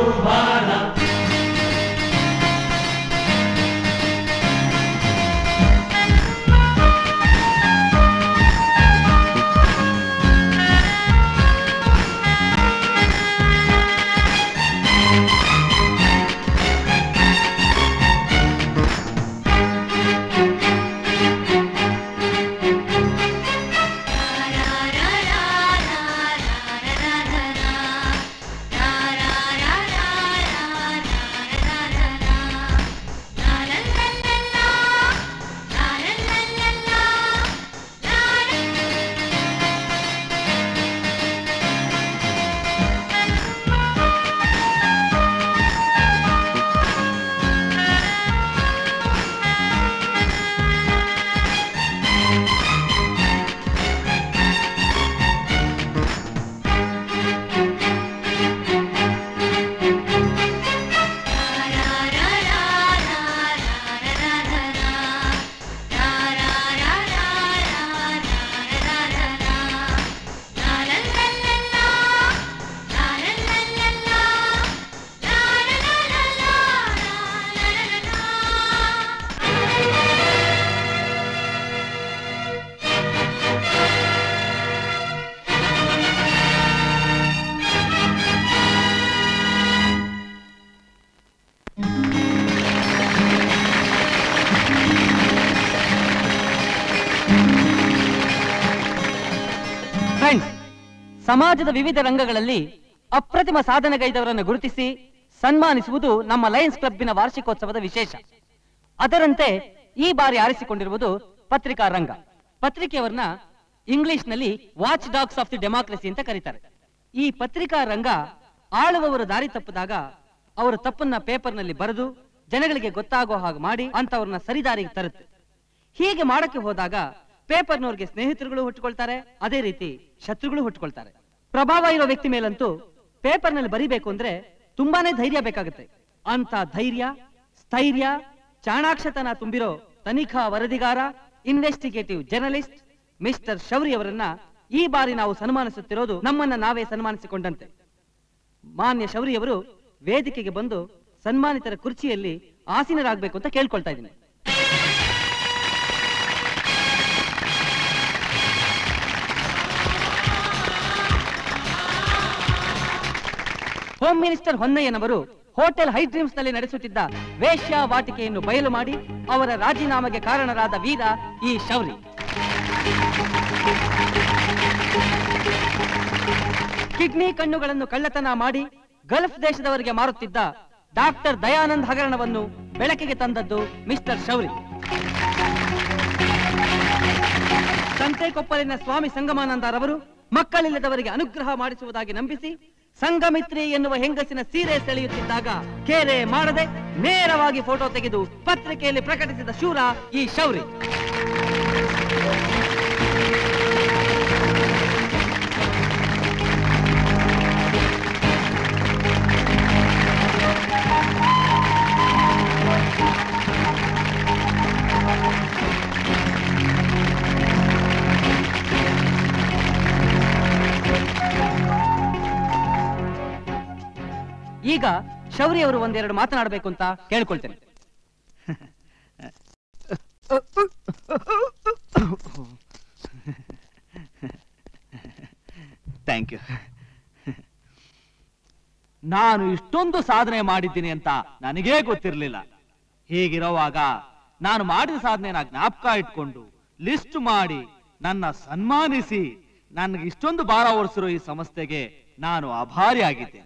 ಬಾಣ ಫ್ರೆಂಡ್ಸ್ ಸಮಾಜದ ವಿವಿಧ ರಂಗಗಳಲ್ಲಿ ಅಪ್ರತಿಮ ಸಾಧನೆಗೈದವರನ್ನು ಗುರುತಿಸಿ ಸನ್ಮಾನಿಸುವುದು ನಮ್ಮ ಲಯನ್ಸ್ ಕ್ಲಬ್ಬಿನ ವಾರ್ಷಿಕೋತ್ಸವದ ವಿಶೇಷ ಅದರಂತೆ ಈ ಬಾರಿ ಆರಿಸಿಕೊಂಡಿರುವುದು ಪತ್ರಿಕಾ ರಂಗ ಪತ್ರಿಕೆಯವರನ್ನ ಇಂಗ್ಲಿಷ್ನಲ್ಲಿ watch dogs of the democracy ಅಂತ ಕರೀತಾರೆ ಈ ಪತ್ರಿಕಾ ರಂಗ ಆಳುವವರು ದಾರಿ ತಪ್ಪಿದಾಗ ಅವರ ತಪ್ಪನ್ನ ಪೇಪರ್ನಲ್ಲಿ ಬರೆದು ಜನಗಳಿಗೆ ಗೊತ್ತಾಗೋ ಹಾಗೆ ಮಾಡಿ ಅಂತವ್ರನ್ನ ಸರಿದಾರಿಗೆ ತರುತ್ತೆ ಹೀಗೆ ಮಾಡಕ್ಕೆ ಹೋದಾಗ ಪೇಪರ್ನವ್ರಿಗೆ ಸ್ನೇಹಿತರುಗಳು ಹುಟ್ಟುಕೊಳ್ತಾರೆ ಅದೇ ರೀತಿ ಶತ್ರುಗಳು ಹುಟ್ಟುಕೊಳ್ತಾರೆ ಪ್ರಭಾವ ಇರೋ ವ್ಯಕ್ತಿ ಮೇಲಂತೂ ಪೇಪರ್ನಲ್ಲಿ ಬರಿಬೇಕು ಅಂದ್ರೆ ತುಂಬಾನೇ ಧೈರ್ಯ ಬೇಕಾಗುತ್ತೆ ಅಂತ ಧೈರ್ಯ ಸ್ಥೈರ್ಯ ಚಾಣಾಕ್ಷತನ ತುಂಬಿರೋ ತನಿಖಾ ವರದಿಗಾರ ಇನ್ವೆಸ್ಟಿಗೇಟಿವ್ ಜರ್ನಲಿಸ್ಟ್ ಮಿಸ್ಟರ್ ಶೌರಿ ಅವರನ್ನ ಈ ಬಾರಿ ನಾವು ಸನ್ಮಾನಿಸುತ್ತಿರೋದು ನಮ್ಮನ್ನ ನಾವೇ ಸನ್ಮಾನಿಸಿಕೊಂಡಂತೆ ಮಾನ್ಯ ಶೌರಿ ಅವರು ವೇದಿಕೆಗೆ ಬಂದು ಸನ್ಮಾನಿತರ ಕುರ್ಚಿಯಲ್ಲಿ ಆಸೀನರಾಗಬೇಕು ಅಂತ ಕೇಳ್ಕೊಳ್ತಾ ಇದ್ದೀನಿ ಹೋಮ್ ಮಿನಿಸ್ಟರ್ ಹೊನ್ನಯ್ಯನವರು ಹೋಟೆಲ್ ಹೈ ಡ್ರೀಮ್ಸ್ ನಲ್ಲಿ ನಡೆಸುತ್ತಿದ್ದ ವೇಶ್ಯ ವಾಟಿಕೆಯನ್ನು ಬಯಲು ಮಾಡಿ ಅವರ ರಾಜೀನಾಮೆಗೆ ಕಾರಣರಾದ ವೀರ ಈ ಶೌರಿ ಕಿಡ್ನಿ ಕಣ್ಣುಗಳನ್ನು ಕಳ್ಳತನ ಮಾಡಿ ಗಲ್ಫ್ ದೇಶದವರಿಗೆ ಮಾರುತ್ತಿದ್ದ ಡಾಕ್ಟರ್ ದಯಾನಂದ್ ಹಗರಣವನ್ನು ಬೆಳಕಿಗೆ ತಂದದ್ದು ಮಿಸ್ಟರ್ ಶೌರಿ ಸಂತೆಕೊಪ್ಪಲಿನ ಸ್ವಾಮಿ ಸಂಗಮಾನಂದರವರು ಮಕ್ಕಳಿಲ್ಲದವರಿಗೆ ಅನುಗ್ರಹ ಮಾಡಿಸುವುದಾಗಿ ನಂಬಿಸಿ ಸಂಗಮಿತ್ರಿ ಎನ್ನುವ ಹೆಂಗಸಿನ ಸೀರೆ ಸೆಳೆಯುತ್ತಿದ್ದಾಗ ಕೇರೆ ಮಾಡದೆ ನೇರವಾಗಿ ಫೋಟೋ ತೆಗೆದು ಪತ್ರಿಕೆಯಲ್ಲಿ ಪ್ರಕಟಿಸಿದ ಶೂರ ಈ ಶೌರಿ ಈಗ ಶೌರಿ ಅವರು ಒಂದೆರಡು ಮಾತನಾಡಬೇಕು ಅಂತ ಕೇಳ್ಕೊಳ್ತೇನೆ ಥ್ಯಾಂಕ್ ಯು ನಾನು ಇಷ್ಟೊಂದು ಸಾಧನೆ ಮಾಡಿದ್ದೀನಿ ಅಂತ ನನಗೇ ಗೊತ್ತಿರಲಿಲ್ಲ ಹೀಗಿರುವಾಗ ನಾನು ಮಾಡಿದ ಸಾಧನೆನ ಜ್ಞಾಪಕ ಇಟ್ಕೊಂಡು ಲಿಸ್ಟ್ ಮಾಡಿ ನನ್ನ ಸನ್ಮಾನಿಸಿ ನನಗೆ ಇಷ್ಟೊಂದು ಭಾರ ಓಡಿಸಿರೋ ಈ ಸಂಸ್ಥೆಗೆ ನಾನು ಆಭಾರಿಯಾಗಿದ್ದೇನೆ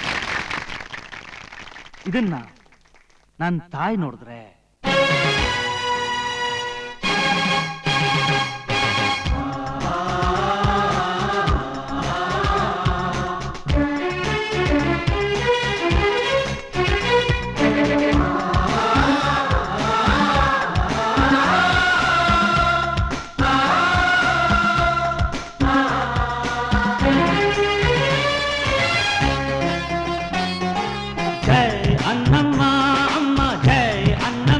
ಇದನ್ನ ನನ್ನ ತಾಯಿ ನೋಡಿದ್ರೆ ಜೈ ಅನ್ನಮ್ಮ ಅಮ್ಮ ಜೈ ಅನ್ನಮ್ಮ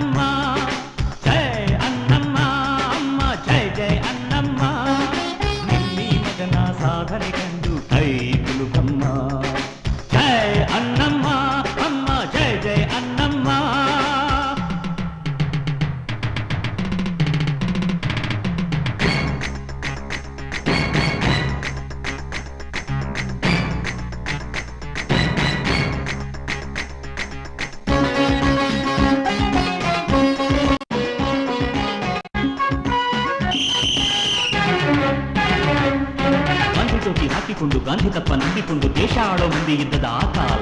ಟೋಪಿ ಹಾಕಿಕೊಂಡು ಗಾಂಧಿ ತತ್ವ ನಂಬಿಕೊಂಡು ದೇಶ ಆಳೋ ಮಂದಿ ಇದ್ದದ ಆ ಕಾಲ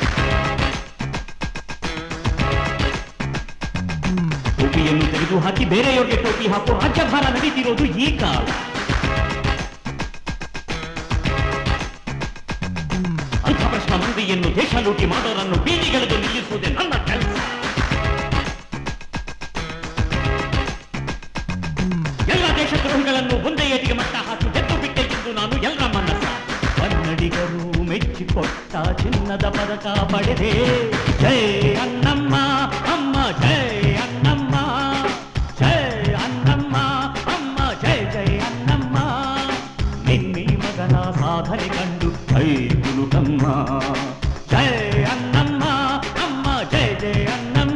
ಟೋಪಿಯನ್ನು ತೆಗೆದು ಹಾಕಿ ಬೇರೆಯವರಿಗೆ ಟೋಪಿ ಹಾಕೋ ರಾಜ್ಯಭಾರ ನಡೀತಿರೋದು ಈ ಕಾಲ ಅಲ್ಪ ಪ್ರಶ್ನ ಮಂದಿಯನ್ನು ದೇಶ ಲೂಟಿ ಮಾಡೋರನ್ನು ಬೀದಿಗೆಳೆದು ನಿಲ್ಲಿಸುವುದೇ ನನ್ನ ಕೆಲಸ ಎಲ್ಲ ದೇಶದ್ರೋಹಿಗಳನ್ನು ಒಂದೇ ಏಟಿಗೆ ಮಟ್ಟ ಹಾಕಿ ಎದ್ದು ಬಿಟ್ಟೆ ಎಂದು ನಾನು ಎಲ್ಲರ ಮನಸ್ಸ ಕನ್ನಡಿಗರು ಮೆಚ್ಚಿಕೊಟ್ಟ ಚಿನ್ನದ ಪದಕ ಪಡೆದೆ ಜೈ ಅನ್ನಮ್ಮ ಅಮ್ಮ ಜೈ ಅನ್ನಮ್ಮ ಜೈ ಅನ್ನಮ್ಮ ಅಮ್ಮ ಜೈ ಜೈ ಅನ್ನಮ್ಮ ನಿನ್ನಿ ಮಗನ ಸಾಧನೆ ಕಂಡು ಜೈ ಗುರುಕಮ್ಮ ಜೈ ಅನ್ನಮ್ಮ ಅಮ್ಮ ಜೈ ಜೈ ಅನ್ನಮ್ಮ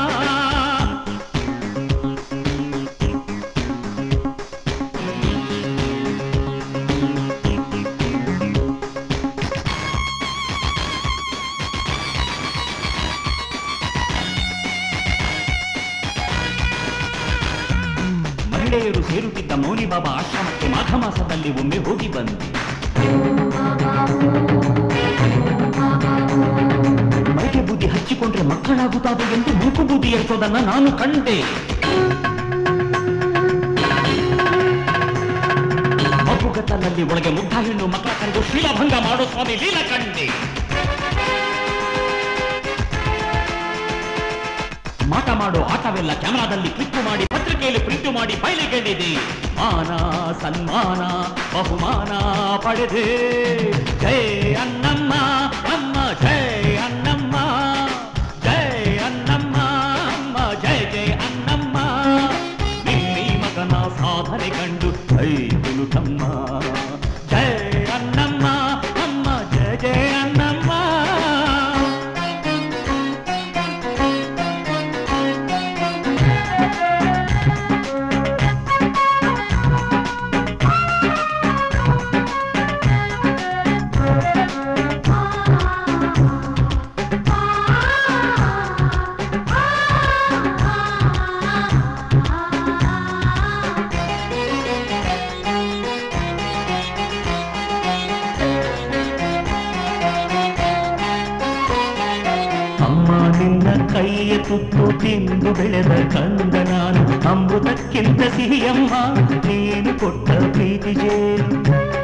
ಮಹಿಳೆಯರು ಸೇರುತ್ತಿದ್ದ ಮೌನಿ ಬಾಬಾ ಆಶ್ರಮಕ್ಕೆ ಮಾಘ ಮಾಸದಲ್ಲಿ ಒಮ್ಮೆ ಹೋಗಿ ಬಂದೆ ಮೈಗೆ ಬುದ್ಧಿ ಹಚ್ಚಿಕೊಂಡ್ರೆ ಮಕ್ಕಳಾಗುತ್ತಾವೆ ಎಂದು ಮೂಕು ಬುದ್ಧಿ ಎರಿಸೋದನ್ನ ನಾನು ಕಂಡೆ ಮಗುಗತ್ತನಲ್ಲಿ ಒಳಗೆ ಮುಗ್ಧ ಹೆಣ್ಣು ಮಕ್ಕಳ ಕರೆದು ಶೀಲಭಂಗ ಮಾಡೋ ಸ್ವಾಮಿ ಲೀಲ ಕಂಡೆ ಮಾಟ ಮಾಡೋ ಆಟವೆಲ್ಲ ಕ್ಯಾಮರಾದಲ್ಲಿ ಕ್ಲಿಕ್ ಮಾಡಿ ಪತ್ರಿಕೆಯಲ್ಲಿ ಪ್ರಿಂಟ್ ಮಾಡಿ ಬಯಲಿಗೆಳಿದೆ ಮಾನ ಸನ್ಮಾನ ಬಹುಮಾನ ಪಡೆದೆ ಜೈ ಅನ್ನಮ್ಮ ಅಮ್ಮ ಜೈ ಅನ್ನಮ್ಮ ಜೈ ಅನ್ನಮ್ಮ ಅಮ್ಮ ಜೈ ಜೈ ಅನ್ನಮ್ಮ ನಿನ್ನಿ ಮಗನ ಸಾಧನೆ ಕಂಡು ಜೈ ಗುರುತಮ್ಮ ಜೈ ಅನ್ನಮ್ಮ ಅಮ್ಮ ಜೈ ಜೈ ಅನ್ನಮ್ಮ ಅಮ್ಮ ನಿನ್ನ ಕೈಯ ತುತ್ತು ತಿಂದು ಬೆಳೆದ ಕಂದ ನಾನು ಅಮೃತಕ್ಕಿಂತ ಸಿಹಿಯಮ್ಮ ನೀನು ಕೊಟ್ಟ ಪ್ರೀತಿ ಜೇನು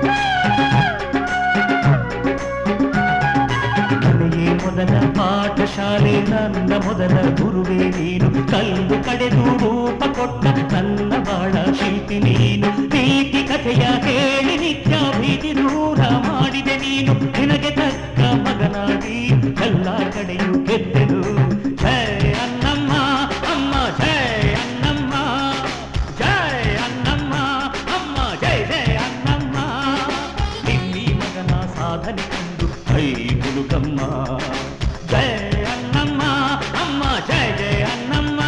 ನನಗೆ ಮೊದಲ ಪಾಠಶಾಲೆ ನನ್ನ ಮೊದಲ ಗುರುವೇ ನೀನು ಕಲ್ಲು ಕಡೆದು ರೂಪ ಕೊಟ್ಟ ನನ್ನ ಬಾಳ ಶಿಲ್ಪಿ ನೀನು ಪ್ರೀತಿ ಕಥೆಯ ಹೇಳಿ ನಿತ್ಯ ಭೀತಿ ದೂರ ಮಾಡಿದೆ ನೀನು ನಿನಗೆ ತಕ್ಕ ಮಗನಾಗಿ ಎಲ್ಲ ಕಡೆಯೂ ಗೆದ್ದೆನು ಜಯ ಅನ್ನಮ್ಮ ಅಮ್ಮ ಜಯ ಅನ್ನಮ್ಮ ಜಯ ಅನ್ನಮ್ಮ ಅಮ್ಮ ಜಯ ಜಯ ಅನ್ನಮ್ಮ ನಿನ್ನಿ ಮಗನ ಸಾಧನೆ ಕಂಡು ಕೈ ಗುರುಕಮ್ಮ ಜಯ ಅನ್ನಮ್ಮ ಅಮ್ಮ ಜಯ ಜಯ ಅನ್ನಮ್ಮ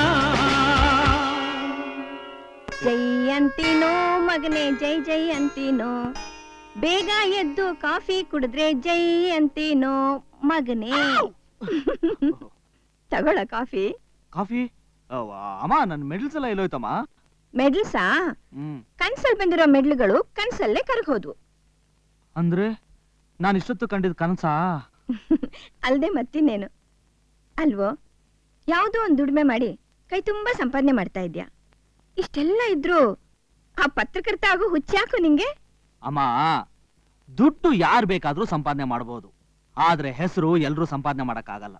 ಜೈ ಅಂತೀನೋ ಮಗನೇ ಜೈ ಜೈ ಅಂತೀನೋ ಬೇಗ ಎದ್ದು ಕಾಫಿ ಕುಡಿದ್ರೆ ಜೈ ಅಂತೀನೋ ಮಗನೇ ತಗೊಳ ಕಾಫಿ ಕಾಫಿ ಅವ್ವ, ಅಮ್ಮ ನನ್ ಮೆಡಲ್ಸ್ ಎಲ್ಲ ಎಲ್ಲೋಯ್ತಮ್ಮ ಮೆಡ್ಲ್ಸಾ ಹ್ಮ್ ಕನ್ಸಲ್ ಬಂದಿರೋ ಮೆಡ್ಲ್ಗಳು ಕನ್ಸಲ್ಲೇ ಕರಗೋದ್ವು ಅಂದ್ರೆ ನಾನು ಇಷ್ಟೊತ್ತು ಕಂಡಿದ್ ಕನಸಾ ಅಲ್ದೆ ಮತ್ತಿನ್ನೇನು ಅಲ್ವೋ ಯಾವುದೋ ಒಂದು ದುಡಿಮೆ ಮಾಡಿ ಕೈ ತುಂಬಾ ಸಂಪಾದನೆ ಮಾಡ್ತಾ ಇದ್ಯಾ ಇಷ್ಟೆಲ್ಲ ಇದ್ರು ಆ ಪತ್ರಕರ್ತ ಆಗೋ ಹುಚ್ಚಾಕು ನಿಂಗೆ ಅಮ್ಮ ದುಡ್ಡು ಯಾರು ಬೇಕಾದ್ರೂ ಸಂಪಾದನೆ ಮಾಡಬಹುದು ಆದ್ರೆ ಹೆಸರು ಎಲ್ರೂ ಸಂಪಾದನೆ ಮಾಡಕ್ಕಾಗಲ್ಲ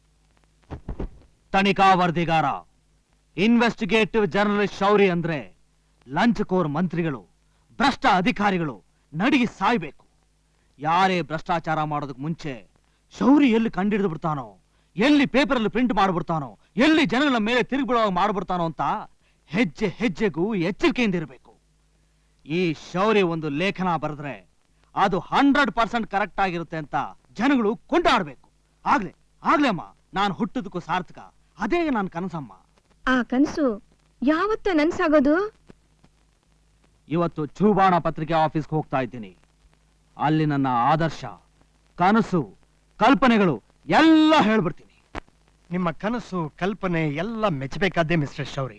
ತನಿಖಾ ವರದಿಗಾರ ಇನ್ವೆಸ್ಟಿಗೇಟಿವ್ ಜರ್ನಲಿಸ್ಟ್ ಶೌರಿ ಅಂದ್ರೆ ಲಂಚಕೋರ್ ಮಂತ್ರಿಗಳು ಭ್ರಷ್ಟ ಅಧಿಕಾರಿಗಳು ನಡಿಗೆ ಸಾಯ್ಬೇಕು ಯಾರೇ ಭ್ರಷ್ಟಾಚಾರ ಮಾಡೋದಕ್ ಮುಂಚೆ ಶೌರಿ ಎಲ್ಲಿ ಕಂಡಿಡಿದು ಬಿಡ್ತಾನೋ ಎಲ್ಲಿ ಪೇಪರ್ ಅಲ್ಲಿ ಪ್ರಿಂಟ್ ಮಾಡ್ಬಿಡ್ತಾನೋ ಎಲ್ಲಿ ಜನಗಳ ಮೇಲೆ ತಿರುಗಿಬಿಡೋ ಮಾಡ್ಬಿಡ್ತಾನೋ ಅಂತ ಹೆಜ್ಜೆ ಹೆಜ್ಜೆಗೂ ಎಚ್ಚರಿಕೆಯಿಂದ ಇರಬೇಕು ಈ ಶೌರ್ಯ ಒಂದು ಲೇಖನ ಬರೆದ್ರೆ ಅದು ಹಂಡ್ರೆಡ್ ಪರ್ಸೆಂಟ್ ಕರೆಕ್ಟ್ ಆಗಿರುತ್ತೆ ಅಂತ ಜನಗಳು ಕೊಂಡಾಡ್ಬೇಕು ಆಗ್ಲೇ ಆಗ್ಲೇ ಅಮ್ಮ ನಾನು ಹುಟ್ಟದಕ್ಕೂ ಸಾರ್ಥಕ ಅದೇ ನಾನು ಕನಸಮ್ಮ ಆ ಕನ್ಸು ಯಾವತ್ತೂ ನನ್ಸಾಗೋದು ಇವತ್ತು ಚೂಬಾಣ ಪತ್ರಿಕೆ ಆಫೀಸ್ಗೆ ಹೋಗ್ತಾ ಇದ್ದೀನಿ ಅಲ್ಲಿ ನನ್ನ ಆದರ್ಶ ಕನಸು ಕಲ್ಪನೆಗಳು ಎಲ್ಲ ಹೇಳ್ಬಿಡ್ತೀನಿ ನಿಮ್ಮ ಕನಸು ಕಲ್ಪನೆ ಎಲ್ಲ ಮೆಚ್ಚಬೇಕಾದ್ದೇ ಮಿಸ್ಟರ್ ಶೌರಿ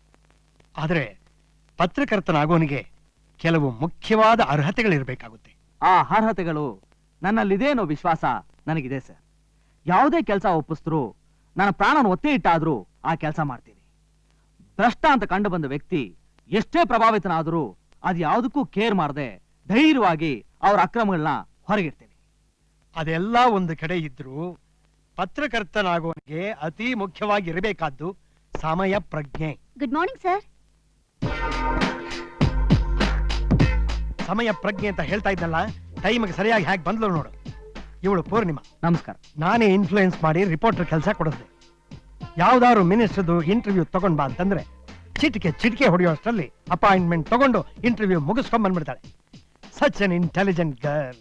ಆದರೆ ಪತ್ರಕರ್ತನಾಗೋನಿಗೆ ಕೆಲವು ಮುಖ್ಯವಾದ ಅರ್ಹತೆಗಳಿರಬೇಕಾಗುತ್ತೆ ಆ ಅರ್ಹತೆಗಳು ನನ್ನಲ್ಲಿದೆ ಅನ್ನೋ ವಿಶ್ವಾಸ ನನಗಿದೆ ಸರ್ ಯಾವುದೇ ಕೆಲಸ ಒಪ್ಪಿಸಿದ್ರು ನನ್ನ ಪ್ರಾಣನ ಒತ್ತೆ ಇಟ್ಟಾದ್ರೂ ಆ ಕೆಲಸ ಮಾಡ್ತೀನಿ ಭ್ರಷ್ಟ ಅಂತ ಕಂಡು ಬಂದ ವ್ಯಕ್ತಿ ಎಷ್ಟೇ ಪ್ರಭಾವಿತನಾದರೂ ಅದು ಯಾವುದಕ್ಕೂ ಕೇರ್ ಮಾಡದೆ ಧೈರ್ಯವಾಗಿ ಅವ್ರ ಅಕ್ರಮಗಳನ್ನ ಹೊರಗಿಡ್ತೀನಿ ಅದೆಲ್ಲ ಒಂದು ಕಡೆ ಇದ್ರು ಪತ್ರಕರ್ತನಾಗೋನಿಗೆ ಅತಿ ಮುಖ್ಯವಾಗಿ ಇರಬೇಕಾದ್ದು ಸಮಯ ಪ್ರಜ್ಞೆ ಗುಡ್ ಮಾರ್ನಿಂಗ್ ಸರ್ ಸಮಯ ಪ್ರಜ್ಞೆ ಅಂತ ಹೇಳ್ತಾ ಇದ್ನಲ್ಲ ಟೈಮಿಗೆ ಸರಿಯಾಗಿ ಹ್ಯಾಕ್ ಬಂದ್ಲು ನೋಡು ಇವಳು ಪೂರ್ಣಿಮಾ ನಮಸ್ಕಾರ ನಾನೇ ಇನ್ಫ್ಲೂಯೆನ್ಸ್ ಮಾಡಿ ರಿಪೋರ್ಟರ್ ಕೆಲಸ ಕೊಡಿಸ್ದೆ ಯಾವ್ದಾದ್ರು ಮಿನಿಸ್ಟರ್ದು ಇಂಟರ್ವ್ಯೂ ತಗೊಂಡ್ ಬಾ ಅಂತಂದ್ರೆ ಚಿಟಿಕೆ ಚಿಟಿಕೆ ಹೊಡೆಯೋಷ್ಟರಲ್ಲಿ ಅಪಾಯಿಂಟ್ಮೆಂಟ್ ತಗೊಂಡು ಇಂಟರ್ವ್ಯೂ ಮುಗಿಸ್ಕೊಂಡ್ ಬಂದ್ಬಿಡ್ತಾಳೆ ಸಚ್ ಅನ್ ಇಂಟೆಲಿಜೆಂಟ್ ಗರ್ಲ್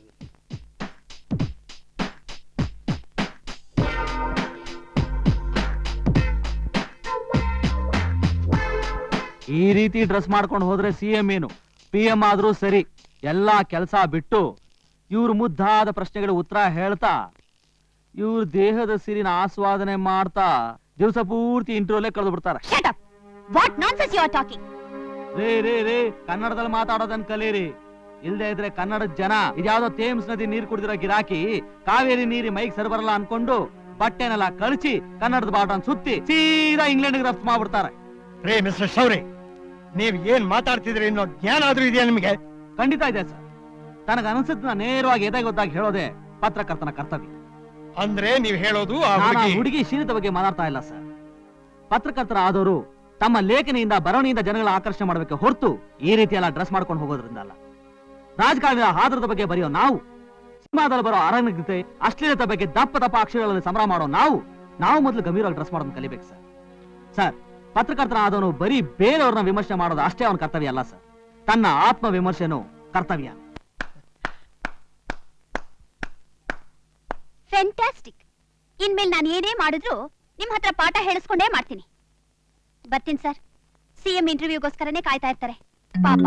ಈ ರೀತಿ ಡ್ರೆಸ್ ಮಾಡ್ಕೊಂಡು ಹೋದ್ರೆ ಸಿ ಎಂ ಏನು ಪಿ ಎಂ ಆದ್ರೂ ಸರಿ ಎಲ್ಲಾ ಕೆಲಸ ಬಿಟ್ಟು ಇವ್ರ ಮುದ್ದಾದ ಪ್ರಶ್ನೆಗಳ ಉತ್ತರ ಹೇಳ್ತಾ ಇವ್ರ ದೇಹದ ಸಿರಿನ ಆಸ್ವಾದನೆ ಮಾಡ್ತಾ ದಿವಸ ಪೂರ್ತಿ ಇಂಟರ್ವ್ಯೂಲೇ ಕಳೆದು ಬಿಡ್ತಾರೆ shut up what nonsense you are talking ರೇ ರೇ ರೇ ಕನ್ನಡದಲ್ಲಿ ಮಾತಾಡೋದನ್ನ ಕಲೀರಿ ಇಲ್ದೇ ಇದ್ರೆ ಕನ್ನಡದ ಜನ ಇದ್ಯಾವ್ದೋ ತೇಮ್ಸ್ ನದಿ ನೀರ್ ಕುಡಿದಿರೋ ಗಿರಾಕಿ ಕಾವೇರಿ ನೀರಿ ಮೈಗ್ ಸರಿ ಬರಲ್ಲ ಅನ್ಕೊಂಡು ಬಟ್ಟೆನೆಲ್ಲ ಕಳಚಿ ಕನ್ನಡದ ಬಾಟನ್ ಸುತ್ತಿ ಸೀದಾ ಇಂಗ್ಲೆಂಡ್ಗೆ ರಫ್ತು ಮಾಡ್ಬಿಡ್ತಾರೆ ರೇ ಮಿಸ್ಟರ್ ಶೌರಿ ನೀವ್ ಏನ್ ಮಾತಾಡ್ತಿದ್ರಿ ಅನ್ನೋ ಜ್ಞಾನ ಆದ್ರೂ ಇದೆಯಾ ನಿಮಗೆ ಖಂಡಿತ ಇದೆ ಸರ್ ತನಗ ಅನ್ಸುತ್ತ ನೇರವಾಗಿ ಎದೆಗೊತ್ತಾಗಿ ಹೇಳೋದೇ ಪತ್ರಕರ್ತನ ಕರ್ತವ್ಯ ಅಂದ್ರೆ ನೀವ್ ಹೇಳೋದು ಆ ನಾನು ಆ ಹುಡುಗಿ ಹುಡುಗಿ ಶೀಲದ ಬಗ್ಗೆ ಮಾತಾಡ್ತಾ ಇಲ್ಲ ಸರ್ ಪತ್ರಕರ್ತರ ಆದವರು ತಮ್ಮ ಲೇಖನಿಯಿಂದ ಬರವಣಿಯಿಂದ ಜನಗಳ ಆಕರ್ಷಣೆ ಮಾಡಬೇಕು ಹೊರತು ಈ ರೀತಿ ಎಲ್ಲ ಡ್ರೆಸ್ ಮಾಡ್ಕೊಂಡು ಹೋಗೋದ್ರಿಂದ ಅಲ್ಲ ರಾಜಕಾರಣದ ಹಾದ್ರದ ಬಗ್ಗೆ ಬರೆಯೋ ನಾವು ಸಿನಿಮಾದಲ್ಲಿ ಬರೋ ಅರಣ್ಯತೆ ಅಶ್ಲೀಲತೆ ಬಗ್ಗೆ ದಪ್ಪ ದಪ್ಪ ಅಕ್ಷರಗಳಲ್ಲಿ ಸಂಭ್ರಮ ಮಾಡೋ ನಾವು ನಾವು ಮೊದಲು ಗಂಭೀರವಾಗಿ ಡ್ರೆಸ್ ಮಾಡೋದನ್ನ ಕಲಿಬೇಕು ಸರ್ ಸರ್ ಪತ್ರಕರ್ತರ ಆದವನು ಬರೀ ಬೇರೆಯವ್ರನ್ನ ವಿಮರ್ಶೆ ಮಾಡೋದು ಅಷ್ಟೇ ಅವನ ಕರ್ತವ್ಯ ಅಲ್ಲ ಸರ್ ತನ್ನ ಆತ್ಮ ವಿಮರ್ಶೆನೂ ಕರ್ತವ್ಯ ಫ್ಯಾಂಟಾಸ್ಟಿಕ್ ಇನ್ಮೇಲೆ ನಾನು ಏನೇ ಮಾಡಿದ್ರು ನಿಮ್ ಹತ್ರ ಪಾಠ ಹೇಳಿಸ್ಕೊಂಡೇ ಮಾಡ್ತೀನಿ ಬರ್ತೀನಿ ಸರ್ ಸಿಎಂ ಇಂಟರ್ವ್ಯೂಗೋಸ್ಕರನೇ ಕಾಯ್ತಾ ಇರ್ತಾರೆ ಪಾಪ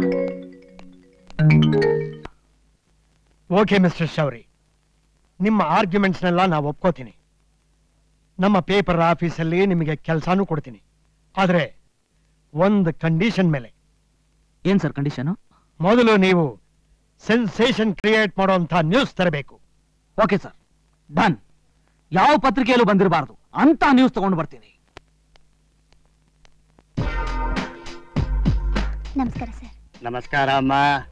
ಓಕೆ ಮಿಸ್ಟರ್ ಶೌರಿ ನಿಮ್ಮ ಆರ್ಗ್ಯುಮೆಂಟ್ಸ್ನೆಲ್ಲ ನಾವು ಒಪ್ಕೋತೀನಿ ನಮ್ಮ ಪೇಪರ್ ಆಫೀಸಲ್ಲಿ ನಿಮಗೆ ಕೆಲಸನೂ ಕೊಡ್ತೀನಿ ಆದ್ರೆ ಒಂದು ಕಂಡೀಷನ್ ಮೇಲೆ ಏನ್ ಸರ್ ಕಂಡೀಷನ್ ಮೊದಲು ನೀವು ಸೆನ್ಸೇಷನ್ ಕ್ರಿಯೇಟ್ ಮಾಡುವಂತ ನ್ಯೂಸ್ ತರಬೇಕು ಓಕೆ ಸರ್ ಡನ್ ಯಾವ ಪತ್ರಿಕೆಯಲ್ಲೂ ಬಂದಿರಬಾರ್ದು ಅಂತ ನ್ಯೂಸ್ ತಗೊಂಡು ಬರ್ತೀನಿ ನಮಸ್ಕಾರ ಸರ್ ನಮಸ್ಕಾರ ಅಮ್ಮ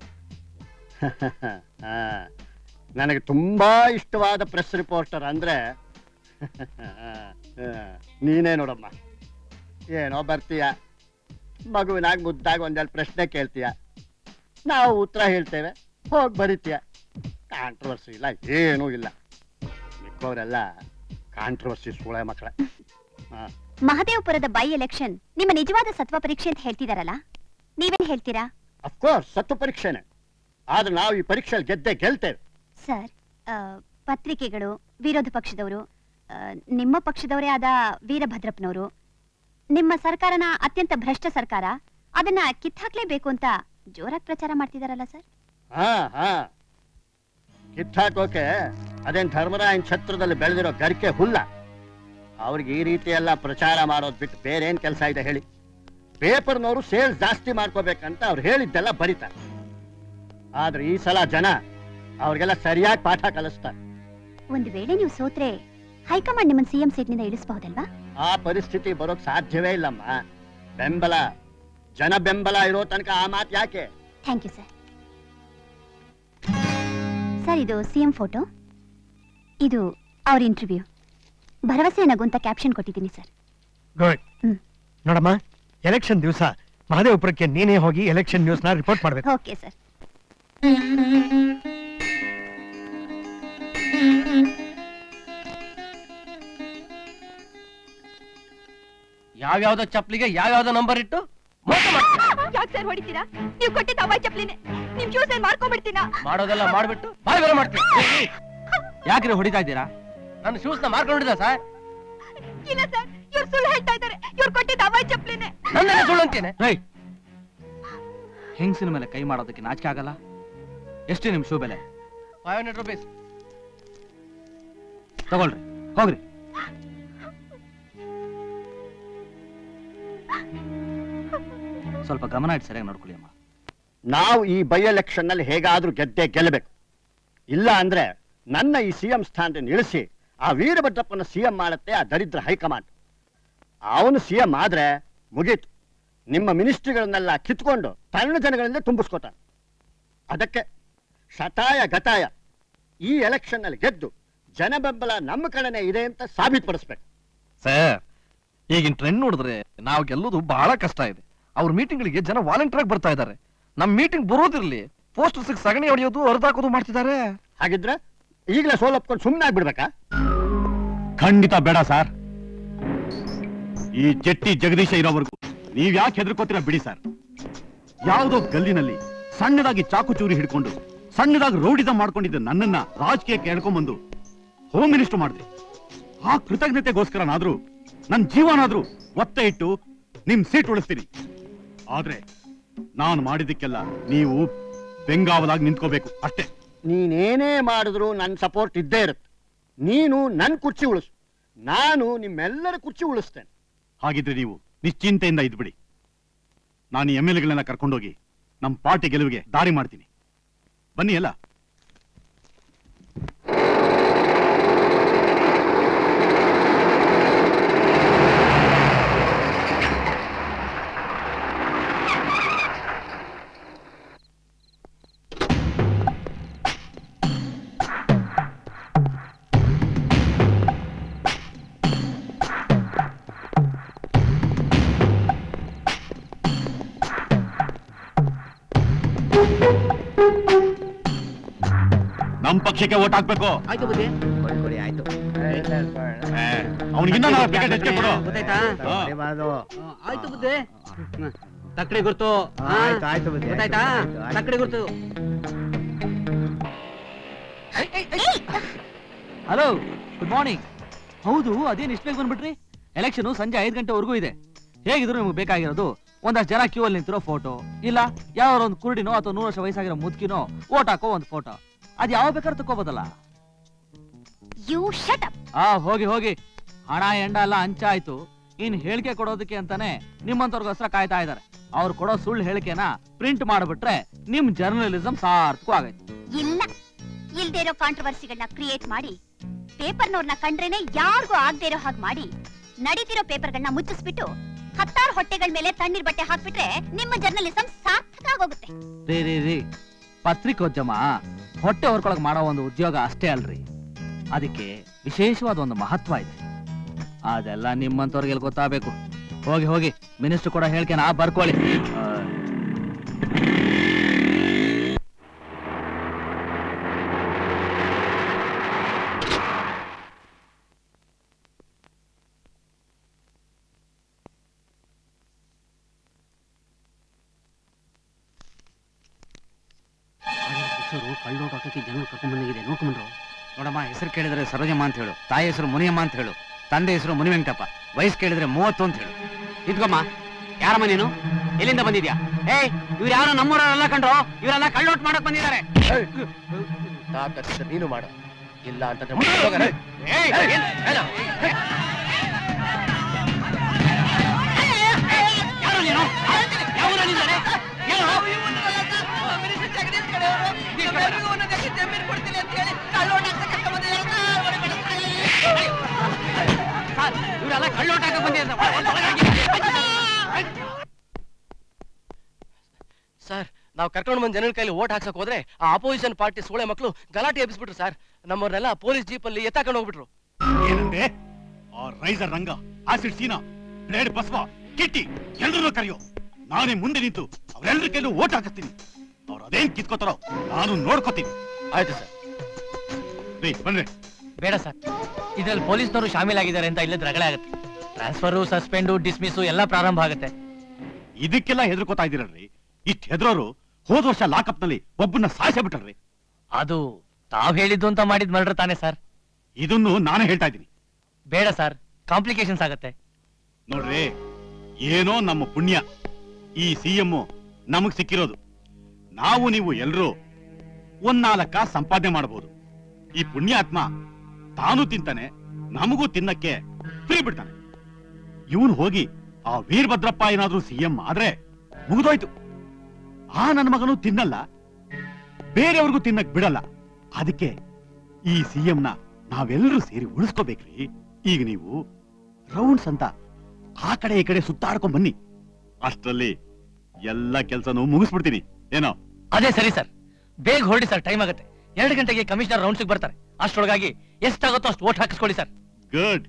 ಆ, ನನಗೆ ತುಂಬಾ ಇಷ್ಟವಾದ ಪ್ರೆಸ್ ರಿಪೋರ್ಟರ್ ಅಂದ್ರೆ ಆ, ನೀನೇ ನೋಡಮ್ಮ ಏನೋ ಬರ್ತೀಯ ಮಗುವಿನಾಗ ಮುದ್ದಾಗಿ ಒಂದೆರಡು ಪ್ರಶ್ನೆ ಕೇಳ್ತೀಯ ನಾವು ಉತ್ತರ ಹೇಳ್ತೇವೆ ಹೋಗಿ ಬರೀತೀಯ ಕಾಂಟ್ರವರ್ಸಿ ಇಲ್ಲ ಏನೂ ಇಲ್ಲ ಮಿಕ್ಕವರೆಲ್ಲ ಕಾಂಟ್ರವರ್ಸಿ ಸೂಳೆ ಮಕ್ಕಳ ಮಹದೇವಪುರದ ಬೈ ಎಲೆಕ್ಷನ್ ನಿಮ್ಮ ನಿಜವಾದ ಸತ್ವ ಪರೀಕ್ಷೆ ಅಂತ ಹೇಳ್ತಿದಾರಲ್ಲ ನೀವೇನ್ ಹೇಳ್ತೀರಾ ಅಫ್ಕೋರ್ಸ್ ಸತ್ತು ಪರೀಕ್ಷೆನೆ ಆದ್ರೆ ನಾವು ಈ ಪರೀಕ್ಷೆಯಲ್ಲಿ ಗೆದ್ದೆ ಗೆಲ್ತೇವೆ ಸರ್ ಆ, ಪತ್ರಿಕೆಗಳು ವಿರೋಧ ಪಕ್ಷದವರು ಆ, ನಿಮ್ಮ ಪಕ್ಷದವರೇ ಆದ ವೀರಭದ್ರಪ್ಪನವರು ನಿಮ್ಮ ಸರ್ಕಾರನ ಅತ್ಯಂತ ಭ್ರಷ್ಟ ಸರ್ಕಾರ ಅದನ್ನ ಕಿತ್ತಾಕ್ಲೇಬೇಕು ಅಂತ ಜೋರಾಗಿ ಪ್ರಚಾರ ಮಾಡ್ತಿದಾರಲ್ಲ ಸರ್ ಹಾ ಹಾ ಕಿತ್ತಾಕೋಕೆ ಅದೇನ್ ಧರ್ಮರಾಯನ್ ಛತ್ರದಲ್ಲಿ ಬೆಳೆದಿರೋ ಗರಿಕೆ ಹುಲ್ಲ ಅವ್ರಿಗೆ ಈ ರೀತಿ ಎಲ್ಲ ಪ್ರಚಾರ ಮಾಡೋದ್ ಬಿಟ್ಟು ಬೇರೆ ಏನ್ ಕೆಲಸ ಇದೆ ಹೇಳಿ ಪೇಪರ್ನವರು ಸೇಲ್ಸ್ ಜಾಸ್ತಿ ಮಾಡ್ಕೋಬೇಕಂತ ಅವ್ರು ಹೇಳಿದ್ದೆಲ್ಲ ಬರೀತಾರೆ ಆದ್ರೆ ಈ ಸಲ ಜನ ಅವ್ರಿಗೆಲ್ಲ ಸರಿಯಾಗಿ ಪಾಠ ಕಲಿಸ್ತಾರೆ ಒಂದು ವೇಳೆ ನೀವು ಸೋತ್ರೆ ಹೈಕಮಾಂಡ್ ನಿಮ್ಮನ್ನ ಸಿಎಂ ಸೀಟ್ನಿಂದ ಇಳಿಸಬಹುದಲ್ವಾ ಆ ಪರಿಸ್ಥಿತಿ ಬರೋಕ್ ಸಾಧ್ಯವೇ ಇಲ್ಲಮ್ಮ ಬೆಂಬಲ ಜನ ಬೆಂಬಲ ಇರೋ ತನಕ ಆ ಮಾತು ಯಾಕೆ ಥ್ಯಾಂಕ್ ಯು ಸರ್ ಸರ್ ಇದು ಸಿಎಂ ಫೋಟೋ ಇದು ಅವ್ರ ಇಂಟರ್ವ್ಯೂ ಭರವಸೆ ನಗುಂತ ಕ್ಯಾಪ್ಷನ್ ಕೊಟ್ಟಿದ್ದೀನಿ ಸರ್ ಗುಡ್ ಹ್ಮ್. ನೋಡಮ್ಮ ಎಲೆಕ್ಷನ್ ದಿವಸ ಮಹದೇವಪುರಕ್ಕೆ ನೀನೇ ಹೋಗಿ ಎಲೆಕ್ಷನ್ ನ್ಯೂಸ್ ನ ರಿಪೋರ್ಟ್ ಮಾಡ್ಬೇಕು ಓಕೆ ಸರ್ ಯಾವ್ಯಾವ್ದೋ ಚಪ್ಲಿಗೆ ಯಾವ್ಯಾವ್ದೋ ನಂಬರ್ ಇಟ್ಟು ಮೋಸ ಮಾಡ್ತೀರಾ? ಯಾಕೆ ಸರ್ ಹೊಡಿತೀರಾ ನೀವು ಕೊಟ್ಟಿದ್ದ ಅವಾಯ್ ಚಪ್ಲಿನೇ ನಿಮ್ ಶೂಸ್ ಅಲ್ಲಿ ಮಾರ್ಕೊಂಡ್ಬಿಡ್ತೀನಾ ಮಾಡೋದೆಲ್ಲ ಮಾಡ್ಬಿಟ್ಟು ಬಾಯ್ ಬೇರೆ ಮಾಡ್ತೀರಾ ಯಾಕ್ರೆ ಹೊಡಿತಾ ಇದ್ದೀರಾ ನನ್ನ ಶೂಸ್ ನ ಮಾರ್ಕೊಂಡಿದ್ದ ಸರ್ ಇಲ್ಲ ಸರ್ ಇವ್ರು ಸುಳ್ಳು ಹೇಳ್ತಾ ಇದ್ದಾರೆ ಇವ್ರು ಕೊಟ್ಟಿದ್ದ ಅವಾಯ್ ಚಪ್ಲಿನೇ ನನ್ನ ಸುಳ್ಳು ಅಂತೀನಿ ರೈ ಹೆಂಗಸಿನ ಮೇಲೆ ಕೈ ಮಾಡೋದಕ್ಕೆ ನಾಚಿಕೆ ಆಗಲ್ಲ ಎಷ್ಟು ನಿಮ್ ಶೂ ಬೆಲೆ ಫೈವ್ ಹಂಡ್ರೆಡ್ ರುಪೀಸ್ ತಗೊಳ್ರಿ ಹೋಗ್ರಿ ಸ್ವಲ್ಪ ಗಮನ ಇಟ್ಟು ಸರಿಯಾಗಿ ನೋಡ್ಕೊಳ್ಳಿ ಅಮ್ಮ ನಾವು ಈ ಬೈ ಎಲೆಕ್ಷನ್ ನಲ್ಲಿ ಹೇಗಾದ್ರೂ ಗೆದ್ದೆ ಗೆಲ್ಲಬೇಕು ಇಲ್ಲ ಅಂದ್ರೆ ನನ್ನ ಈ ಸಿ ಎಂ ಸ್ಥಾನದಿಂದ ಇಳಿಸಿ ಆ ವೀರಭದ್ರಪ್ಪನ ಸಿ ಎಂ ಮಾಡುತ್ತೆ ಆ ದರಿದ್ರ ಹೈಕಮಾಂಡ್ ಅವನು ಸಿ ಎಂ ಆದ್ರೆ ಮುಗೀತು ನಿಮ್ಮ ಮಿನಿಸ್ಟ್ರಿಗಳನ್ನೆಲ್ಲ ಕಿತ್ಕೊಂಡು ತನ್ನ ಜನಗಳಿಂದ ತುಂಬಿಸ್ಕೋತಾನೆ ಅದಕ್ಕೆ ಶತಾಯ ಗತಾಯ ಈ ಎಲೆಕ್ಷನ್ ನಲ್ಲಿ ಗೆದ್ದು ಜನ ಬೆಂಬಲ ನಮ್ಮ ಕಡೆನೇ ಇದೆ ಅಂತ ಸಾಬೀತುಪಡಿಸ್ಬೇಕು ಸರ್ ಈಗಿನ ಟ್ರೆಂಡ್ ನೋಡಿದ್ರೆ ನಾವು ಗೆಲ್ಲೋದು ಬಹಳ ಕಷ್ಟ ಇದೆ ಅವ್ರ ಮೀಟಿಂಗ್ಗಳಿಗೆ ಜನ ವಾಲಂಟಿಯರ್ ಆಗಿ ಬರ್ತಾ ಇದ್ದಾರೆ ನಮ್ ಮೀಟಿಂಗ್ ಬರೋದಿರ್ಲಿ ಪೋಸ್ಟರ್ಸ್ ಸಗಣಿ ಹೊಡೆಯೋದು ಹರಿದಾಕೋದು ಮಾಡ್ತಿದ್ದಾರೆ ಹಾಗಿದ್ರೆ ಈಗಲೇ ಸೋಲಪ್ಕೊಂಡು ಸುಮ್ಮನೆ ಆಗ್ಬಿಡ್ಬೇಕಾ ಖಂಡಿತ ಬೇಡ ಸರ್ ಈ ಜಟ್ಟಿ ಜಗದೀಶ ಇರೋವರೆಗೂ ನೀವ್ ಯಾಕೆ ಹೆದರ್ಕೋತೀರಾ ಬಿಡಿ ಸರ್ ಯಾವುದೋ ಗಲ್ಲಿನಲ್ಲಿ ಸಣ್ಣದಾಗಿ ಚಾಕು ಚೂರಿ ಹಿಡ್ಕೊಂಡು ಸಣ್ಣದಾಗಿ ರೌಡಿದ ಮಾಡ್ಕೊಂಡಿದ್ದ ನನ್ನನ್ನ ರಾಜಕೀಯಕ್ಕೆ ಎಳ್ಕೊಂಬಂದು ಹೋಮ್ ಮಿನಿಸ್ಟರ್ ಮಾಡಿದೆ ಆ ಕೃತಜ್ಞತೆಗೋಸ್ಕರನಾದ್ರೂ ನನ್ನ ಜೀವನಾದ್ರೂ ಒತ್ತ ಇಟ್ಟು ನಿಮ್ ಸೀಟ್ ಉಳಿಸ್ತೀನಿ ಆದ್ರೆ ನಾನು ಮಾಡಿದ್ದಕ್ಕೆಲ್ಲ ನೀವು ಬೆಂಗಾವಲಾಗಿ ನಿಂತ್ಕೋಬೇಕು ಅಷ್ಟೇ ನೀನೇನೇ ಮಾಡಿದ್ರು ನನ್ನ ಸಪೋರ್ಟ್ ಇದ್ದೇ ಇರುತ್ತೆ ನೀನು ನನ್ನ ಕುರ್ಚಿ ಉಳಿಸು ನಾನು ನಿಮ್ಮೆಲ್ಲರ ಕುರ್ಚಿ ಉಳಿಸ್ತೇನೆ ಹಾಗಿದ್ರೆ ನೀವು ನಿಶ್ಚಿಂತೆಯಿಂದ ಇದ್ಬಿಡಿ ನಾನು ಎಮ್ ಎಲ್ ಎಗಳನ್ನ ಕರ್ಕೊಂಡೋಗಿ ನಮ್ಮ ಪಾರ್ಟಿ ಗೆಲುವಿಗೆ ದಾರಿ ಮಾಡ್ತೀನಿ ಬನ್ನಿ ಎಲ್ಲ ನಮ್ ಪಕ್ಷಕ್ಕೆ ಓಟ್ ಹಾಕ್ಬೇಕು ಆಯ್ತು ಬುದ್ಧಿ ಅವನಿಗಿನ್ನ ನಾವು ಟಿಕೆಟ್ ಹೆಚ್ಚಿಗೆ ಕೊಡು ಗೊತ್ತಾಯ್ತಾ ಹಾ. ಆಯ್ತು ಬುದ್ಧಿ ತಕ್ಕಡಿ ಗುರ್ತು ಹಾ. ಗೊತ್ತಾಯ್ತಾ ತಕ್ಕಡಿ ಗುರ್ತು ಹಲೋ ಗುಡ್ ಮಾರ್ನಿಂಗ್ ಹೌದು ಅದೇನ್ ಇಷ್ಟ ಬೇಗ ಬಂದ್ಬಿಟ್ರಿ ಎಲೆಕ್ಷನ್ ಸಂಜೆ ಐದು ಗಂಟೆವರೆಗೂ ಇದೆ ಹೇಗಿದ್ರು ನಿಮ್ಗೆ ಬೇಕಾಗಿರೋದು ಒಂದಷ್ಟು ಜನ ಕ್ಯೂ ಅಲ್ಲಿ ನಿಂತಿರೋ ಫೋಟೋ ಇಲ್ಲ ಯಾವ ಒಂದು ಕುರುಡಿನೋ ಅಥವಾ ನೂರು ವರ್ಷ ವಯಸ್ಸಾಗಿರೋ ಮುದುಕಿನೋ ಓಟ್ ಹಾಕೋ ಒಂದು ಫೋಟೋ ಅದ್ ಯಾವ ಬೇಕಾದ್ರೂ ತಕೋಬೋದಲ್ಲ ಯು ಶಟ್ ಅಪ್ ಆ ಹೋಗಿ ಹೋಗಿ ಹಣ ಎಂಡ ಎಲ್ಲ ಹಂಚಾಯ್ತು ಇನ್ ಹೇಳಿಕೆ ಕೊಡೋದಕ್ಕೆ ಅಂತಾನೆ ನಿಮ್ಮಂತವ್ರಿಗೋಸ್ಕರ ಕಾಯ್ತಾ ಇದಾರೆ ಅವ್ರು ಕೊಡೋ ಸುಳ್ಳು ಹೇಳಿಕೆನ ಪ್ರಿಂಟ್ ಮಾಡ್ಬಿಟ್ರೆ ನಿಮ್ ಜರ್ನಲಿಸಂ ಸಾರ್ಥಕವಾಗೈತೆ ಇಲ್ಲ ಇಲ್ದೇ ಇರೋ ಕಾಂಟ್ರವರ್ಸಿಗಳನ್ನ ಕ್ರಿಯೇಟ್ ಮಾಡಿ ಪೇಪರ್ನವ್ರನ್ನ ಕಂಡ್ರೇನೆ ಯಾರಿಗೂ ಆಗದೆ ಇರೋ ಹಾಗೆ ಮಾಡಿ ನಡೀತಿರೋ ಪೇಪರ್ಗಳನ್ನ ಮುಚ್ಚಿಸ್ಬಿಟ್ಟು ಹತ್ತಾರು ಹೊಟ್ಟೆಗಳ ಮೇಲೆ ತಣ್ಣೀರ್ ಬಟ್ಟೆ ಹಾಕ್ಬಿಟ್ರೆ ನಿಮ್ಮ ಜರ್ನಲಿಸಂ ಸಾರ್ಥಕ ಆಗೋಗುತ್ತೆ ರೀ ರೀ ರೀ ಪತ್ರಿಕೋದ್ಯಮ ಹೊಟ್ಟೆ ಹೊರ್ಕೊಳಕ್ ಮಾಡೋ ಒಂದು ಉದ್ಯೋಗ ಅಷ್ಟೇ ಅಲ್ರಿ ಅದಕ್ಕೆ ವಿಶೇಷವಾದ ಒಂದು ಮಹತ್ವ ಇದೆ ಅದೆಲ್ಲ ನಿಮ್ಮಂತವ್ರಿಗೆ ಗೊತ್ತಾಗಬೇಕು ಹೋಗಿ ಹೋಗಿ ಮಿನಿಸ್ಟರ್ ಕೂಡ ಹೇಳ್ಕೆ ನಾ ಬರ್ಕೊಳ್ಳಿ ಆ, ಕಳ್ಳೋಟ ಹಾಕಕ್ಕೆ ಜನ ಕರ್ಕೊಂಡ್ ಬಂದಿದೆ ನೋಡ್ಕೊಂಡ್ರು ನೋಡಮ್ಮ ಹೆಸರು ಕೇಳಿದ್ರೆ ಸರೋಜಮ್ಮ ಅಂತ ಹೇಳು ತಾಯಿ ಹೆಸರು ಮುನಿಯಮ್ಮ ಅಂತ ಹೇಳು ತಂದೆ ಹೆಸರು ಮುನಿ ವೆಂಕಟಪ್ಪ ವಯಸ್ಸು ಕೇಳಿದ್ರೆ ಮೂವತ್ತು ಅಂತ ಹೇಳು ಇದ್ಕೊಮ್ಮ ಯಾರಮ್ಮ ನೀನು ಎಲ್ಲಿಂದ ಬಂದಿದ್ಯಾ ಏ ಇವ್ರು ಯಾರೋ ನಮ್ಮೂರಲ್ಲ ಕಂಡ್ರು ಇವರೆಲ್ಲ ಕಳ್ಳೋಟ್ ಮಾಡಕ್ ಬಂದಿದ್ದಾರೆ ನೀನು ಮಾಡು ಇಲ್ಲ ಅಂತಂದ್ರೆ ಏಯ್, ಏನ್- ಹೇಳು. ಯಾರು ನೀನು ಯಾವ ಊರಲ್ಲಿದ್ದಾರೆ? ಹೇಳು. ಸರ್, ಇವರೆಲ್ಲ ಕಳ್ಳೋಟ ಹಾಕಕ್ ಬಂದಿದ್ದಾರೆ ಸರ್ ನಾವು ಕರ್ಕೊಂಡು ಬಂದ್ ಜನರ ಕೈಲಿ ಓಟ್ ಹಾಕ್ಸಕ್ ಹೋದ್ರೆ ಆ ಅಪೋಸಿಷನ್ ಪಾರ್ಟಿ ಸೋಳೆ ಮಕ್ಕಳು ಗಲಾಟೆ ಎಬ್ಬಿಸ್ಬಿಟ್ರು ಸರ್ ನಮ್ಮವ್ರನ್ನೆಲ್ಲ ಪೊಲೀಸ್ ಜೀಪ್ ಅಲ್ಲಿ ಎತ್ತಾಕೊಂಡು ಹೋಗ್ಬಿಟ್ರು ಏನಂದೆ ಆ razor Ranga acid Seena blade Basava Kitti ಎಲ್ರನ್ನೂ ಕರೆಯೋ ನಾನೇ ಮುಂದೆ ನಿಂತು ಅವರೆಲ್ಲರ ಕೈಲೂ ಓಟ್ ಹಾಕಿಸ್ತೀನಿ ಅವ್ರು ಅದೇನ್ ಕಿತ್ಕೋತಾರೋ ನಾನು ನೋಡ್ಕೋತೀನಿ ಆಯ್ತು ಸರ್ ರೀ ಬನ್ರಿ ಬೇಡ ಸರ್ ಇದ್ರಲ್ಲಿ ಪೊಲೀಸ್ನವರು ಶಾಮೀಲಾಗಿದ್ದಾರೆ ಅಂತ ಇಲ್ಲದ ರಗಳೆ ಆಗುತ್ತೆ ಟ್ರಾನ್ಸ್ಫರು ಸಸ್ಪೆಂಡು ಡಿಸ್ಮಿಸ್ಸು ಎಲ್ಲ ಪ್ರಾರಂಭ ಆಗುತ್ತೆ ಇದಕ್ಕೆಲ್ಲ ಹೆದರ್ಕೋತಾ ಇದ್ದೀರಲ್ರಿ ಇಷ್ಟ ಹೆದರೋರು ಹೋದ ವರ್ಷ ಲಾಕಪ್ ನಲ್ಲಿ ಒಬ್ಬನ್ನ ಸಾಯಿಸೇ ಬಿಟ್ರಲ್ರಿ ಅದು ತಾವ್ ಹೇಳಿದ್ದು ಅಂತ ಮಾಡಿದ್ ಮರ್ಡ್ರ್ ತಾನೆ ಸರ್ ಇದನ್ನು ನಾನೇ ಹೇಳ್ತಾ ಇದ್ದೀನಿ ಬೇಡ ಸರ್ ಕಾಂಪ್ಲಿಕೇಶನ್ಸ್ ಆಗತ್ತೆ ನೋಡ್ರಿ ಏನೋ ನಮ್ಮ ಪುಣ್ಯ ಈ ಸಿ ಎಂ ನಮಗ್ ಸಿಕ್ಕಿರೋದು ನಾವು ನೀವು ಎಲ್ರೂ ಒಂದ್ನಾಲ್ಕ ಸಂಪಾದನೆ ಮಾಡಬಹುದು ಈ ಪುಣ್ಯಾತ್ಮ ತಾನು ತಿಂತಾನೆ ನಮಗೂ ತಿನ್ನಕ್ಕೆ ಫ್ರೀ ಬಿಡ್ತಾನೆ ಇವನು ಹೋಗಿ ಆ ವೀರಭದ್ರಪ್ಪ ಏನಾದ್ರೂ ಸಿ ಎಂ ಆದ್ರೆ ಮುಗಿದೋಯ್ತು ಆ ನನ್ನ ಮಗನು ತಿನ್ನಲ್ಲ ಬೇರೆಯವ್ರಿಗೂ ತಿನ್ನಕ್ ಬಿಡಲ್ಲ ಅದಕ್ಕೆ ಈ ಸಿ ನ ನಾವೆಲ್ಲರೂ ಸೇರಿ ಉಳಿಸ್ಕೋಬೇಕ್ರಿ ಈಗ ನೀವು ರೌಂಡ್ಸ್ ಅಂತ ಆ ಕಡೆ ಈ ಕಡೆ ಸುತ್ತಾಡ್ಕೊಂಡ್ ಬನ್ನಿ ಅಷ್ಟರಲ್ಲಿ ಎಲ್ಲ ಕೆಲಸನೂ ಮುಗಿಸ್ಬಿಡ್ತೀನಿ ಏನೋ ಅದೇ ಸರಿ ಸರ್ ಬೇಗ ಹೊರಡಿ ಸರ್ ಟೈಮ್ ಆಗುತ್ತೆ ಎರಡು ಗಂಟೆಗೆ ಕಮಿಷನರ್ ರೌಂಡ್ಸ್ಗೆ ಬರ್ತಾರೆ ಅಷ್ಟರೊಳಗಾಗಿ ಎಷ್ಟಾಗುತ್ತೋ ಅಷ್ಟು ಓಟ್ ಹಾಕಿಸ್ಕೊಳ್ಳಿ ಸರ್ ಗುಡ್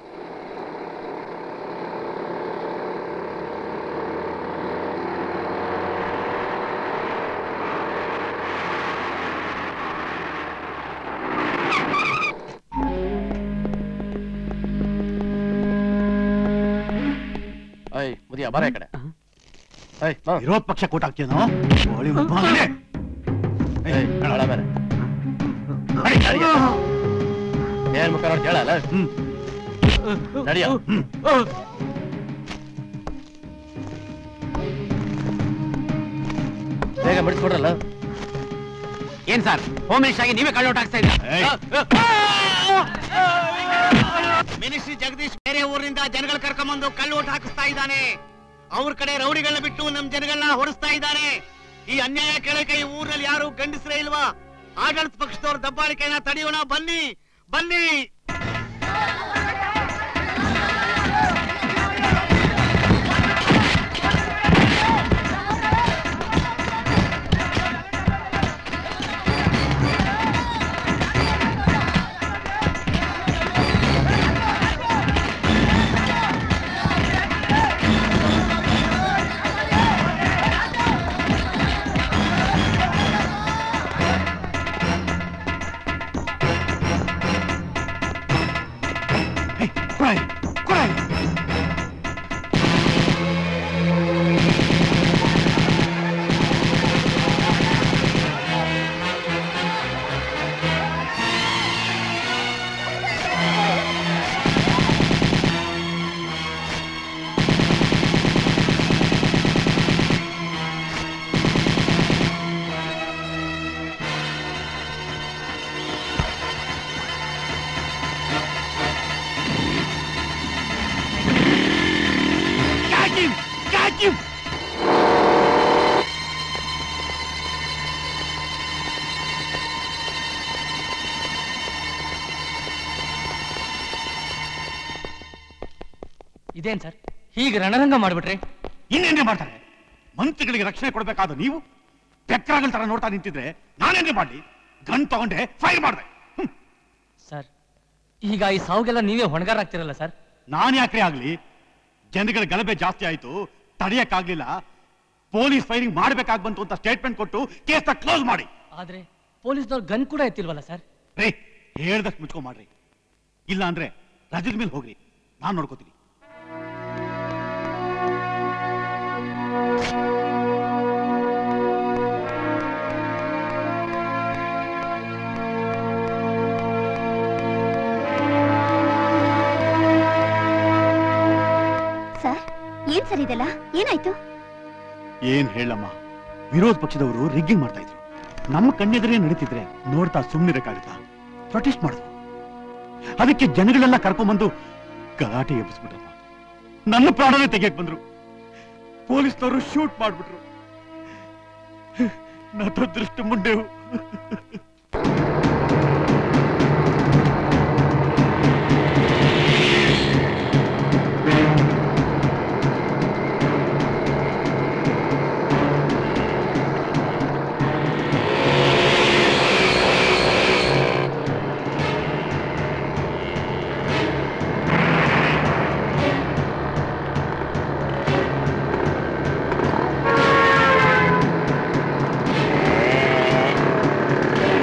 ಐ ಮುದಿಯ ಬರ ಈ ಕಡೆ ಐ ಬಾ ವಿರೋಧ ಪಕ್ಷ ಕೋಟ್ ಹಾಕ್ತೀನೋ ಕೋಳಿ ಮಗನೇ. ಏಯ್, ಏಯ್, ಬೇಡ. ಒಳ ಬೇರೆ. ನಡಿ, ನಡಿ. ಏನ್ ಮುಖ ನೋಡಿ ಕೇಳಲ್ಲ ಹ್ಮ್ ನಡಿಯ ಬೇಗ ಬಿಡಿಸ್ಕೊಡ್ರಲ್ಲ ಏನ್ ಸರ್ ಹೋಮ್ ಮಿನಿಸ್ಟರ್ ಆಗಿ ನೀವೇ ಕಳ್ಳೋಟ್ ಆಗ್ತಾ ಇದ್ದೀರಾ ಏಯ್. ಮಿನಿಸ್ಟ್ರಿ ಜಗದೀಶ್ ಬೇರೆ ಊರಿನಿಂದ ಜನಗಳು ಕರ್ಕೊಂಬಂದು ಕಲ್ಲು ಓಟ್ ಹಾಕಿಸ್ತಾ ಇದ್ದಾನೆ ಅವ್ರ ಕಡೆ ರೌಡಿಗಳನ್ನ ಬಿಟ್ಟು ನಮ್ ಜನಗಳನ್ನ ಹೊಡಿಸ್ತಾ ಇದ್ದಾನೆ ಈ ಅನ್ಯಾಯ ಕೇಳಕ್ಕೆ ಈ ಊರಲ್ಲಿ ಯಾರು ಗಂಡಸರೇ ಇಲ್ವಾ ಆಡಳಿತ ಪಕ್ಷದವ್ರ ದಬ್ಬಾಳಿಕೆಯನ್ನ ತಡೆಯೋಣ ಬನ್ನಿ ಬನ್ನಿ ಏಯ್, ಕೊಡಾಯ್, ಕೊಡಾಯ್. Catch him! Catch him! ಇದೇನ್ ಸರ್ ಹೀಗೆ ರಣರಂಗ ಮಾಡ್ಬಿಟ್ರಿ ಇನ್ನೇನೇ ಮಾಡ್ತಾರೆ ಮಂತ್ರಿಗಳಿಗೆ ರಕ್ಷಣೆ ಕೊಡ್ಬೇಕಾದ ನೀವು ಬೆಕ್ರಾಗಲ್ ತರ ನೋಡ್ತಾ ನಿಂತಿದ್ರೆ ನಾನೇನೇ ಮಾಡ್ಲಿ ಗನ್ ತಗೊಂಡೆ ಫೈರ್ ಮಾಡಿದೆ ಸರ್ ಈಗ ಈ ಸಾವುಗೆಲ್ಲ ನೀವೇ ಹೊಣಗಾರಾಗ್ತಿರಲ್ಲ ಸರ್ ನಾನ್ ಯಾಕ್ರೆ ಆಗ್ಲಿ ಜನಗಳ ಗಲಭೆ ಜಾಸ್ತಿ ಆಯ್ತು ತಡೆಯಕ್ಕಾಗ್ಲಿಲ್ಲ ಪೊಲೀಸ್ ಫೈರಿಂಗ್ ಮಾಡ್ಬೇಕಾಗ್ ಬಂತು ಅಂತ ಸ್ಟೇಟ್ಮೆಂಟ್ ಕೊಟ್ಟು ಕೇಸ್ ಕ್ಲೋಸ್ ಮಾಡಿ ಆದ್ರೆ ಪೊಲೀಸ್ನವ್ರು ಗನ್ ಕೂಡ ಎತ್ತಿಲ್ವಲ್ಲ ಸರ್ ರೇ ಹೇಳ್ದಷ್ಟು ಮುಚ್ಕೊ ಮಾಡ್ರಿ ಇಲ್ಲ ಅಂದ್ರೆ ರಜದ ಮೇಲೆ ಹೋಗ್ರಿ ನಾನ್ ನೋಡ್ಕೋತೀನಿ ಸರ್ ಏನ್ ಸರ್ ಇದೆಲ್ಲ ಏನಾಯ್ತು ಏನ್ ಹೇಳಮ್ಮ ವಿರೋಧ ಪಕ್ಷದವರು ರಿಗ್ಗಿಂಗ್ ಮಾಡ್ತಾ ಇದ್ರು ನಮ್ಮ ಕಣ್ಣೆದುರೇ ನಡೀತಿದ್ರೆ ನೋಡ್ತಾ ಸುಮ್ಮನಿರಕ್ಕಾಗತ್ತಾ ಪ್ರೊಟೆಸ್ಟ್ ಮಾಡಿದ್ರು ಅದಕ್ಕೆ ಜನಗಳೆಲ್ಲ ಕರ್ಕೊಂಬಂದು ಗಲಾಟೆ ಎಬ್ಬಿಸ್ಬಿಟ್ರಮ್ಮ ನನ್ನ ಪ್ರಾಣನೇ ತೆಗಿಯಕ್ ಬಂದ್ರು ಪೊಲೀಸ್ನವರು ಶೂಟ್ ಮಾಡ್ಬಿಟ್ರು ನತದೃಷ್ಟ ಮುಂಡೆವು ಸರ್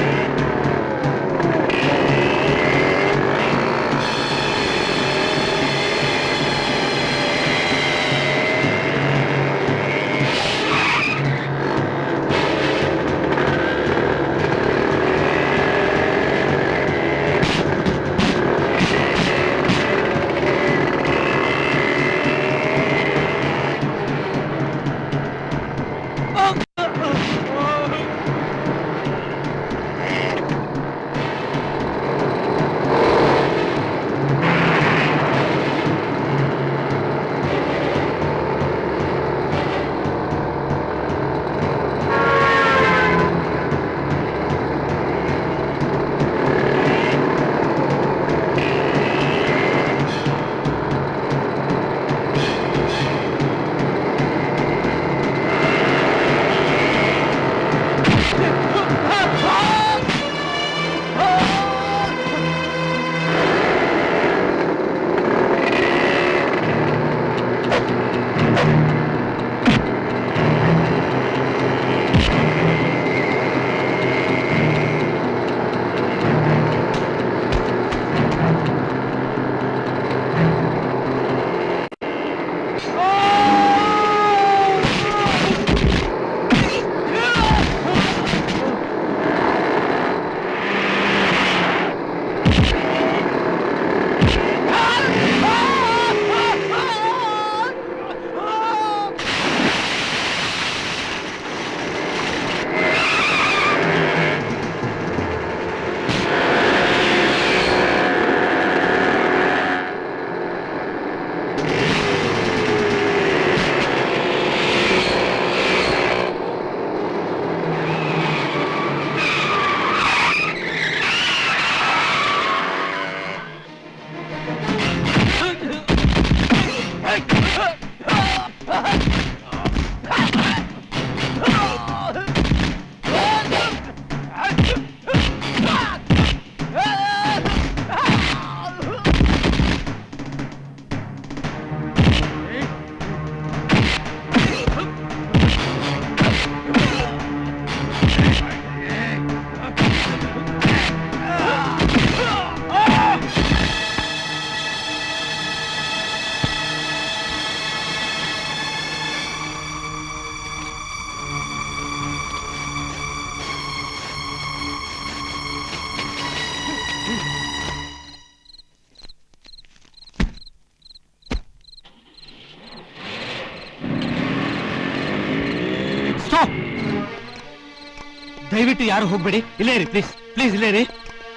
ದಯವಿಟ್ಟು ಯಾರು ಹೋಗ್ಬೇಡಿ ಇಲ್ಲೇ ರೀ ಪ್ಲೀಸ್ ಪ್ಲೀಸ್ ಇಲ್ಲೇ ರೀ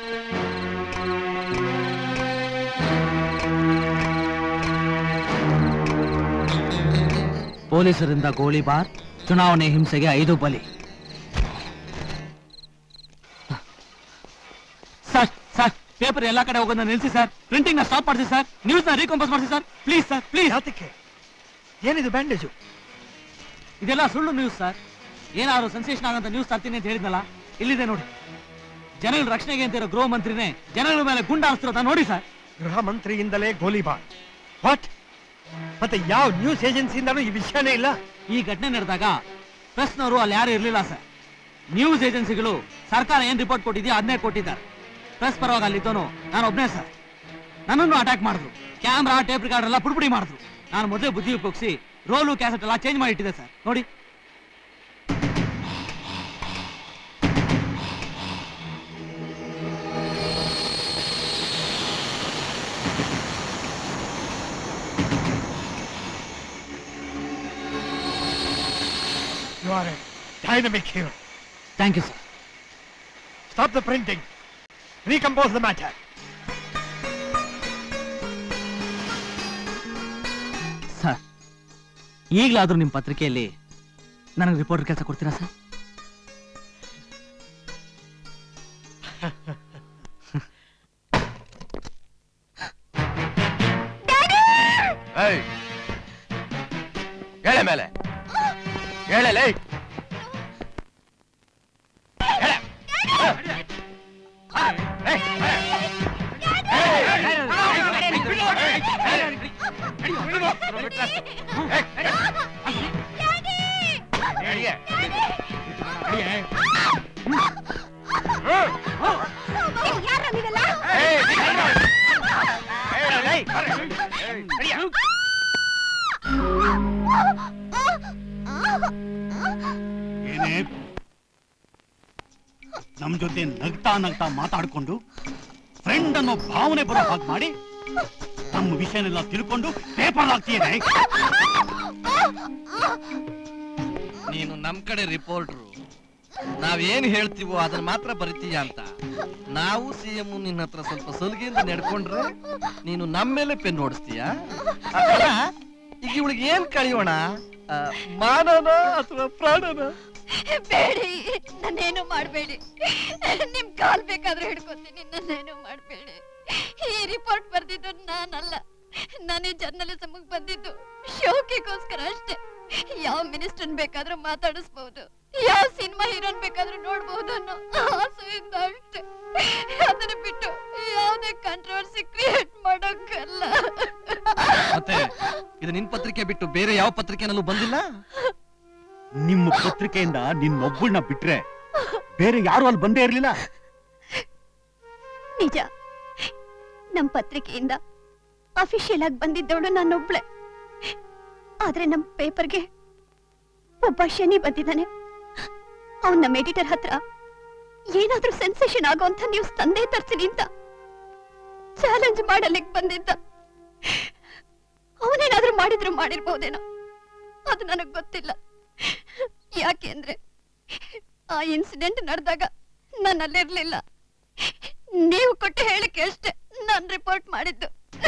ಪೊಲೀಸರಿಂದ ಗೋಳಿಬಾರ್ ಚುನಾವಣೆ ಹಿಂಸೆಗೆ ಐದು ಬಲಿ ಸರ್ ಸರ್ ಪೇಪರ್ ಎಲ್ಲಾ ಕಡೆ ಹೋಗೋದನ್ನ ನಿಲ್ಸಿ ಸರ್ ಪ್ರಿಂಟಿಂಗ್ ನ ಸ್ಟಾಪ್ ಮಾಡಿಸಿ ಸರ್ ನ್ಯೂಸ್ ನ ರೀಕಂಪೋಸ್ ಮಾಡಿಸಿ ಸರ್ ಪ್ಲೀಸ್ ಸರ್ ಪ್ಲೀಸ್ ಯಾತಕ್ಕೆ ಏನಿದು ಬ್ಯಾಂಡೇಜು ಇದೆಲ್ಲ ಸುಳ್ಳು ನ್ಯೂಸ್ ಸರ್ ಏನಾದ್ರು ಸೆನ್ಸೇಷನ್ ಆಗಂತ ನ್ಯೂಸ್ ತರ್ತೀನಿ ಅಂತ ಹೇಳಿದ್ನಲ್ಲ ಇಲ್ಲಿದೆ ನೋಡಿ ಜನಗಳ ರಕ್ಷಣೆಗೆ ಅಂತಿರೋ ಗೃಹ ಮಂತ್ರಿನೇ ಜನಗಳ ಮೇಲೆ ಗುಂಡ ಹಾರಿಸ್ತಿರೋದ ನೋಡಿ ಸರ್ ಗೃಹ ಮಂತ್ರಿಯಿಂದಲೇ ಗೋಲಿಬಾರ್ ವಾಟ್ ಮತ್ತೆ ಯಾವ ನ್ಯೂಸ್ ಏಜೆನ್ಸಿಯಿಂದಲೂ ಈ ವಿಷಯನೇ ಇಲ್ಲ ಈ ಘಟನೆ ನಡೆದಾಗ ಪ್ರೆಸ್ನವರು ಅಲ್ಲಿ ಯಾರು ಇರಲಿಲ್ಲ ಸರ್ ನ್ಯೂಸ್ ಏಜೆನ್ಸಿಗಳು ಸರ್ಕಾರ ಏನ್ ರಿಪೋರ್ಟ್ ಕೊಟ್ಟಿದೆಯೋ ಅದನ್ನೇ ಕೊಟ್ಟಿದ್ದಾರೆ ಪ್ರೆಸ್ ಪರವಾಗಿ ಅಲ್ಲಿದ್ದೋನು ನಾನು ಒಬ್ಬನೇ ಸರ್ ನನ್ನನ್ನು ಅಟ್ಯಾಕ್ ಮಾಡಿದ್ರು ಕ್ಯಾಮ್ರಾ ಟೇಪ್ ರಿಕಾರ್ಡ್ ಎಲ್ಲ ಪುಡಿಪುಡಿ ಮಾಡಿದ್ರು ನಾನು ಮೊದಲೇ ಬುದ್ಧಿ ಉಪಯೋಗಿಸಿ ರೋಲು ಕ್ಯಾಸೆಟ್ ಎಲ್ಲ ಚೇಂಜ್ ಮಾಡಿ ಇಟ್ಟಿದ್ದೆ ಸರ್ ನೋಡಿ you are a dynamic hero thank you sir stop the printing recompose the matter sir ಈಗಲಾದ್ರೂ ನಿಮ್ಮ ಪತ್ರಿಕೆಯಲ್ಲಿ ನನಗೆ ರಿಪೋರ್ಟರ್ ಕೆಲಸ ಕೊಡ್ತೀರಾ ಸರ್ ಏಯ್ ಹೇಳೆ ಮೇಲೆ ಹೇಳಲೇ ಏನೇ ನಮ್ ಜೊತೆ ನಗ್ತಾ ನಗ್ತಾ ಮಾತಾಡ್ಕೊಂಡು ಫ್ರೆಂಡ್ ಅನ್ನೋ ಭಾವನೆ ಬರೋ ಹಾಗೆ ಮಾಡಿ ನಮ್ಮ ವಿಷಯನೆಲ್ಲ ತಿಳ್ಕೊಂಡು ಪೇಪರ್ ಹಾಕ್ತೀಯೇ ನೀನು ನಮ್ ಕಡೆ ರಿಪೋರ್ಟ್ರು ನಾವೇನ್ ಹೇಳ್ತೀವೋ ಅದನ್ನ ಮಾತ್ರ ಬರಿತೀಯ ಅಂತ ನಾವು ಸಿ ಎಂ ನಿನ್ನ ಹತ್ರ ಸ್ವಲ್ಪ ಸಲಿಗೆಯಿಂದ ನಡ್ಕೊಂಡ್ರೆ ನೀನು ನಮ್ಮ ಮೇಲೆ ಪೆನ್ ಓಡಿಸ್ತೀಯ ಅಲ್ಲ, ಈಗ ಇವಳಿಗೆ ಏನ್ ಕಳಿಯೋಣ ಆ, ಮಾನನ ಅಥವಾ ಪ್ರಾಣನ ಬೇಡಿ ನನ್ನೇನು ಮಾಡಬೇಡಿ ನಿಮ್ ಕಾಲ್ ಬೇಕಾದ್ರೆ ಹಿಡ್ಕೊತೀನಿ ನನ್ನೇನು ಮಾಡಬೇಡಿ ಈ ರಿಪೋರ್ಟ್ ಬರ್ದಿದ್ದು ನಾನಲ್ಲ ನಾನೇ ಜರ್ನಲಿಸಮ್ ಬಂದಿದ್ದು ಶೋಕಿಗೋಸ್ಕರ ಅಷ್ಟೇ ಯಾವ ಮಿನಿಸ್ಟರ್ ಬೇಕಾದ್ರೂ ಮಾತಾಡಿಸ್ಬಹುದು ಯಾವ ಸಿನಿಮಾ ಹೀರೋನ್ ಬೇಕಾದ್ರೂ ನೋಡ್ಬಹುದು ಅನ್ನೋ ಆಸೆಯಿಂದ ಅಷ್ಟೇ ಅದನ್ನ ಬಿಟ್ಟು ಯಾವುದೇ ಕಂಟ್ರವರ್ಸಿ ಕ್ರಿಯೇಟ್ ಮಾಡೋಕ್ಕಲ್ಲ ಮತ್ತೆ ಇದು ನಿನ್ ಪತ್ರಿಕೆ ಬಿಟ್ಟು ಬೇರೆ ಯಾವ ಪತ್ರಿಕೆನಲ್ಲೂ ಬಂದಿಲ್ಲ ನಿಮ್ಮ ಪತ್ರಿಕೆಯಿಂದ ನಿನ್ನೊಬ್ಬಳನ್ನ ಬಿಟ್ರೆ ಬೇರೆ ಯಾರು ಅಲ್ಲಿ ಬಂದೇ ಇರ್ಲಿಲ್ಲ ನಿಜ ನಮ್ ಪತ್ರಿಕೆಯಿಂದ ಅಫಿಷಿಯಲ್ ಆಗಿ ಬಂದಿದ್ದವಳು ನಾನೊಬ್ಳೆ ಆದ್ರೆ ನಮ್ ಪೇಪರ್ಗೆ ಒಬ್ಬ ಶನಿ ಬಂದಿದ್ದಾನೆ ಅವನ್ ನಮ್ಮ ಎಡಿಟರ್ ಹತ್ರ ಏನಾದ್ರೂ ಸೆನ್ಸೇಷನ್ ಆಗೋಂತ ನ್ಯೂಸ್ ತಂದೆ ತರ್ತೀನಿ ಅಂತ ಚಾಲೆಂಜ್ ಮಾಡಲಿಕ್ ಬಂದಿದ್ದ ಅವನೇನಾದ್ರೂ ಮಾಡಿದ್ರು ಮಾಡಿರ್ಬೋದೇನೋ ಅದು ನನಗ್ ಗೊತ್ತಿಲ್ಲ ಯಾಕೆಂದ್ರೆ ಆ ಇನ್ಸಿಡೆಂಟ್ ನಡೆದಾಗ ನಾನು ಅಲ್ಲಿರ್ಲಿಲ್ಲ ನೀವು ಕೊಟ್ಟ ಹೇಳಿಕೆ ಅಷ್ಟೇ ನಾನು ರಿಪೋರ್ಟ್ ಮಾಡಿದ್ದು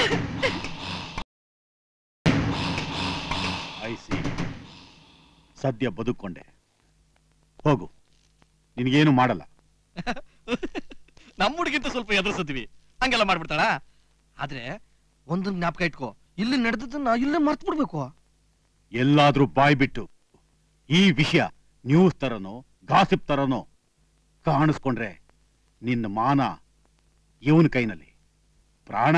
ಐಸಿ ಸದ್ಯ ಬದುಕೊಂಡೆ ಹೋಗು ನಿನಗೇನು ಮಾಡಲ್ಲ ನಮ್ಮ ಹುಡುಗಿಂತ ಸ್ವಲ್ಪ ಎದುರಿಸಿದ್ವಿ ಹಂಗೆಲ್ಲ ಮಾಡ್ಬಿಡ್ತಾಳ ಆದ್ರೆ ಒಂದು ಜ್ಞಾಪಕ ಇಟ್ಕೋ ಇಲ್ಲಿ ನಡೆದದನ್ನ ಇಲ್ಲೇ ಮರ್ತ್ ಬಿಡ್ಬೇಕು ಎಲ್ಲಾದ್ರೂ ಬಾಯ್ ಬಿಟ್ಟು ಈ ವಿಷಯ ನ್ಯೂಸ್ ತರನೋ ಗಾಸಿಪ್ ತರನೋ ಕಾಣಿಸ್ಕೊಂಡ್ರೆ ನಿನ್ನ ಮಾನ ಇವನ ಕೈನಲ್ಲಿ ಪ್ರಾಣ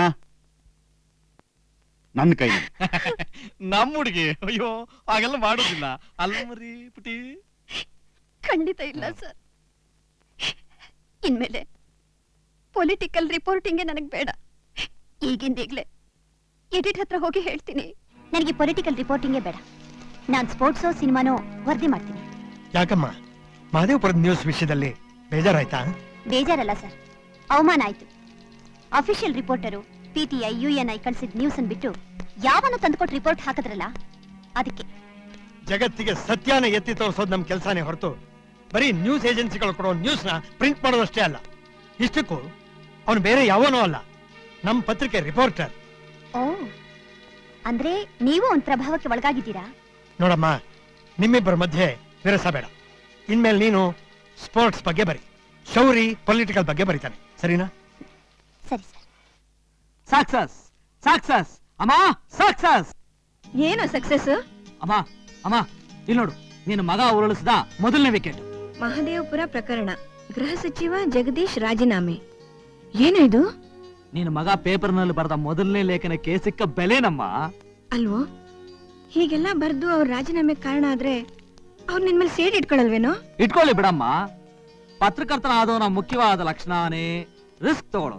ನನ್ನ ಕೈನಲ್ಲಿ ನಮ್ಮ ಹುಡುಗಿ ಅಯ್ಯೋ ಹಾಗೆಲ್ಲ ಮಾಡೋದಿಲ್ಲ ಅಲ್ಲ ಮರಿ ಪುಟಿ ಖಂಡಿತ ಇಲ್ಲ ಸರ್ ಇನ್ಮೇಲೆ ಪೊಲಿಟಿಕಲ್ ರಿಪೋರ್ಟಿಂಗ್ ನನಗೆ ಬೇಡ ಈಗಿಂದೀಗ್ಲೇ ಎಡಿಟ್ ಹತ್ರ ಹೋಗಿ ಹೇಳ್ತೀನಿ ನನಗೆ ಪೊಲಿಟಿಕಲ್ ರಿಪೋರ್ಟಿಂಗೇ ಬೇಡ ನಾನು ಸ್ಪೋರ್ಟ್ಸೋ ಸಿನಿಮಾನೋ ವರದಿ ಮಾಡ್ತೀನಿ ಯಾಕಮ್ಮ ಮಹದೇವಪುರದ ನ್ಯೂಸ್ ವಿಷಯದಲ್ಲಿ ಬೇಜಾರಾಯ್ತಾ ಬೇಜಾರಲ್ಲ ಸರ್ ಅವಮಾನ ಆಯ್ತು ಅಫಿಷಿಯಲ್ ರಿಪೋರ್ಟರು ಪಿಟಿಐ ಯುಎನ್ಐ ಕಳ್ಸಿದ ನ್ಯೂಸ್ ಬಿಟ್ಟು ಯಾವನು ತಂದುಕೊಟ್ಟು ರಿಪೋರ್ಟ್ ಹಾಕಿದ್ರಲ್ಲ ಅದಕ್ಕೆ ಜಗತ್ತಿಗೆ ಸತ್ಯನ ಎತ್ತಿ ತೋರಿಸೋದು ನಮ್ ಕೆಲಸನೇ ಹೊರತು ಬರೀ ನ್ಯೂಸ್ ಏಜೆನ್ಸಿಗಳು ಕೊಡೋ ನ್ಯೂಸ್ನ ಪ್ರಿಂಟ್ ಮಾಡೋದಷ್ಟೇ ಅಲ್ಲ ಇಷ್ಟಕ್ಕೂ ಅವನು ಬೇರೆ ಯಾವನೋ ಅಲ್ಲ ನಮ್ಮ ಪತ್ರಿಕೆ ರಿಪೋರ್ಟರ್ ಓ ಅಂದ್ರೆ ನೀವು ಒಂದ್ ಪ್ರಭಾವಕ್ಕೆ ಒಳಗಾಗಿದ್ದೀರಾ ನೋಡಮ್ಮ ನಿಮ್ಮಿಬ್ಬರ ಮಧ್ಯೆ ವಿರಸ ಬೇಡ ಇನ್ಮೇಲೆ ನೀನು ಸ್ಪೋರ್ಟ್ಸ್ ಬಗ್ಗೆ ಬರಿ ಶೌರಿ ಪೊಲಿಟಿಕಲ್ ಬಗ್ಗೆ ಬರೀತಾನೆ ಸರಿನಾ ಸರಿ ಸರ್ ಸಕ್ಸಸ್ ಸಕ್ಸಸ್ ಅಮ್ಮ ಸಕ್ಸಸ್ ಏನು ಸಕ್ಸಸ್ ಅಮ್ಮ ಅಮ್ಮ ಇಲ್ಲಿ ನೋಡು ನಿನ್ನ ಮಗ ಉರುಳಿಸಿದ ಮೊದಲನೇ ವಿಕೆಟ್ ಮಹದೇವಪುರ ಪ್ರಕರಣ ಗೃಹ ಸಚಿವ ಜಗದೀಶ್ ರಾಜೀನಾಮೆ ಏನು ಇದು ನಿನ್ನ ಮಗ ಪೇಪರ್ನಲ್ಲಿ ಬರೆದ ಮೊದಲನೇ ಲೇಖನಕ್ಕೆ ಸಿಕ್ಕ ಬೆಲೆನಮ್ಮ ಅಲ್ವೋ ಹೀಗೆಲ್ಲ ಬರ್ದು ಅವ್ರ ರಾಜೀನಾಮೆ ಕಾರಣ ಆದ್ರೆ ಅವ್ರು ನಿನ್ ಮೇಲೆ ಸೇಡ್ ಇಟ್ಕೊಳಲ್ವೇನೋ ಇಟ್ಕೊಳ್ಳಿ ಬಿಡಮ್ಮ ಪತ್ರಕರ್ತನಾದವನ ಮುಖ್ಯವಾದ ಲಕ್ಷಣನೇ ರಿಸ್ಕ್ ತಗೊಳ್ಳೋದು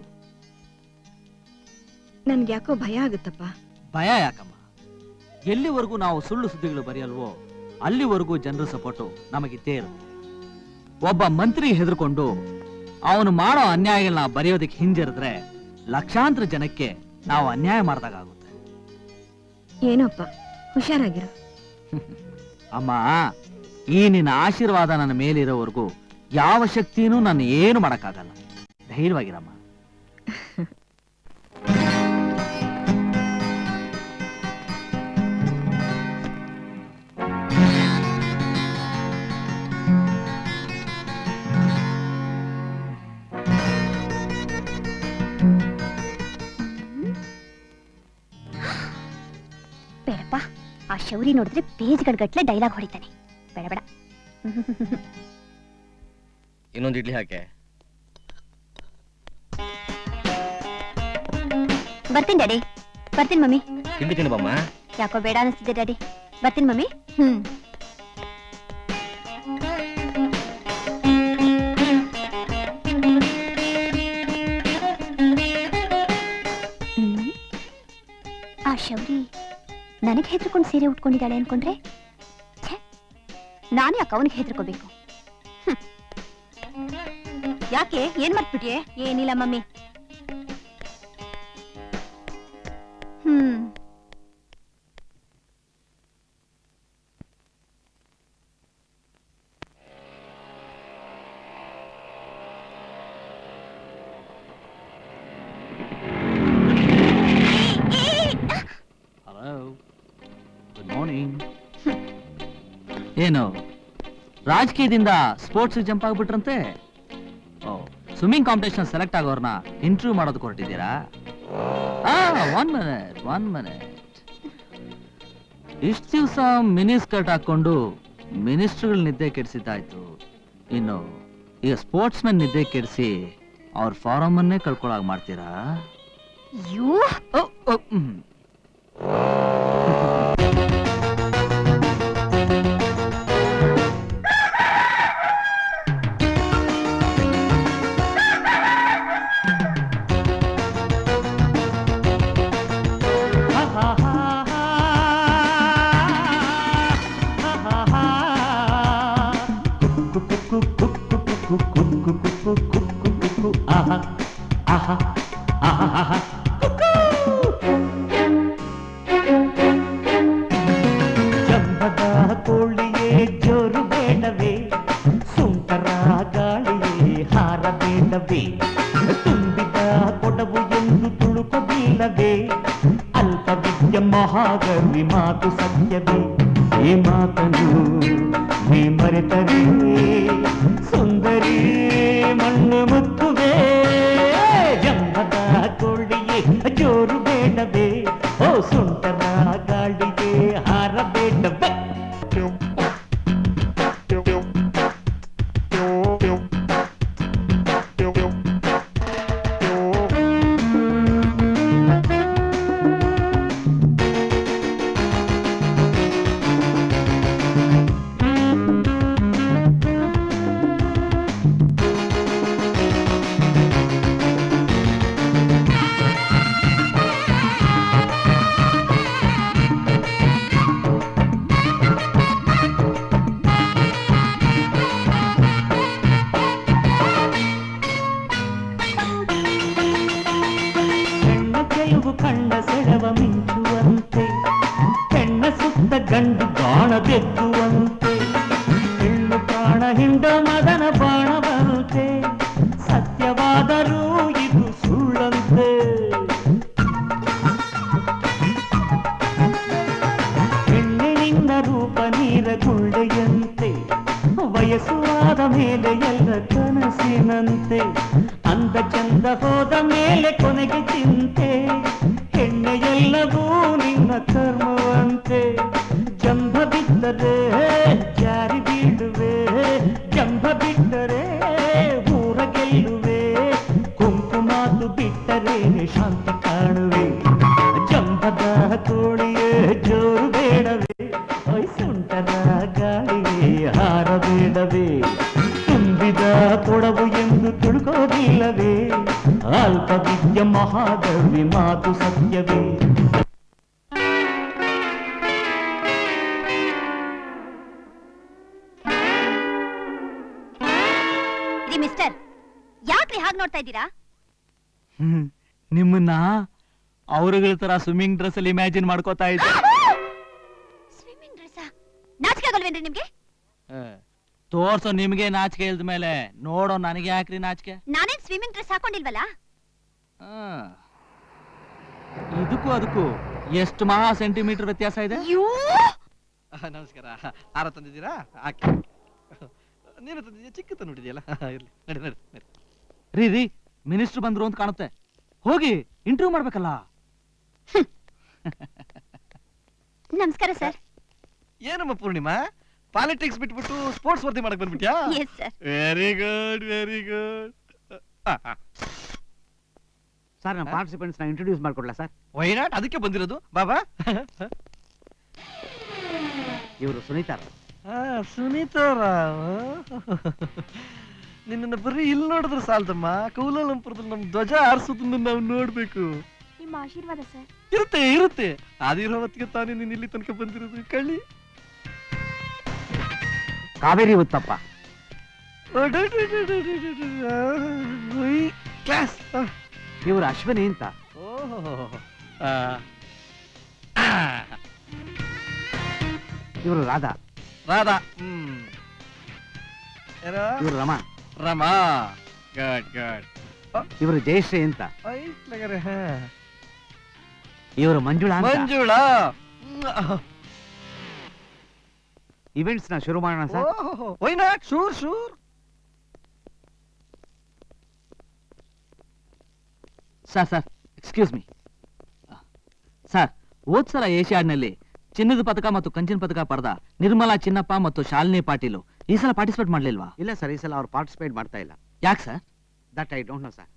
ನನ್ಗೆ ಯಾಕೋ ಭಯ ಆಗುತ್ತಪ್ಪ ಭಯ ಯಾಕಮ್ಮ ಎಲ್ಲಿವರೆಗೂ ನಾವು ಸುಳ್ಳು ಸುದ್ದಿಗಳು ಬರೆಯಲ್ವೋ ಅಲ್ಲಿವರೆಗೂ ಜನರ ಸಪೋರ್ಟು ನಮಗಿದ್ದೇ ಇರುತ್ತೆ ಒಬ್ಬ ಮಂತ್ರಿ ಹೆದರ್ಕೊಂಡು ಅವನು ಮಾಡೋ ಅನ್ಯಾಯಗಳನ್ನ ಬರೆಯೋದಕ್ಕೆ ಹಿಂಜರಿದ್ರೆ ಲಕ್ಷಾಂತರ ಜನಕ್ಕೆ ನಾವು ಅನ್ಯಾಯ ಮಾಡಿದಾಗುತ್ತೆ ಏನೋಪ್ಪ ಹುಷಾರಾಗಿರು ಅಮ್ಮ ಈ ನಿನ್ನ ಆಶೀರ್ವಾದ ನನ್ನ ಮೇಲಿರೋವರೆಗೂ ಯಾವ ಶಕ್ತಿನೂ ನನ್ನ ಏನು ಮಾಡಕ್ಕಾಗಲ್ಲ ಧೈರ್ಯವಾಗಿರಮ್ಮ ಬೇಡಪ್ಪ ಆ ಶೌರಿ ನೋಡಿದ್ರೆ ಪೇಜ್ಗಳ ಗಟ್ಲೆ ಡೈಲಾಗ್ ಹೊಡಿತಾನೆ ಬೇಡ ಬೇಡ ಇನ್ನೊಂದು ಇಡ್ಲಿ ಹಾಕೆ ಬರ್ತೀನಿ ಡ್ಯಾಡಿ ಬರ್ತೀನಿ ಮಮ್ಮಿ ತಿಂಡಿ ತಿನ್ನು ಬಮ್ಮ ಯಾಕೋ ಬೇಡ ಅನಿಸ್ತಿದೆ ಡ್ಯಾಡಿ ಬರ್ತೀನಿ ಮಮ್ಮಿ ಹ್ಮ್ ಹ್ಮ್. ಆ ಶೌರಿ ನನಗೆ ಹೆದರ್ಕೊಂಡು ಸೀರೆ ಉಟ್ಕೊಂಡಿದ್ದಾಳೆ ಅನ್ಕೊಂಡ್ರೆ ಛೆ, ನಾನು ಯಾಕೆ ಅವನಿಗೆ ಹೆದರ್ಕೋಬೇಕು ಹ್ಮ್. ಯಾಕೆ ಏನ್ ಮಾಡ್ಬಿಟ್ಯೆ ಏನಿಲ್ಲ mummy hmm hello good morning ಏನು ರಾಜಕೀಯದಿಂದ ಸ್ಪೋರ್ಟ್ಸ್ ಜಂಪ್ ಆಗ್ಬಿಟ್ರಂತೆ ಓ ಸ್ವಿಮ್ಮಿಂಗ್ ಕಾಂಪಿಟೇಷನ್ ಸೆಲೆಕ್ಟ್ ಆಗೋರ್ನ ಇಂಟರ್ವ್ಯೂ ಮಾಡೋದಕ್ಕೆ ಹೊರಟಿದ್ದೀರಾ ಒನ್ ಮಿನಿಟ್ ಒನ್ ಮಿನಿಟ್ ಇಷ್ಟು ದಿವಸ ಮಿನಿ ಸ್ಕರ್ಟ್ ಹಾಕೊಂಡು ಮಿನಿಸ್ಟ್ರುಗಳ ನಿದ್ದೆ ಕೆಡಿಸಿದ್ದಾಯ್ತು ಇನ್ನು ಈಗ ಸ್ಪೋರ್ಟ್ಸ್ ಮ್ಯಾನ್ ನಿದ್ದೆ ಕೆಡಿಸಿ ಅವ್ರ ಫಾರಮ್ ಅನ್ನೇ ಕಳ್ಕೊಳಾಗ ಮಾಡ್ತೀರಾ ಯೂ ಓ, ಓ, ಹ್ಮ್. ಆಹಾ ಆಹಾ ಆಹಾ ಜಂಬದ ಕೋಳಿಯೇ ಜೋರು ಬೇಡವೇ ಸುಂಟರ ಗಾಳಿಯೇ ಹಾರ ಬೇಡವೇ ತುಂಬಿದ ಕೊಡವು ಎಂದು ತುಳುಕಬೀಳವೇ ಅಲ್ಪ ವಿದ್ಯ ಮಹಾಗವಿ ಮಾತು ಸತ್ಯವೇ ಈ ಮಾತನು ನೀ ಮರೆತರೆ ಸುಂದರಿ ಮಣ್ಣು ಮುತ್ತುವೆ ಜಂಬದ ಕೋಳಿಯೇ ಜೋರು ಬೇಡವೇ ಓ ಸುಂಟರ ಗಾಳಿಗೆ ಹಾರ ಬೇಡವೇ ಬಾಣವಂತೆ ಸತ್ಯವಾದರೂ ಇದು ಸುಳ್ಳಂತೆ ಹೆಣ್ಣಿನಿಂದ ರೂಪ ನೀರ ಗುಳ್ಳೆಯಂತೆ ವಯಸ್ಸಾದ ಮೇಲೆ ಎಲ್ಲ ಕನಸಿನಂತೆ ಅಂದ ಚಂದ ಹೋದ ಮೇಲೆ ಕೊನೆಗೆ ಚಿಂತೆ ಹೆಣ್ಣೆ ಎಲ್ಲವೂ ನಿನ್ನ ಕರ್ಮವಂತೆ ಜಂಭ ಬಿದ್ದರೆ ಜಾರಿ ಬೀಳುವೆ ಜಂಭ ಬಿಟ್ಟರೆ ಊರ ಗೆಲ್ಲುವೆ ಕುಂಕುಮಾತು ಬಿಟ್ಟರೆ ಶಾಂತಿ ಕಾಣುವೆ ಜಂಬದ ಕೋಳಿಯೇ ಜೋರು ಬೇಡವೇ ಸುಂಟರ ಗಾಳಿಯೇ ಹಾರಬೇಡವೇ ತುಂಬಿದ ಕೊಡವು ಎಂದು ತುಳುಕೋದಿಲ್ಲವೇ ಅಲ್ಪ ವಿದ್ಯ ಮಹಾದವಿ ಮಾತು ಸತ್ಯವೇ ರೀ ಮಿಸ್ಟರ್ ಯಾಕ್ರಿ ಹಾಗೆ ನೋಡ್ತಾ ಇದ್ದೀರಾ ಹ್ಮ್. ನಿಮ್ಮನ್ನ ಅವರುಗಳ ತರ ಸ್ವಿಮ್ಮಿಂಗ್ ಡ್ರೆಸ್ ಅಲ್ಲಿ ಇಮ್ಯಾಜಿನ್ ಮಾಡ್ಕೋತಾ ಇದ್ದೆ ಸ್ವಿಮ್ಮಿಂಗ್ ಡ್ರೆಸ್ ನಾಚಿಕೆ ಆಗಲ್ವೇನ್ರಿ ನಿಮ್ಗೆ ಏ, ತೋರ್ಸೋ ನಿಮ್ಗೆ ನಾಚಿಕೆ ಇಲ್ದ ಮೇಲೆ ನೋಡೋ ನನಗೆ ಯಾಕ್ರಿ ನಾಚಿಕೆ ನಾನೇನ್ ಸ್ವಿಮ್ಮಿಂಗ್ ಡ್ರೆಸ್ ಹಾಕೊಂಡಿಲ್ವಲ್ಲ ಆ. ಇದಕ್ಕೂ ಅದಕ್ಕೂ ಎಷ್ಟು ಮಹಾ ಸೆಂಟಿಮೀಟರ್ ವ್ಯತ್ಯಾಸ ಇದೆ ನಮಸ್ಕಾರ ಆರ ತಂದಿದ್ದೀರಾ ಹಾಕಿ ನೀನು ತಂದಿದ್ದೀಯ ಚಿಕ್ಕ ತಂದ್ಬಿಟ್ಟಿದೆಯಲ್ಲ ಇರ್ಲಿ ನಡಿ ನಡಿ ನಡಿ ರೀ ರೀ ಮಿನಿಸ್ಟರ್ ಬಂದ್ರು ಅಂತ ಕಾಣುತ್ತೆ ಹೋಗಿ ಇಂಟರ್ವ್ಯೂ ಮಾಡ್ಬೇಕಲ್ಲ ನಮಸ್ಕಾರ ಸರ್ ಏನಮ್ಮ ಪೂರ್ಣಿಮಾ ಪಾಲಿಟಿಕ್ಸ್ ಬಿಟ್ಬಿಟ್ಟು ಸ್ಪೋರ್ಟ್ಸ್ ವರದಿ ಮಾಡಕ್ ಬಂದ್ಬಿಟ್ಯಾ yes sir very good very good sir ನಮ್ಮ ಪಾರ್ಟಿಸಿಪೆಂಟ್ಸ್ ನ ಇಂಟ್ರೊಡ್ಯೂಸ್ ಮಾಡ್ಕೊಡ್ಲಾ ಸರ್ ವೈ ನಾಟ್ ಅದಕ್ಕೆ ಬಂದಿರೋದು ಬಾಬಾ ಇವರು ಸುನೀತಾ ಸುನೀತಾ ರಾವ್ ನಿನ್ನನ್ನು ಬರೀ ಇಲ್ಲಿ ನೋಡಿದ್ರೆ ಸಾಲ್ದಮ್ಮ ಕೌಲಾಲಂಪುರದಲ್ಲಿ ನಮ್ ಧ್ವಜ ಹಾರಿಸೋದನ್ನ ನಾವು ನೋಡ್ಬೇಕು ನಿಮ್ಮ ಆಶೀರ್ವಾದ ಸರ್ ಇರುತ್ತೆ ಇರುತ್ತೆ ಅದಿರೋ ಹೊತ್ತಿಗೆ ತಾನೇ ನೀನ್ ಇಲ್ಲಿ ತನಕ ಬಂದಿರೋದು ಕಳ್ಳಿ ಕಾವೇರಿ ಉತ್ತಪ್ಪ ಕ್ಲಾಸ್ ಇವರು ಅಶ್ವಿನಿ ಅಂತ ಇವರು ರಾಧಾ ರಾಧಾ ಹ್ಮ್ ಯಾರೋ? ಇವರು ರಮಾ ರಮಾ ಗುಡ್ ಗುಡ್ ಇವರು ಜಯಶ್ರೀ ಅಂತ ಐತ್ಲಗರೆ ಹಾ ಇವರು ಮಂಜುಳಾ ಅಂತ ಮಂಜುಳಾ ಇವೆಂಟ್ಸ್ ನ ಶುರು ಮಾಡೋಣ sir why not sure sure sir sir excuse me sir ಹೋದ್ ಸಲ ಏಷ್ಯಾಡ್ನಲ್ಲಿ ಚಿನ್ನದ ಪದಕ ಮತ್ತು ಕಂಚಿನ ಪದಕ ಪಡೆದ ನಿರ್ಮಲಾ ಚಿನ್ನಪ್ಪ ಮತ್ತು ಶಾಲಿನಿ ಪಾಟೀಲು ಈ ಸಲ ಪಾರ್ಟಿಸಿಪೇಟ್ ಮಾಡ್ಲಿಲ್ವಾ ಇಲ್ಲ ಸರ್ ಈ ಸಲ ಅವ್ರು ಪಾರ್ಟಿಸಿಪೇಟ್ ಮಾಡ್ತಾ ಇಲ್ಲ ಯಾಕೆ sir that I don't know sir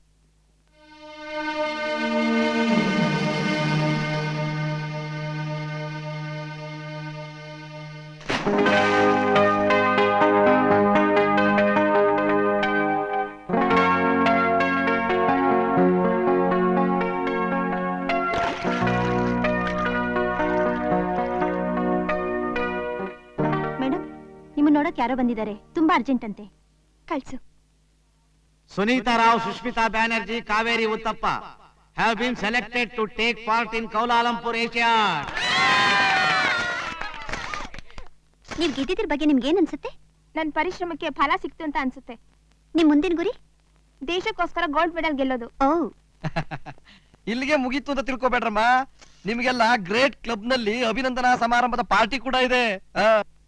madam ನಿಮ್ಮನ್ನ ನೋಡಕ್ ಯಾರೋ ಬಂದಿದ್ದಾರೆ ತುಂಬಾ ಅರ್ಜೆಂಟ್ ಅಂತೆ ಕಳ್ಸು Sunita Rao Sushmita Banerjee Kaveri Uthappa have been selected to take part in Kuala Lumpur Asia ನೀವ್ ಗೆದ್ದಿದ್ರ ಬಗ್ಗೆ ನಿಮ್ಗೆ ಏನ್ ಅನ್ಸುತ್ತೆ ನನ್ ಪರಿಶ್ರಮಕ್ಕೆ ಫಲ ಸಿಕ್ತು ಅಂತ ಅನ್ಸುತ್ತೆ ನಿಮ್ ಮುಂದಿನ ಗುರಿ ದೇಶಕ್ಕೋಸ್ಕರ ಗೋಲ್ಡ್ ಮೆಡಲ್ ಗೆಲ್ಲೋದು ಓ ಇಲ್ಲಿಗೆ ಮುಗೀತು ಅಂತ ತಿಳ್ಕೊಬೇಡ್ರಮ್ಮ ನಿಮ್ಗೆಲ್ಲ ಗ್ರೇಟ್ ಕ್ಲಬ್ ನಲ್ಲಿ ಅಭಿನಂದನಾ ಸಮಾರಂಭದ ಪಾರ್ಟಿ ಕೂಡ ಇದೆ ಆ.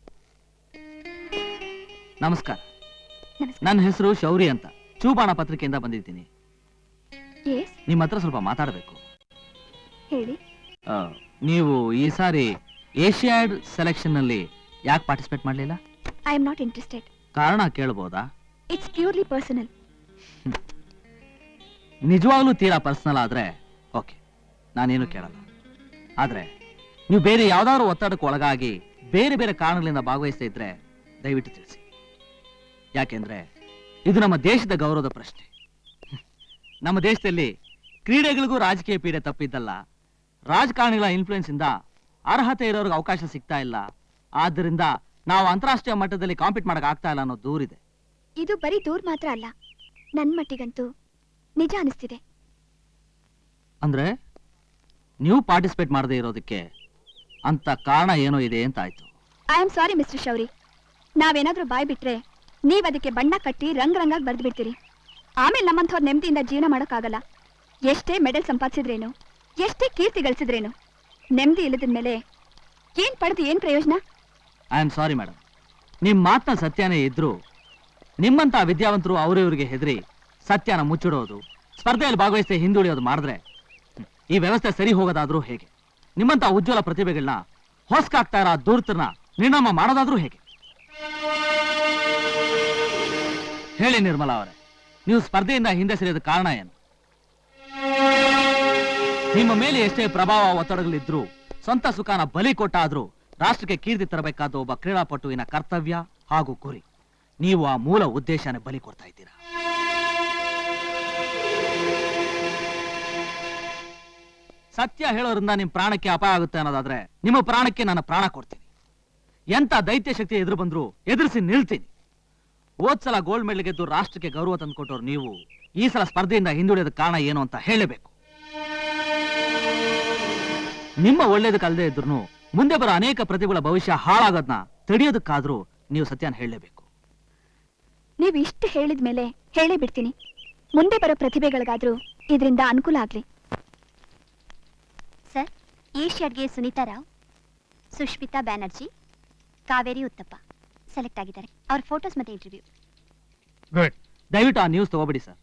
ನಮಸ್ಕಾರ ನನ್ನ ಹೆಸರು ಶೌರಿ ಅಂತ ಚೂಬಾಣ ಪತ್ರಿಕೆಯಿಂದ ಬಂದಿದ್ದೀನಿ ಎಸ್ ನಿಮ್ಮ ಹತ್ರ ಸ್ವಲ್ಪ ಮಾತಾಡಬೇಕು ಹೇಳಿ ನೀವು ಈ ಸಾರಿ ಏಷ್ಯಾಡ್ ಸೆಲೆಕ್ಷನ್ ನಲ್ಲಿ ಯಾಕೆ ಪಾರ್ಟಿಸಿಪೇಟ್ ಮಾಡಲಿಲ್ಲ ಐ ಆಮ್ ನಾಟ್ ಇಂಟ್ರೆಸ್ಟೆಡ್ ಕಾರಣ ಕೇಳ್ಬೋದಾ ಇಟ್ಸ್ ಪ್ಯೂರ್ಲಿ ಪರ್ಸನಲ್ ನಿಜವಾಗ್ಲೂ ತೀರಾ ಪರ್ಸನಲ್ ಆದ್ರೆ ಓಕೆ ನಾನೇನು ಕೇಳಲ್ಲ ಆದ್ರೆ ನೀವು ಬೇರೆ ಯಾವ್ದಾದ್ರು ಒತ್ತಡಕ್ಕೆ ಒಳಗಾಗಿ ಬೇರೆ ಬೇರೆ ಕಾರಣಗಳಿಂದ ಭಾಗವಹಿಸ್ತಾ ಇದ್ರೆ ದಯವಿಟ್ಟು ತಿಳಿಸಿ ಯಾಕೆಂದ್ರೆ ಇದು ನಮ್ಮ ದೇಶದ ಗೌರವದ ಪ್ರಶ್ನೆ ನಮ್ಮ ದೇಶದಲ್ಲಿ ಕ್ರೀಡೆಗಳಿಗೂ ರಾಜಕೀಯ ಪೀಡೆ ತಪ್ಪಿದ್ದಲ್ಲ ರಾಜಕಾರಣಿಗಳ ಇನ್ಫ್ಲೂಯೆನ್ಸ್ ಇಂದ ಅರ್ಹತೆ ಇರೋರ್ಗೆ ಅವಕಾಶ ಸಿಗ್ತಾ ಇಲ್ಲ ಆದ್ದರಿಂದ ನಾವು ಅಂತಾರಾಷ್ಟ್ರೀಯ ಮಟ್ಟದಲ್ಲಿ ಕಾಂಪೀಟ್ ಮಾಡಕ್ ಆಗ್ತಾ ಇಲ್ಲ ಅನ್ನೋ ದೂರಿದೆ ಇದು ಬರೀ ದೂರ್ ಮಾತ್ರ ಅಲ್ಲ ನನ್ ಮಟ್ಟಿಗಂತೂ ನಿಜ ಅನಿಸ್ತಿದೆ ಅಂದ್ರೆ ನೀವು ಪಾರ್ಟಿಸಿಪೇಟ್ ಮಾಡದೇ ಇರೋದಕ್ಕೆ ಅಂತ ಕಾರಣ ಏನೋ ಇದೆ ಅಂತ ಆಯ್ತು I am sorry mister Shourie ನಾವೇನಾದ್ರೂ ಬಾಯ್ ಬಿಟ್ರೆ ನೀವ್ ಅದಕ್ಕೆ ಬಣ್ಣ ಕಟ್ಟಿ ರಂಗ್ ರಂಗಾಗಿ ಬರ್ದು ಬಿಡ್ತೀರಿ ಆಮೇಲೆ ನಮ್ಮಂಥವ್ರ ನೆಮ್ಮದಿಯಿಂದ ಜೀವನ ಮಾಡೋಕ್ಕಾಗಲ್ಲ ಎಷ್ಟೇ ಮೆಡಲ್ ಸಂಪಾದಿಸಿದ್ರೇನು ಎಷ್ಟೇ ಕೀರ್ತಿ ಗಳಿಸಿದ್ರೇನು ನೆಮ್ಮದಿ ಇಲ್ಲದ ಮೇಲೆ ಏನ್ ಪಡೆದು ಏನ್ ಪ್ರಯೋಜನ ಐ ಆಮ್ ಸಾರಿ ಮೇಡಮ್ ನಿಮ್ ಮಾತನ್ನ ಸತ್ಯನೇ ಇದ್ರು ನಿಮ್ಮಂತ ವಿದ್ಯಾವಂತರು ಅವರಿವರಿಗೆ ಹೆದರಿ ಸತ್ಯನ ಮುಚ್ಚಿಡೋದು ಸ್ಪರ್ಧೆಯಲ್ಲಿ ಭಾಗವಹಿಸಿ ಹಿಂದುಳಿಯೋದು ಮಾಡಿದ್ರೆ ಹ್ಮ್, ಈ ವ್ಯವಸ್ಥೆ ಸರಿ ಹೋಗೋದಾದ್ರೂ ಹೇಗೆ ನಿಮ್ಮಂತ ಉಜ್ವಲ ಪ್ರತಿಭೆಗಳನ್ನ ಹೊಸ್ಕಾಗ್ತಾ ಇರೋ ದೂರ್ತನ ನಿರ್ನಾಮ ಮಾಡೋದಾದ್ರೂ ಹೇಗೆ ಹೇಳಿ ನಿರ್ಮಲಾ ಅವರೇ ನೀವು ಸ್ಪರ್ಧೆಯಿಂದ ಹಿಂದೆ ಸರಿಯೋದ ಕಾರಣ ಏನು ನಿಮ್ಮ ಮೇಲೆ ಎಷ್ಟೇ ಪ್ರಭಾವ ಒತ್ತಡಗಳಿದ್ರು ಸ್ವಂತ ಸುಖಾನ ಬಲಿ ಕೊಟ್ಟಾದ್ರೂ ರಾಷ್ಟ್ರಕ್ಕೆ ಕೀರ್ತಿ ತರಬೇಕಾದ ಒಬ್ಬ ಕ್ರೀಡಾಪಟುವಿನ ಕರ್ತವ್ಯ ಹಾಗೂ ಗುರಿ ನೀವು ಆ ಮೂಲ ಉದ್ದೇಶನೇ ಬಲಿ ಕೊಡ್ತಾ ಇದ್ದೀರಾ ಸತ್ಯ ಹೇಳೋದ್ರಿಂದ ನಿಮ್ ಪ್ರಾಣಕ್ಕೆ ಅಪಾಯ ಆಗುತ್ತೆ ಅನ್ನೋದಾದ್ರೆ ನಿಮ್ಮ ಪ್ರಾಣಕ್ಕೆ ನಾನು ಪ್ರಾಣ ಕೊಡ್ತೀನಿ ಎಂತ ದೈತ್ಯ ಶಕ್ತಿ ಎದುರು ಬಂದ್ರು ಎದುರಿಸಿ ನಿಲ್ತೀನಿ ಹೋದ್ಸಲ ಗೋಲ್ಡ್ ಮೆಡಲ್ ಗೆದ್ದು ರಾಷ್ಟ್ರಕ್ಕೆ ಗೌರವ ತಂದುಕೊಟ್ಟವ್ರು ನೀವು ಈ ಸಲ ಸ್ಪರ್ಧೆಯಿಂದ ಹಿಂದುಳಿಯೋದ ಕಾರಣ ಏನು ಅಂತ ಹೇಳಬೇಕು ನಿಮ್ಮ ಒಳ್ಳೇದಕ್ಕಲ್ಲದೆ ಇದ್ರು ಮುಂದೆ ಬರೋ ಅನೇಕ ಪ್ರತಿಭೆಗಳ ಭವಿಷ್ಯ ಹಾಳಾಗೋದನ್ನ ತಡೆಯೋದಕ್ಕಾದ್ರೂ ನೀವು ಸತ್ಯನ ಹೇಳಲೇಬೇಕು ನೀವ್ ಇಷ್ಟು ಹೇಳಿದ ಮೇಲೆ ಹೇಳೇ ಬಿಡ್ತೀನಿ ಮುಂದೆ ಬರೋ ಪ್ರತಿಭೆಗಳಿಗಾದ್ರೂ ಇದರಿಂದ ಅನುಕೂಲ ಆಗ್ಲಿ ಸರ್ ಏಷ್ಯಾಡ್ಗೆ ಸುನೀತಾ ರಾವ್ ಸುಷ್ಮಿತಾ ಬ್ಯಾನರ್ಜಿ ಕಾವೇರಿ ಉತ್ತಪ್ಪ ಸೆಲೆಕ್ಟ್ ಆಗಿದ್ದಾರೆ ಅವ್ರ ಫೋಟೋಸ್ ಮತ್ತೆ ಇಂಟರ್ವ್ಯೂ ಗುಡ್ ದಯವಿಟ್ಟು ಆ ನ್ಯೂಸ್ ತಗೋಬಿಡಿ ಸರ್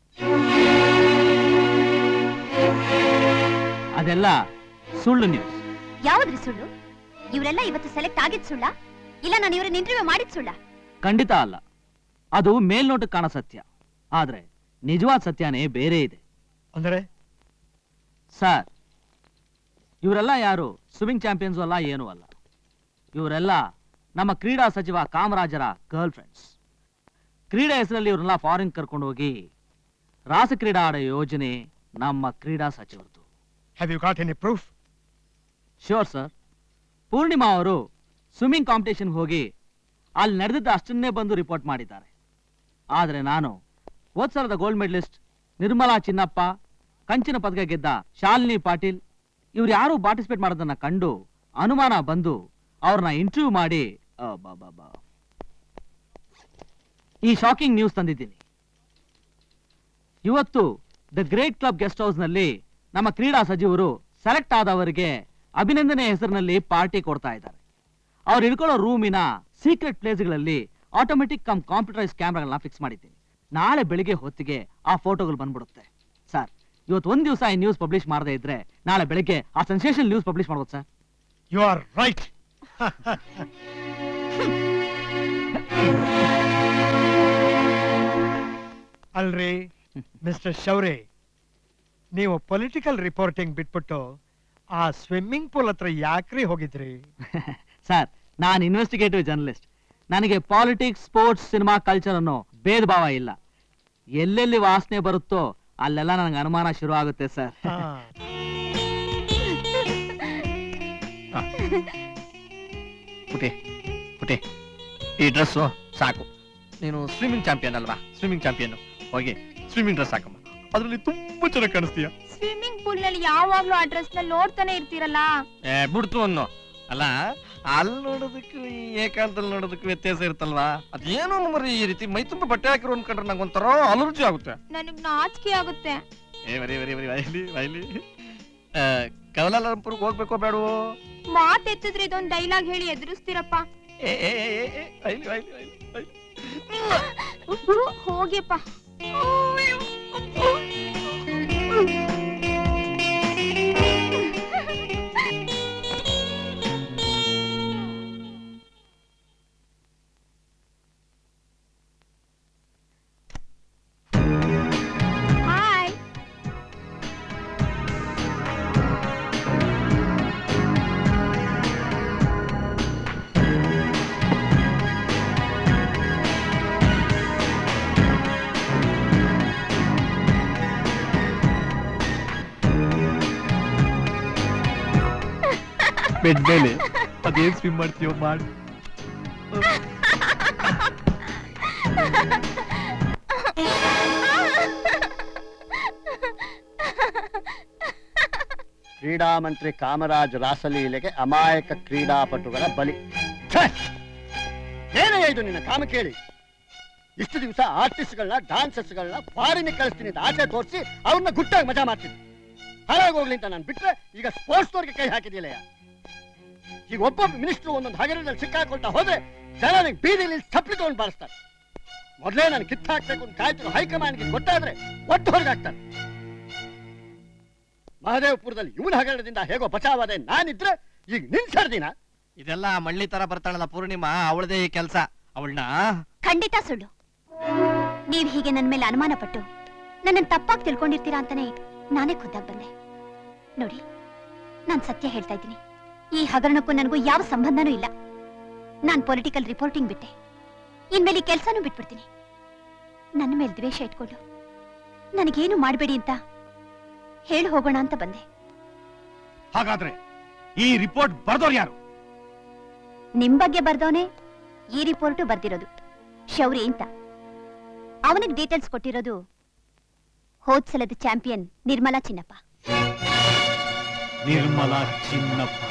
ಅದೆಲ್ಲ ಸುಳ್ಳು ನ್ಯೂಸ್ ಯಾವ್ದ್ರಿ ಸುಳ್ಳು ಇವರೆಲ್ಲ ಇವತ್ತು ಸೆಲೆಕ್ಟ್ ಆಗಿದ್ ಸುಳ್ಳ ಇಲ್ಲ ನಾನು ಇವ್ರನ್ನ ಇಂಟರ್ವ್ಯೂ ಮಾಡಿದ್ ಸುಳ್ಳ ಖಂಡಿತ ಅಲ್ಲ ಅದು ಮೇಲ್ನೋಟಕ್ಕೆ ಕಾಣೋ ಸತ್ಯ ಆದ್ರೆ ನಿಜವಾದ ಸತ್ಯನೇ ಬೇರೆ ಇದೆ ಅಂದರೆ ಸರ್ ಇವರೆಲ್ಲ ಯಾರು ಸ್ವಿಮ್ಮಿಂಗ್ ಚಾಂಪಿಯನ್ಸ್ ಅಲ್ಲ ಏನೂ ಅಲ್ಲ ಇವರೆಲ್ಲ ನಮ್ಮ ಕ್ರೀಡಾ ಸಚಿವ ಕಾಮರಾಜರ ಗರ್ಲ್ ಫ್ರೆಂಡ್ಸ್ ಕ್ರೀಡೆ ಹೆಸರಲ್ಲಿ ಇವ್ರನ್ನೆಲ್ಲ ಫಾರಿನ್ ಕರ್ಕೊಂಡು ಹೋಗಿ ರಾಸ ಕ್ರೀಡಾ ಆಡೋ ಯೋಜನೆ ನಮ್ಮ ಕ್ರೀಡಾ ಸಚಿವರದು have you got any proof sure sir Purnima ಅವರು ಸ್ವಿಮ್ಮಿಂಗ್ ಕಾಂಪಿಟೇಷನ್ ಹೋಗಿ ಅಲ್ಲಿ ನಡೆದಿದ್ದ ಅಷ್ಟನ್ನೇ ಬಂದು ರಿಪೋರ್ಟ್ ಮಾಡಿದ್ದಾರೆ ಆದರೆ ನಾನು ಹೋದ್ ಸಲದ ಗೋಲ್ಡ್ ಮೆಡಲಿಸ್ಟ್ ನಿರ್ಮಲಾ ಚಿನ್ನಪ್ಪ ಕಂಚಿನ ಪದಕ ಗೆದ್ದ ಶಾಲಿನಿ ಪಾಟೀಲ್ ಇವ್ರು ಯಾರು ಪಾರ್ಟಿಸಿಪೇಟ್ ಮಾಡೋದನ್ನ ಕಂಡು ಅನುಮಾನ ಬಂದು ಅವ್ರನ್ನ ಇಂಟರ್ವ್ಯೂ ಮಾಡಿ ಆ, ಬಾ, ಬಾ, ಬಾ. ಈ ಶಾಕಿಂಗ್ ನ್ಯೂಸ್ ತಂದಿದ್ದೀನಿ ಇವತ್ತು the great club guest house ನಲ್ಲಿ ನಮ್ಮ ಕ್ರೀಡಾ ಸಚಿವರು ಸೆಲೆಕ್ಟ್ ಆದವರಿಗೆ ಅಭಿನಂದನೆ ಹೆಸರಿನಲ್ಲಿ ಪಾರ್ಟಿ ಕೊಡ್ತಾ ಇದ್ದಾರೆ ಅವ್ರು ಇಳ್ಕೊಳ್ಳೋ ರೂಮಿನ ಸೀಕ್ರೆಟ್ ಪ್ಲೇಸ್ಗಳಲ್ಲಿ ಆಟೋಮೆಟಿಕ್ ಕಮ್ ಕಾಂಪ್ಯೂಟರೈಸ್ ಕ್ಯಾಮ್ರಾಗಳನ್ನ ಫಿಕ್ಸ್ ಮಾಡಿದ್ದೀನಿ ನಾಳೆ ಬೆಳಿಗ್ಗೆ ಹೊತ್ತಿಗೆ ಆ ಫೋಟೋಗಳು ಬಂದ್ಬಿಡುತ್ತೆ ಸರ್ ಇವತ್ತು ಒಂದ್ ದಿವಸ ಈ ನ್ಯೂಸ್ ಪಬ್ಲಿಷ್ ಮಾಡದೇ ಇದ್ರೆ ನಾಳೆ ಬೆಳಿಗ್ಗೆ ಆ ಸೆನ್ಸೇಷನ್ ನ್ಯೂಸ್ ಪಬ್ಲಿಷ್ ಮಾಡ್ಬೋದು sir you are right alright mister Shourie ನೀವು ಪೊಲಿಟಿಕಲ್ ರಿಪೋರ್ಟಿಂಗ್ ಬಿಟ್ಬಿಟ್ಟು ಆ ಸ್ವಿಮ್ಮಿಂಗ್ ಪೂಲ್ ಹತ್ರ ಯಾಕ್ರಿ ಹೋಗಿದ್ರಿ ಸರ್ ನಾನು ಇನ್ವೆಸ್ಟಿಗೇಟಿವ್ ಜರ್ನಲಿಸ್ಟ್ ನನಗೆ ಪಾಲಿಟಿಕ್ಸ್ ಸ್ಪೋರ್ಟ್ಸ್ ಸಿನಿಮಾ ಕಲ್ಚರ್ ಅನ್ನೋ ಭೇದ ಭಾವ ಇಲ್ಲ ಎಲ್ಲೆಲ್ಲಿ ವಾಸನೆ ಬರುತ್ತೋ ಅಲ್ಲೆಲ್ಲ ನನಗೆ ಅನುಮಾನ ಶುರು ಆಗುತ್ತೆ ಸರ್ ಪುಟಿ ಪುಟಿ ಈ ಡ್ರೆಸ್ಸು ಸಾಕು ನೀನು ಸ್ವಿಮ್ಮಿಂಗ್ ಚಾಂಪಿಯನ್ ಅಲ್ವಾ ಸ್ವಿಮ್ಮಿಂಗ್ ಚಾಂಪಿಯನ್ ಹೋಗಿ ಸ್ವಿಮ್ಮಿಂಗ್ ಡ್ರೆಸ್ ಹಾಕಮ್ಮ ಅದರಲ್ಲಿ ತುಂಬಾ ಚೆನ್ನಾಗಿ ಕಾಣಿಸ್ತೀಯ ಸ್ವಿಮ್ಮಿಂಗ್ ಪೂಲ್ ನಲ್ಲಿ ಯಾವಾಗ್ಲೂ ಆ ಡ್ರೆಸ್ ನ ನೋಡ್ತಾನೆ ಇರ್ತೀರಲ್ಲ ಏ ಬಿಡ್ತು ಅನ್ನೋ ಅಲ್ಲ ಅಲ್ಲಿ ನೋಡೋದಕ್ಕೂ ಈ ಏಕಾಂತಲ್ಲಿ ನೋಡೋದಕ್ಕೂ ವ್ಯತ್ಯಾಸ ಇರುತ್ತಲ್ವಾ ಅದೇನೋ ಮರಿ ಈ ರೀತಿ ಮೈ ತುಂಬ ಬಟ್ಟೆ ಹಾಕಿರೋ ಅನ್ಕೊಂಡ್ರೆ ನಂಗೆ ಒಂಥರ ಅಲರ್ಜಿ ಆಗುತ್ತೆ ನನಗ್ ನಾಚಿಕೆ ಆಗುತ್ತೆ ಏ ಬರೀ ಬರೀ ಬರೀ ವೈಲಿ ವೈಲಿ ಕವಲಾಲಂಪುರ್ಗೆ ಹೋಗ್ಬೇಕೋ ಬೇಡವೋ ಮಾತ್ ಎತ್ತಿದ್ರೆ ಇದೊಂದ್ ಡೈಲಾಗ್ ಹೇಳಿ ಎದುರಿಸ್ತೀರಪ್ಪ ಏ ಏ ಏ, ಏ, ಏ, ವೈಲಿ ವೈಲಿ ವೈಲಿ ವೈಲಿ. ಹೋಗಿಯಪ್ಪ ಹಾಯ್ ಬೆಡ್ ಮೇಲೆ ಅದೇನ್ ಸ್ವಿಮ್ ಮಾಡ್ತೀಯೋ ಮಾಡಿ ಕ್ರೀಡಾ ಮಂತ್ರಿ ಕಾಮರಾಜ್ ರಾಸಲೀಲೆಗೆ ಅಮಾಯಕ ಕ್ರೀಡಾಪಟುಗಳ ಬಲಿ ಛೆ! ಏನಯ್ಯ ಇದು ನಿನ್ನ ಕಾಮ ಕೇಳಿ ಇಷ್ಟು ದಿವಸ ಆರ್ಟಿಸ್ಟ್ಗಳನ್ನ ಡಾನ್ಸರ್ಸ್ಗಳನ್ನ ಫಾರಿನ್ ಕಳಿಸ್ತೀನಿ ಅಂತ ಆಸೆ ತೋರಿಸಿ ಅವ್ರನ್ನ ಗುಟ್ಟಾಗಿ ಮಜಾ ಮಾಡ್ತೀನಿ ಹಾಳಾಗೋಗ್ಲಿ ಅಂತ ನಾನು ಬಿಟ್ರೆ ಈಗ ಸ್ಪೋರ್ಟ್ಸ್ನವ್ರಿಗೆ ಕೈ ಹಾಕಿದಿಲ್ಲಯ್ಯ ಈಗ ಒಬ್ಬೊಬ್ಬ ಮಿನಿಸ್ಟ್ರು ಒಂದೊಂದು ಹಗರದಲ್ಲಿ ಸಿಕ್ಕಾಕೊಳ್ತಾ ಹೋದ್ರೆ ಜನ ನಂಗೆ ಬೀದಿಲಿ ಚಪ್ಪಲಿ ತಗೊಂಡು ಬಾರಿಸ್ತಾರೆ ಮೊದಲೇ ನಾನು ಕಿತ್ತು ಹಾಕ್ಬೇಕು ಅಂತ ಕಾಯ್ತಿರೋ ಹೈಕಮಾಂಡ್ಗೆ ಗೊತ್ತಾದ್ರೆ ಒಟ್ಟು ಹೊರಗಾಗ್ತಾರೆ ಮಹದೇವಪುರದಲ್ಲಿ ಇವನ ಹಗರಣದಿಂದ ಹೇಗೋ ಬಚಾವಾದೆ ನಾನಿದ್ರೆ ಈಗ ನಿನ್ ಸರ್ದಿನ ಇದೆಲ್ಲ ಮಳ್ಳಿ ತರ ಬರ್ತಾಳಲ್ಲ ಪೂರ್ಣಿಮಾ ಅವಳದೇ ಈ ಕೆಲ್ಸ ಅವಳನ್ನ ಖಂಡಿತ ಸುಳ್ಳು ನೀವ್ ಹೀಗೆ ನನ್ನ ಮೇಲೆ ಅನುಮಾನ ಪಟ್ಟು ನನ್ನನ್ನು ತಪ್ಪಾಗಿ ತಿಳ್ಕೊಂಡಿರ್ತೀರಾ ಅಂತಾನೆ ನಾನೇ ಖುದ್ದಾಗ್ ಬಂದೆ ನೋಡಿ ನಾನ್ ಸತ್ಯ ಹೇಳ್ತಾ ಇದ್ದೀನಿ ಈ ಹಗರಣಕ್ಕೂ ನನಗೂ ಯಾವ ಸಂಬಂಧನೂ ಇಲ್ಲ ನಾನ್ ಪೊಲಿಟಿಕಲ್ ರಿಪೋರ್ಟಿಂಗ್ ಬಿಟ್ಟೆ ಇನ್ಮೇಲೆ ಈ ಕೆಲ್ಸನೂ ಬಿಟ್ಬಿಡ್ತೀನಿ ನನ್ನ ಮೇಲೆ ದ್ವೇಷ ಇಟ್ಕೊಂಡು ನನಗೇನು ಮಾಡಬೇಡಿ ಅಂತ ಹೇಳಿ ಹೋಗೋಣ ಅಂತ ಬಂದೆ ಹಾಗಾದ್ರೆ ಈ ರಿಪೋರ್ಟ್ ಬರ್ದವ್ರು ಯಾರು ನಿಮ್ ಬಗ್ಗೆ ಬರ್ದವನೇ ಈ ರಿಪೋರ್ಟು ಬರ್ದಿರೋದು ಶೌರಿ ಅಂತ ಅವನಿಗೆ ಡೀಟೇಲ್ಸ್ ಕೊಟ್ಟಿರೋದು ಹೋದ್ ಸಲದ champion Nirmala Chinnappa Nirmala Chinnappa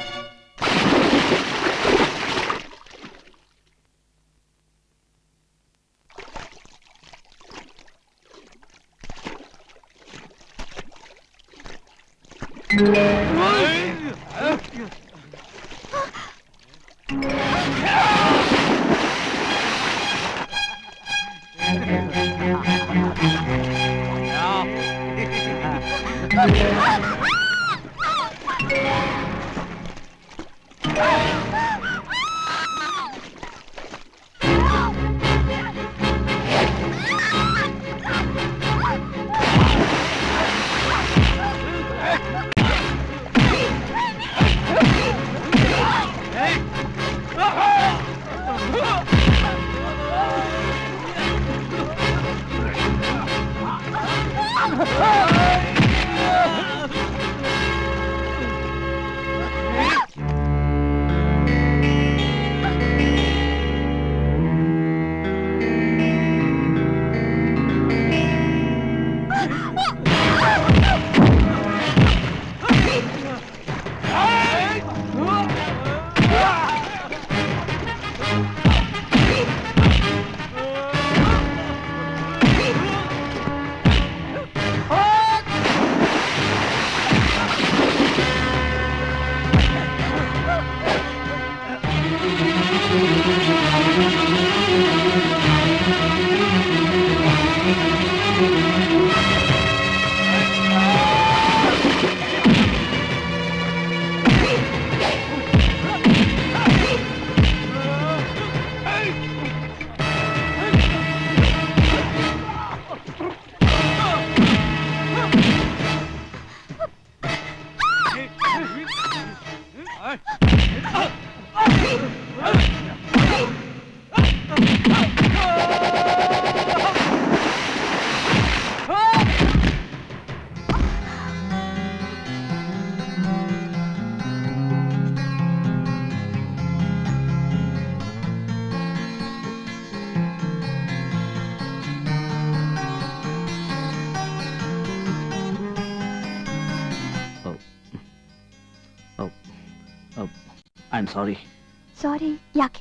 I am sorry sorry ಯಾಕೆ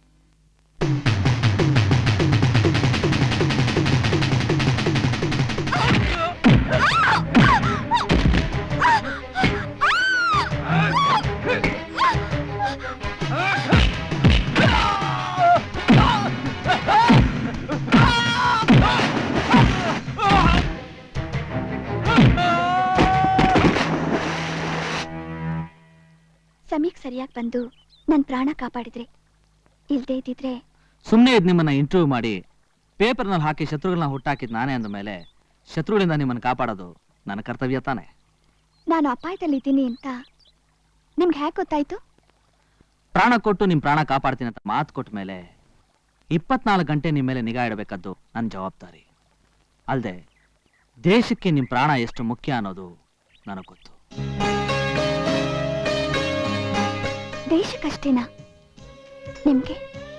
ಸಮಯಕ್ಕೆ ಸರಿಯಾಗಿ ಬಂದು ನನ್ನ ಪ್ರಾಣ ಕಾಪಾಡಿದ್ರಿ ಇಲ್ದೇ ಇದ್ದಿದ್ರೆ ಸುಮ್ಮನೆ ಇದ್ ನಿಮ್ಮನ್ನ ಇಂಟರ್ವ್ಯೂ ಮಾಡಿ ಪೇಪರ್ನಲ್ಲಿ ಹಾಕಿ ಶತ್ರುಗಳನ್ನ ಹುಟ್ಟಾಕಿದ್ ನಾನೇ ಅಂದ ಮೇಲೆ ಶತ್ರುಗಳಿಂದ ನಿಮ್ಮನ್ನ ಕಾಪಾಡೋದು ನನ್ನ ಕರ್ತವ್ಯ ತಾನೆ ನಾನು ಅಪಾಯದಲ್ಲಿದ್ದೀನಿ ಅಂತ ನಿಮ್ಗೆ ಹೇಗೆ ಗೊತ್ತಾಯ್ತು ಪ್ರಾಣ ಕೊಟ್ಟು ನಿಮ್ ಪ್ರಾಣ ಕಾಪಾಡ್ತೀನಿ ಅಂತ ಮಾತು ಕೊಟ್ಟ ಮೇಲೆ ಇಪ್ಪತ್ನಾಲ್ಕು ಗಂಟೆ ನಿಮ್ಮ ಮೇಲೆ ನಿಗಾ ಇಡಬೇಕಾದ್ದು ನನ್ನ ಜವಾಬ್ದಾರಿ ಅಲ್ಲದೆ ದೇಶಕ್ಕೆ ನಿಮ್ ಪ್ರಾಣ ಎಷ್ಟು ಮುಖ್ಯ ಅನ್ನೋದು ನನಗೆ ಗೊತ್ತು ದೇಶಕ್ಕಷ್ಟೇನಾ ನಿಮ್ಗೆ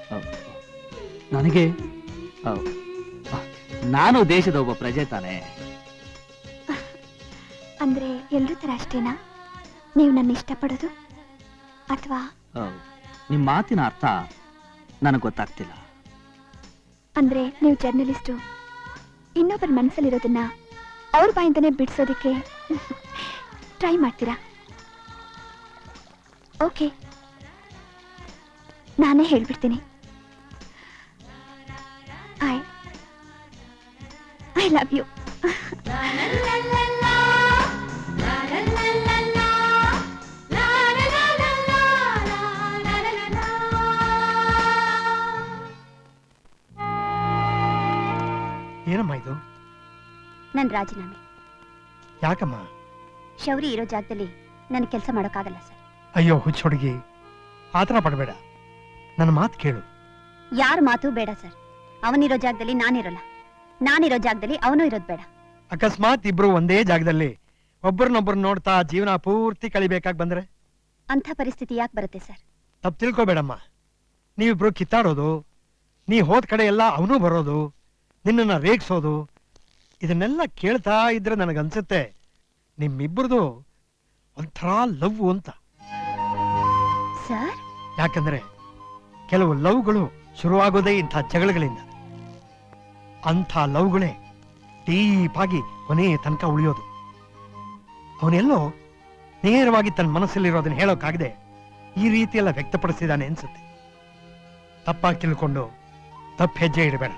ನನಗೆ ಅಹ್, ನಾನು ದೇಶದ ಒಬ್ಬ ಪ್ರಜೆ ತಾನೆ ಅಂದ್ರೆ ಎಲ್ರ ತರ ಅಷ್ಟೇನಾ ನೀವು ನನ್ನ ಇಷ್ಟಪಡೋದು ಅಥವಾ ಅಹ್, ನಿಮ್ ಮಾತಿನ ಅರ್ಥ ನನಗೆ ಗೊತ್ತಾಗ್ತಿಲ್ಲ ಅಂದ್ರೆ ನೀವು ಜರ್ನಲಿಸ್ಟು ಇನ್ನೊಬ್ಬರ ಮನಸ್ಸಲ್ಲಿರೋದನ್ನ ಅವ್ರ ಬಾಯಿಂದನೇ ಬಿಡಿಸೋದಕ್ಕೆ ಟ್ರೈ ಮಾಡ್ತೀರಾ ಓಕೆ ನಾನೇ ಹೇಳ್ಬಿಡ್ತೀನಿ ಐ ಐ ಲವ್ ಯು ಏನಮ್ಮ ಇದು ನನ್ ರಾಜೀನಾಮೆ ಯಾಕಮ್ಮ ಶೌರಿ ಇರೋ ಜಾಗದಲ್ಲಿ ನನ್ ಕೆಲಸ ಮಾಡೋಕ್ಕಾಗಲ್ಲ ಸರ್ ಅಯ್ಯೋ ಹುಚ್ಚ ಹುಡುಗಿ ಆತರ ಪಡಬೇಡ ನನ್ನ ಮಾತು ಕೇಳು ಯಾರ ಮಾತು ಬೇಡ ಸರ್ ಅವನಿರೋ ಜಾಗದಲ್ಲಿ ನಾನಿರೋಲ್ಲ ನಾನಿರೋ ಜಾಗದಲ್ಲಿ ಅವನು ಇರೋದು ಬೇಡ ಅಕಸ್ಮಾತ್ ಇಬ್ರು ಒಂದೇ ಜಾಗದಲ್ಲಿ ಒಬ್ಬರನ್ನೊಬ್ಬರು ನೋಡ್ತಾ ಜೀವನ ಪೂರ್ತಿ ಕಳಿಬೇಕಾಗಿ ಬಂದ್ರೆ ಅಂಥ ಪರಿಸ್ಥಿತಿ ಯಾಕೆ ಬರುತ್ತೆ ಸರ್ ತಪ್ಪು ತಿಳ್ಕೊಬೇಡಮ್ಮ ನೀವಿಬ್ರು ಕಿತ್ತಾಡೋದು ನೀ ಹೋದ ಕಡೆ ಎಲ್ಲ ಅವನು ಬರೋದು ನಿನ್ನನ್ನ ರೇಗಿಸೋದು ಇದನ್ನೆಲ್ಲ ಕೇಳ್ತಾ ಇದ್ರೆ ನನಗನ್ಸುತ್ತೆ ನಿಮ್ಮಿಬ್ಬರದು ಒಂಥರ ಲವ್ ಅಂತ ಸರ್ ಯಾಕಂದ್ರೆ ಕೆಲವು ಲವ್ಗಳು ಶುರುವಾಗೋದೇ ಇಂಥ ಜಗಳಗಳಿಂದ ಅಂಥ ಲವ್ಗಳೇ ಡೀಪ್ ಆಗಿ ಕೊನೆಯ ತನಕ ಉಳಿಯೋದು ಅವನೆಲ್ಲೋ ನೇರವಾಗಿ ತನ್ನ ಮನಸ್ಸಲ್ಲಿರೋದನ್ನ ಹೇಳೋಕ್ಕಾಗದೆ ಈ ರೀತಿಯೆಲ್ಲ ವ್ಯಕ್ತಪಡಿಸಿದಾನೆ ಅನ್ಸುತ್ತೆ ತಪ್ಪಾಗಿ ತಿಳ್ಕೊಂಡು ತಪ್ಪು ಹೆಜ್ಜೆ ಇಡಬೇಡ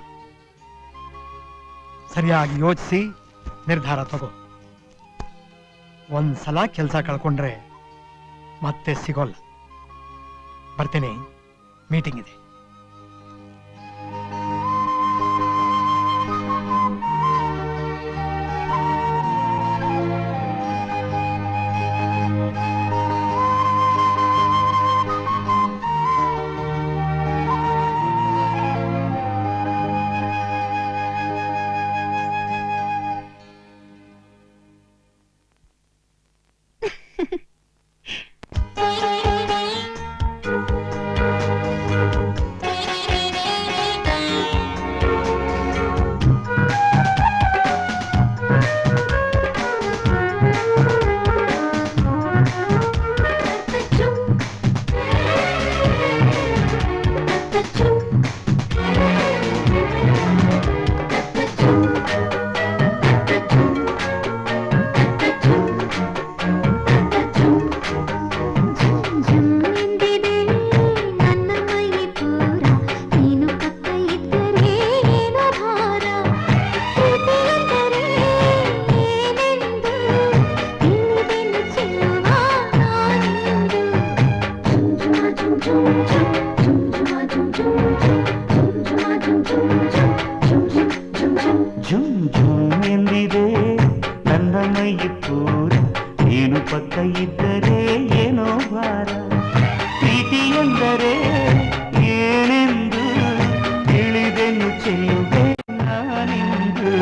ಸರಿಯಾಗಿ ಯೋಚಿಸಿ ನಿರ್ಧಾರ ತಗೋ ಒಂದ್ಸಲ ಕೆಲಸ ಕಳ್ಕೊಂಡ್ರೆ ಮತ್ತೆ ಸಿಗೋಲ್ಲ ಬರ್ತೇನೆ ಮೀಟಿಂಗ್ ಇದೆ ಝುಮ್ ಝುಮ್ ಎಂದಿದೆ ನನ್ನ ಮೈ ಪೂರ ನೀನು ಪಕ್ಕ ಇದ್ದರೆ ಏನೋ ಭಾರ ಪ್ರೀತಿ ಎಂದರೆ ಏನೆಂದು ತಿಳಿದೆನು ಚೆಲ್ಲುವೆ ನಾನೆಂದು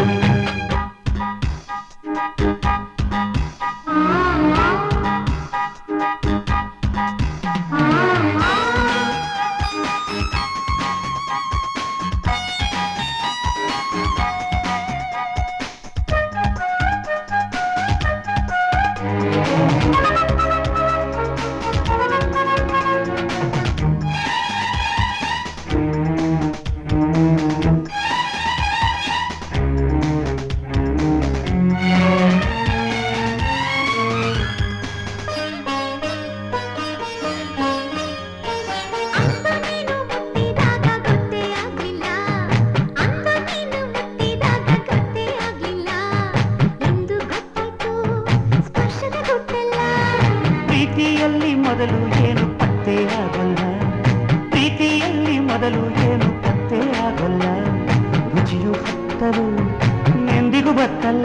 ಪ್ರೀತಿಯಲ್ಲಿ ಮೊದಲು ಏನು ಪತ್ತೆ ಆಗಲ್ಲ ಪ್ರೀತಿಯಲ್ಲಿ ಮೊದಲು ಏನು ಪತ್ತೆ ಆಗಲ್ಲ ರುಚಿಯು ಹತ್ತಲು ಎಂದಿಗೂ ಬತ್ತಲ್ಲ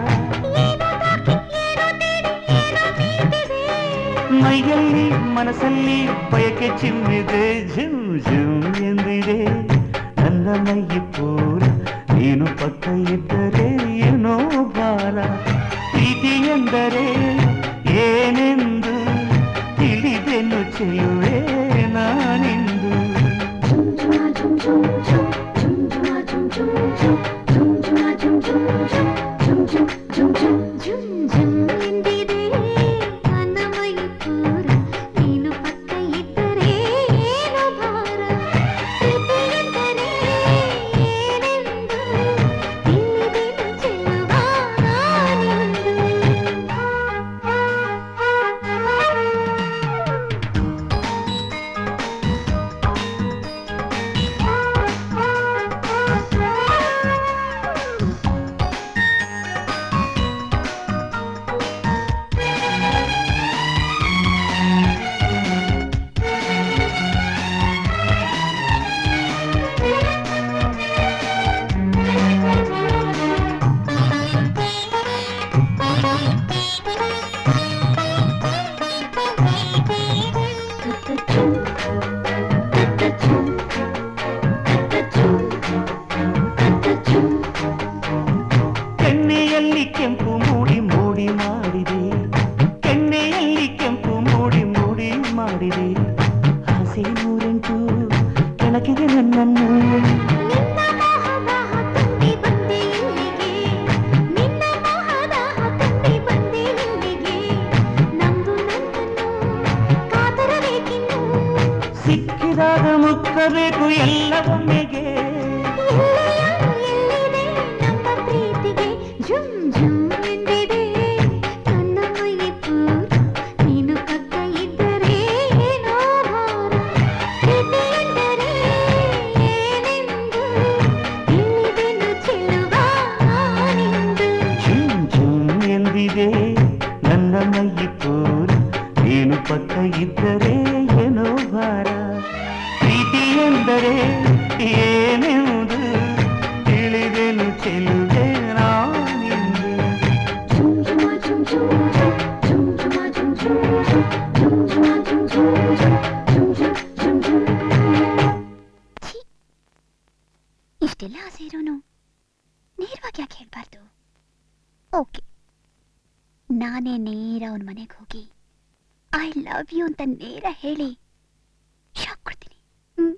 ಮೈಯಲ್ಲಿ ಮನಸ್ಸಲ್ಲಿ ಬಯಕೆ ಚಿಮ್ಮಿದೆ ಝುಮ್ ಝುಮ್ ಎಂದಿದೆ ನನ್ನ ಮೈ ಪೂರ ನೀನು ಪಕ್ಕ ಇದ್ದರೆ ಏನೋ ಭಾರ ಪ್ರೀತಿ ಎಂದರೆ ಏನೆಂದು ತಿಳಿದೆನು ಚೆಲುವೆ ನಾನೆಂದು ನೀನು ಪಕ್ಕ ಇದ್ದರೆ ಏನೋ ಭಾರ ಎಲ್ಲ ಒಮ್ಮೆಗೆ ನಮ್ಮ ಪ್ರೀತಿಗೆ ಜುಮ್ ಜುಮ್ ಎಂದಿದೆ ನನ್ನ ಮೈ ಪೂರ ನೀನು ಪಕ್ಕ ಇದ್ದರೆ ಏನೋ ಭಾರ ಪ್ರೀತಿ ಎಂದರೆ ಏನೆಂದು ತಿಳಿದೆನು ಚೆಲುವ ನಿಂದು ಝುಮ್ ಝುಮ್ ಎಂದಿದೆ ನನ್ನ ಮೈ ಪೂರ ನೀನು ಪಕ್ಕ ಇದ್ದರೆ ಏನೋ ಭಾರ ಪ್ರೀತಿ ಎಂದರೆ ಏನೆಂದು ತಿಳಿದೆನು ಚೆಲುವೆ ನಾನಿಂದು ಜುಮ್ ಜುಮ ಜುಮ್ ಜುಮ್ ಜುಮ್ ಜುಮ ಜುಮ್ ಜುಮ್ ಜುಮ್ ಜುಮ ಜುಮ್ ಜುಮ್ ಜುಮ್ ಜುಮ್ ಜುಮ್ ಜುಮ್ ಇಷ್ಟೆಲ್ಲ ಆಸೆ ಇರೋನು ನೇರವಾಗಿ ಯಾಕೆ ಹೇಳ್ಬಾರ್ದು ಓಕೆ ನಾನೇ ನೇರ ಅವನ ಮನೆಗೆ ಹೋಗಿ ಐ ಲವ್ ಯು ಅಂತ ನೇರ ಹೇಳಿ ಶಾಕ್ ಕೊಡ್ತೀನಿ ಹ್ಮ್.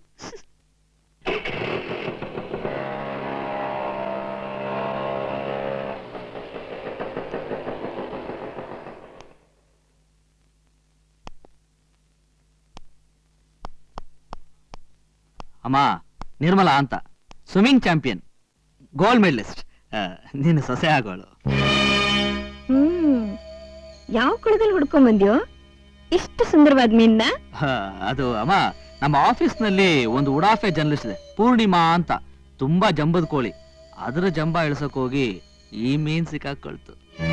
ಅಮ್ಮ ನಿರ್ಮಲಾ ಅಂತ ಸ್ವಿಮ್ಮಿಂಗ್ ಚಾಂಪಿಯನ್ ಗೋಲ್ಡ್ ಮೆಡಲಿಸ್ಟ್ ನೀನು ಸೊಸೆ ಆಗೋಳು ಹ್ಮ್ ಯಾವ ಕುಳದಲ್ಲಿ ಹುಡ್ಕೊಂಡ್ ಬಂದ್ಯೋ ಇಷ್ಟು ಸುಂದರವಾದ ಮೀನ್ನ ಹ, ಅದು ಅಮ್ಮ ನಮ್ಮ ಆಫೀಸ್ ನಲ್ಲಿ ಒಂದು ಉಡಾಫೆ ಜರ್ನಲಿಸ್ಟ್ ಇದೆ ಪೂರ್ಣಿಮಾ ಅಂತ ತುಂಬಾ ಜಂಬದ ಕೋಳಿ ಅದರ ಜಂಬ ಇಳಿಸಕ್ ಹೋಗಿ ಈ ಮೀನ್ ಸಿಕ್ಕಾಕೊಳ್ತು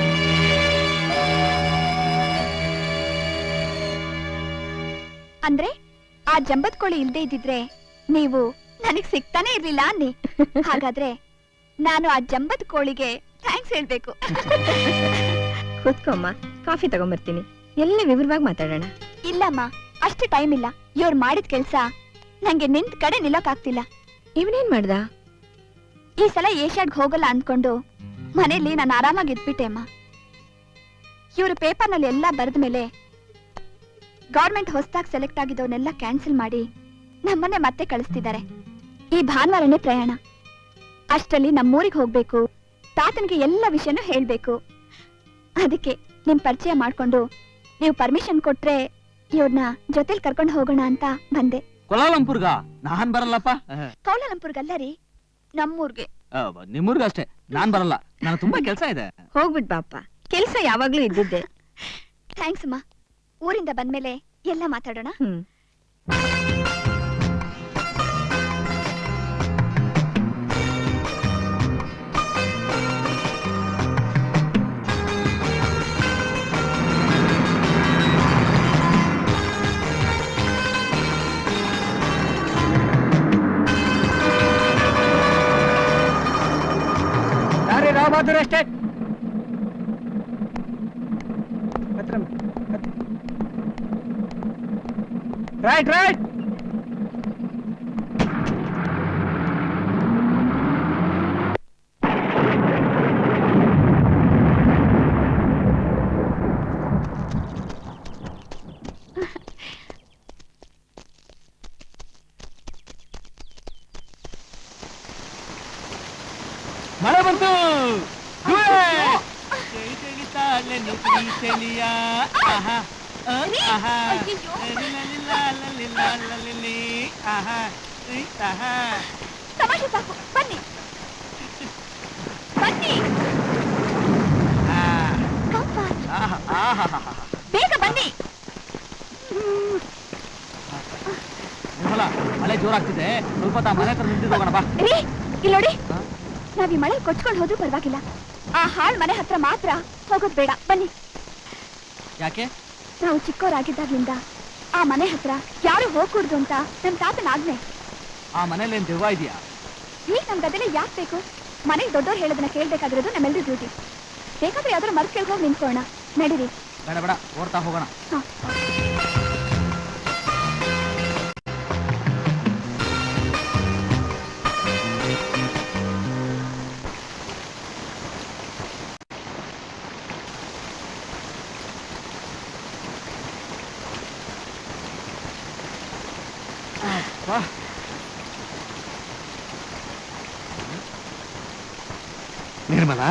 ಅಂದ್ರೆ ಆ ಜಂಬದ್ ಕೋಳಿ ಇಲ್ದೇ ಇದ್ದಿದ್ರೆ ನೀವು ನನಗ್ ಸಿಗ್ತಾನೆ ಇರ್ಲಿಲ್ಲ ಅನ್ನಿ ಹಾಗಾದ್ರೆ ನಾನು ಆ ಜಂಬದ್ ಕೋಳಿಗೆ ಥ್ಯಾಂಕ್ಸ್ ಹೇಳ್ಬೇಕು ಕೂತ್ಕೊಮ್ಮ ಕಾಫಿ ತಗೊಂಬರ್ತೀನಿ ಎಲ್ಲ ವಿವರವಾಗಿ ಮಾತಾಡೋಣ ಇಲ್ಲಮ್ಮ ಅಷ್ಟು ಟೈಮ್ ಇಲ್ಲ ಇವ್ರು ಮಾಡಿದ ಕೆಲ್ಸ ನಂಗೆ ನಿಂತ್ ಕಡೆ ನಿಲ್ಲಕ್ ಆಗ್ತಿಲ್ಲ ಇವನೇನ್ ಮಾಡ್ದ ಈ ಸಲ ಏಷ್ಯಾಡ್ಗೆ ಹೋಗಲ್ಲ ಅಂದ್ಕೊಂಡು ಮನೇಲಿ ನಾನು ಆರಾಮಾಗಿ ಇದ್ಬಿಟ್ಟೆ ಅಮ್ಮ ಇವರು ಪೇಪರ್ನಲ್ಲಿ ಎಲ್ಲ ಬರೆದ ಮೇಲೆ ಗೌರ್ಮೆಂಟ್ ಹೊಸದಾಗಿ ಸೆಲೆಕ್ಟ್ ಆಗಿದ್ದವನ್ನೆಲ್ಲ ಕ್ಯಾನ್ಸಲ್ ಮಾಡಿ ನಮ್ಮನ್ನೇ ಮತ್ತೆ ಕಳಿಸ್ತಿದ್ದಾರೆ ಈ ಭಾನುವಾರನೇ ಪ್ರಯಾಣ ಅಷ್ಟರಲ್ಲಿ ನಮ್ಮೂರಿಗೆ ಹೋಗ್ಬೇಕು ತಾತನಿಗೆ ಎಲ್ಲ ವಿಷಯನೂ ಹೇಳ್ಬೇಕು ಅದಕ್ಕೆ ನಿಮ್ ಪರಿಚಯ ಮಾಡ್ಕೊಂಡು ನೀವು ಪರ್ಮಿಷನ್ ಕೊಟ್ರೆ ಇವ್ರನ್ನ ಜೊತೆಲಿ ಕರ್ಕೊಂಡು ಹೋಗೋಣ ಅಂತ ಬಂದೆ ಕೊಲಾಲಂಪುರ್ಗ ನಾನ್ ಬರಲ್ಲಪ್ಪ ಅಹ್, ಕೌಲಾಲಂಪುರ್ಗಲ್ಲ ರೀ ನಮ್ಮೂರ್ಗೆ ಅಹ್, ನಿಮ್ಮೂರ್ಗ ಅಷ್ಟೇ ನಾನ್ ಬರಲ್ಲ ನನಗೆ ತುಂಬಾ ಕೆಲಸ ಇದೆ ಹೋಗ್ಬಿಟ್ ಬಾಪ ಕೆಲ್ಸ ಯಾವಾಗ್ಲೂ ಇದ್ದಿದ್ದೆ ಥ್ಯಾಂಕ್ಸ್ ಅಮ್ಮ ಊರಿಂದ ಬಂದ್ಮೇಲೆ ಎಲ್ಲ ಮಾತಾಡೋಣ ಹ್ಮ್ ಯಾರೇ ರಾವ್ ಬಹದ್ದೂರ್ ಅಷ್ಟೇ ರೈಟ್ ರೈಟ್ ಮಳೆ ಬಂತು ಗುಳೆ! ಜೈ ಜೈತಾಳೆನು ಪ್ರೀತಿಲಿಯ. ಆಹಾ, ಆ, ಆಹಾ. ಲಲಿಲಲಿಲ, ಲಲಿಲ, ಲಲಿಲಿ. ಆಹಾ, ಈ, ಆಹಾ. ತಮಾಷೆ ಸಾಕು ಬನ್ನಿ ಬನ್ನಿ ಆ, ಪಾಪ, ಆಹಾ, ಆಹಾಹಾಹಾ. ಬೇಗ ಬನ್ನಿ ನಿರ್ಮಲಾ ಮಳೆ ಜೋರಾಗ್ತಿದೆ ಸ್ವಲ್ಪ ಹೊತ್ತು ಆ ಮನೆ ಹತ್ರ ನಿಂತಿದ್ದು ಹೋಗೋಣ ಬಾ ರೀ ಇಲ್ಲಿ ನೋಡಿ ನಾವ್ ಈ ಮಳೆ ಕೊಚ್ಕೊಂಡು ಹೋದ್ರೂ ಪರವಾಗಿಲ್ಲ ಆ ಹಾಳ್ ಮನೆ ಹತ್ರ ಮಾತ್ರ ಹೋಗೋದ್ ಬೇಡ ಬನ್ನಿ ಯಾಕೆ ನಾವು ಚಿಕ್ಕವರಾಗಿದ್ದಾಗ್ಲಿಂದ ಆ ಮನೆ ಹತ್ರ ಯಾರು ಹೋಗ್ಕೂಡ್ದು ಅಂತ ನಮ್ ತಾತನ ಆಜ್ಞೆ ಆ ಮನೇಲಿ ಏನ್ ದೆವ್ವ ಇದೆಯಾ ಈಗ ನಮ್ಗೆ ಅದೆಲ್ಲ ಯಾಕೆ ಬೇಕು ಮನೆಗೆ ದೊಡ್ಡವ್ರು ಹೇಳೋದನ್ನ ಕೇಳ್ಬೇಕಾಗಿರೋದು ನಮ್ಮೆಲ್ಲರೂ ಡ್ಯೂಟಿ ಬೇಕಾದ್ರೆ ಯಾವ್ದಾದ್ರು ಮರ್ ಕೆಳಗೆ ಹೋಗಿ ನಿಂತ್ಕೊಳ್ಳೋಣ ನಡೀರಿ ಬೇಡ ಬೇಡ ಓಡ್ತಾ ಹೋಗೋಣ ಹಾ. ಬಾ ನಿರ್ಮಲಾ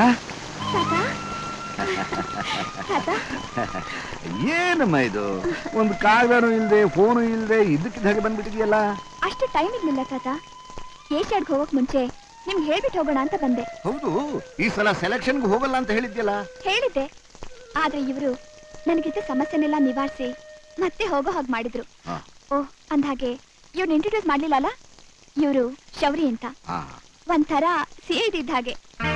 ತಾತ ಏನಮ್ಮ ಇದು ಒಂದು ಕಾಗದನೂ ಇಲ್ದೆ ಫೋನು ಇಲ್ದೆ ಇದಕ್ಕಿದ್ದ ಹಾಗೆ ಬಂದ್ಬಿಟ್ಟಿದೆಯಲ್ಲ ಅಷ್ಟು ಟೈಮ್ ಇರ್ಲಿಲ್ಲ ತಾತ ಏಷ್ಯಾಡ್ಗೆ ಹೋಗಕ್ ಮುಂಚೆ ನಿಮ್ಗೆ ಹೇಳ್ಬಿಟ್ಟು ಹೋಗೋಣ ಅಂತ ಬಂದೆ ಹೌದು ಈ ಸಲ ಸೆಲೆಕ್ಷನ್ಗೆ ಹೋಗಲ್ಲ ಅಂತ ಹೇಳಿದ್ಯಲ್ಲ ಹೇಳಿದ್ದೆ ಆದ್ರೆ ಇವರು ನನಗಿದ್ದ ಸಮಸ್ಯೆನೆಲ್ಲ ನಿವಾರಿಸಿ ಮತ್ತೆ ಹೋಗೋ ಹಾಗೆ ಮಾಡಿದ್ರು ಹಾ. ಓಹ್ ಅಂದ್ಹಾಗೆ ಇವ್ರನ್ನ ಇಂಟ್ರೊಡ್ಯೂಸ್ ಮಾಡ್ಲಿಲ್ಲ ಅಲ್ಲ ಇವರು ಶೌರಿ ಅಂತ ಆ, ಒಂಥರ ಸಿ ಐ ಇದ್ದ ಹಾಗೆ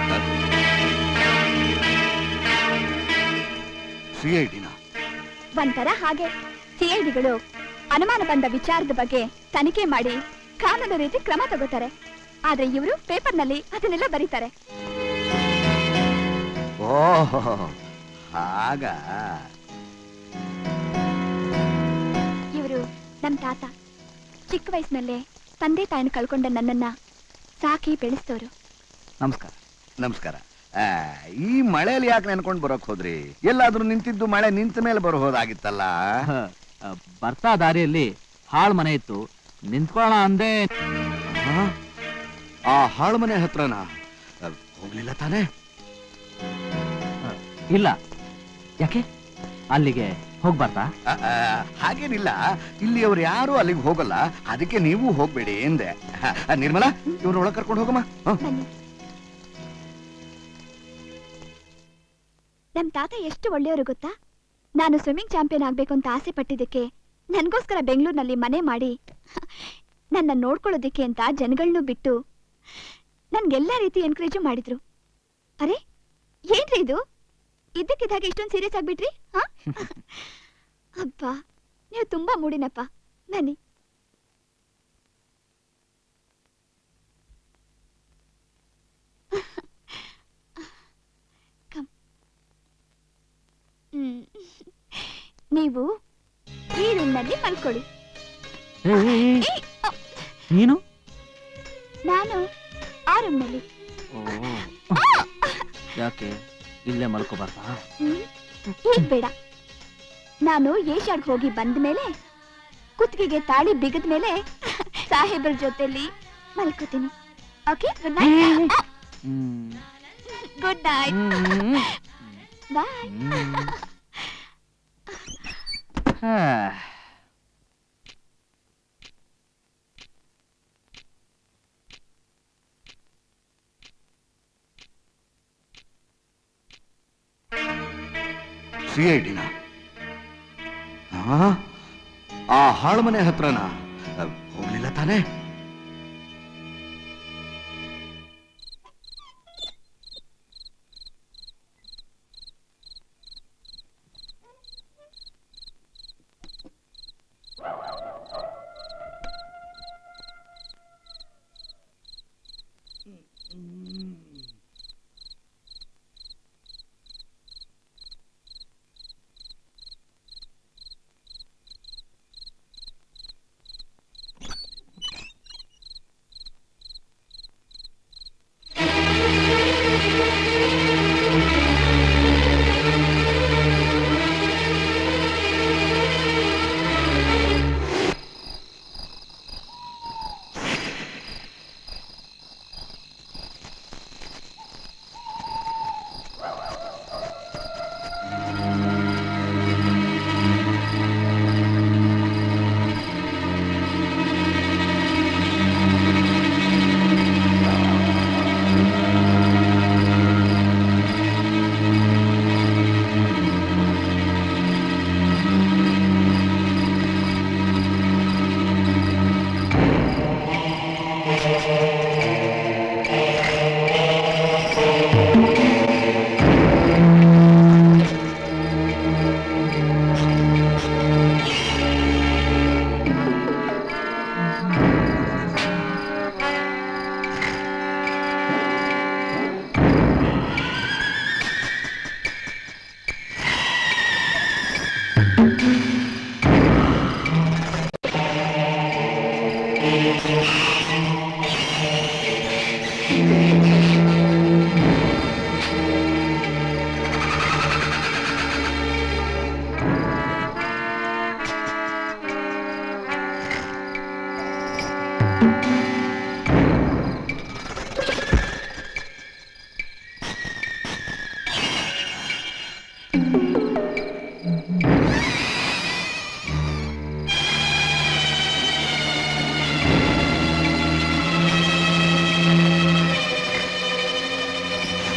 CID ನ ಒಂಥರ ಹಾಗೆ ಸಿ ಐ ಡಿಗಳು ಅನುಮಾನ ಬಂದ ವಿಚಾರದ ಬಗ್ಗೆ ತನಿಖೆ ಮಾಡಿ ಕಾನೂನು ರೀತಿ ಕ್ರಮ ತಗೋತಾರೆ ಆದ್ರೆ ಇವರು ಪೇಪರ್ನಲ್ಲಿ ಅದನ್ನೆಲ್ಲ ಬರೀತಾರೆ ಓಹ್ ಹಾಗ ಇವರು ನಮ್ ತಾತ ಚಿಕ್ಕ ವಯಸ್ಸಿನಲ್ಲೇ ತಂದೆ ತಾಯಿನ ಕಳ್ಕೊಂಡ ನನ್ನನ್ನ ಸಾಕಿ ಬೆಳೆಸ್ತವ್ರು ನಮಸ್ಕಾರ ನಮಸ್ಕಾರ ಆ, ಈ ಮಳೆಯಲ್ಲಿ ಯಾಕೆ ನೆನ್ಕೊಂಡ್ ಬರೋಕ್ ಹೋದ್ರಿ ಎಲ್ಲಾದ್ರೂ ನಿಂತಿದ್ದು ಮಳೆ ನಿಂತ ಮೇಲೆ ಬರಬಹುದಾಗಿತ್ತಲ್ಲ ಬರ್ತಾ ದಾರಿಯಲ್ಲಿ ಹಾಳ್ ಮನೆ ಇತ್ತು ನಿಂತ್ಕೊಳ್ಳೋಣ ಅಂದೆ ಆ? ಆ ಹಾಳು ಮನೆ ಹತ್ರನಾ ಆ, ಹೋಗ್ಲಿಲ್ಲ ತಾನೇ ಇಲ್ಲ ಯಾಕೆ ಅಲ್ಲಿಗೆ ಹೋಗ್ಬಾರ್ದಾ ಆ, ಆ, ಹಾಗೇನಿಲ್ಲ ಇಲ್ಲಿ ಅವ್ರು ಯಾರು ಅಲ್ಲಿಗೆ ಹೋಗಲ್ಲ ಅದಕ್ಕೆ ನೀವು ಹೋಗ್ಬೇಡಿ ಎಂದೆ ಆ, ನಿರ್ಮಲಾ ಇವ್ರ ಒಳಗ್ ಕರ್ಕೊಂಡು ಹೋಗಮ್ಮ ಹ. ಬನ್ನಿ ನಮ್ ತಾತ ಎಷ್ಟು ಒಳ್ಳೆಯವರು ಗೊತ್ತಾ ನಾನು ಸ್ವಿಮ್ಮಿಂಗ್ ಚಾಂಪಿಯನ್ ಆಗ್ಬೇಕು ಅಂತ ಆಸೆ ಪಟ್ಟಿದ್ದಕ್ಕೆ ನನ್ಗೋಸ್ಕರ ಬೆಂಗಳೂರಿನಲ್ಲಿ ಮನೆ ಮಾಡಿ ನನ್ನ ನೋಡ್ಕೊಳ್ಳೋದಿಕ್ಕೆ ಅಂತ ಜನಗಳನ್ನೂ ಬಿಟ್ಟು ನನ್ಗೆಲ್ಲ ರೀತಿ ಎನ್ಕರೇಜು ಮಾಡಿದ್ರು ಅರೆ ಏನ್ರಿ ಇದು ಇದ್ದಕ್ಕಿದ್ದಾಗೆ ಇಷ್ಟೊಂದು ಸೀರಿಯಸ್ ಆಗ್ಬಿಟ್ರಿ ಹಾ ಅಬ್ಬ ನೀವು ತುಂಬಾ ಮೂಡಿನಪ್ಪ ಬನ್ನಿ ಕಮ್ ಹ್ಮ್. ನೀವು ಈ ರೂಮ್ನಲ್ಲಿ ಮಲ್ಕೊಳ್ಳಿ ಏ, ಅ, ನೀನು ನಾನು ಆ ರೂಮ್ನಲ್ಲಿ ಯಾಕೆ ಇಲ್ಲೇ ಮಲ್ಕೋಬಾರ್ದಾ ಹ್ಮ್. ಈಗ ಬೇಡ ನಾನು ಏಷ್ಯಾಡ್ಗೆ ಹೋಗಿ ಬಂದ ಮೇಲೆ ಕುತ್ತಿಗೆಗೆ ತಾಳಿ ಬಿಗದ ಮೇಲೆ ಸಾಹೇಬ್ರ ಜೊತೆಲಿ ಮಲ್ಕೋತೀನಿ okay good night hmm good night hmm. Bye hmm. ಹಾ. ಸಿ ಐ ಡಿನ ಆ ಹಾಳು ಮನೆ ಹತ್ರನಾ ಆ, ಹೋಗ್ಲಿಲ್ಲ ತಾನೇ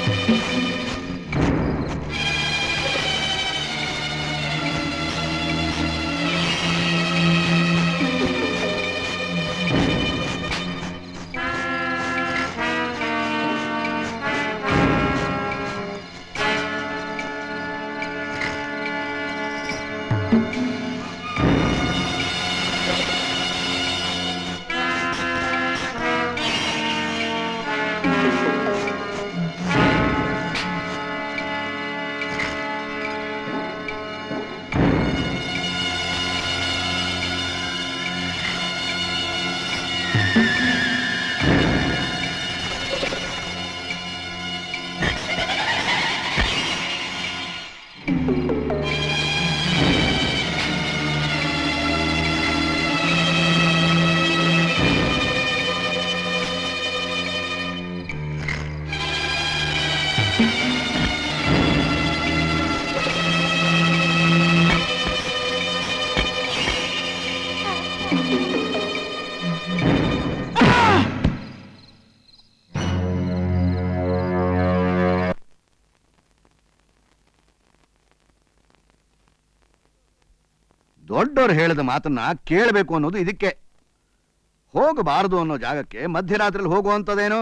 ದೊಡ್ಡವ್ರು ಹೇಳಿದ ಮಾತನ್ನ ಕೇಳಬೇಕು ಅನ್ನೋದು ಇದಕ್ಕೆ ಹೋಗಬಾರದು ಅನ್ನೋ ಜಾಗಕ್ಕೆ ಮಧ್ಯರಾತ್ರಿಲಿ ಹೋಗುವಂಥದ್ದೇನು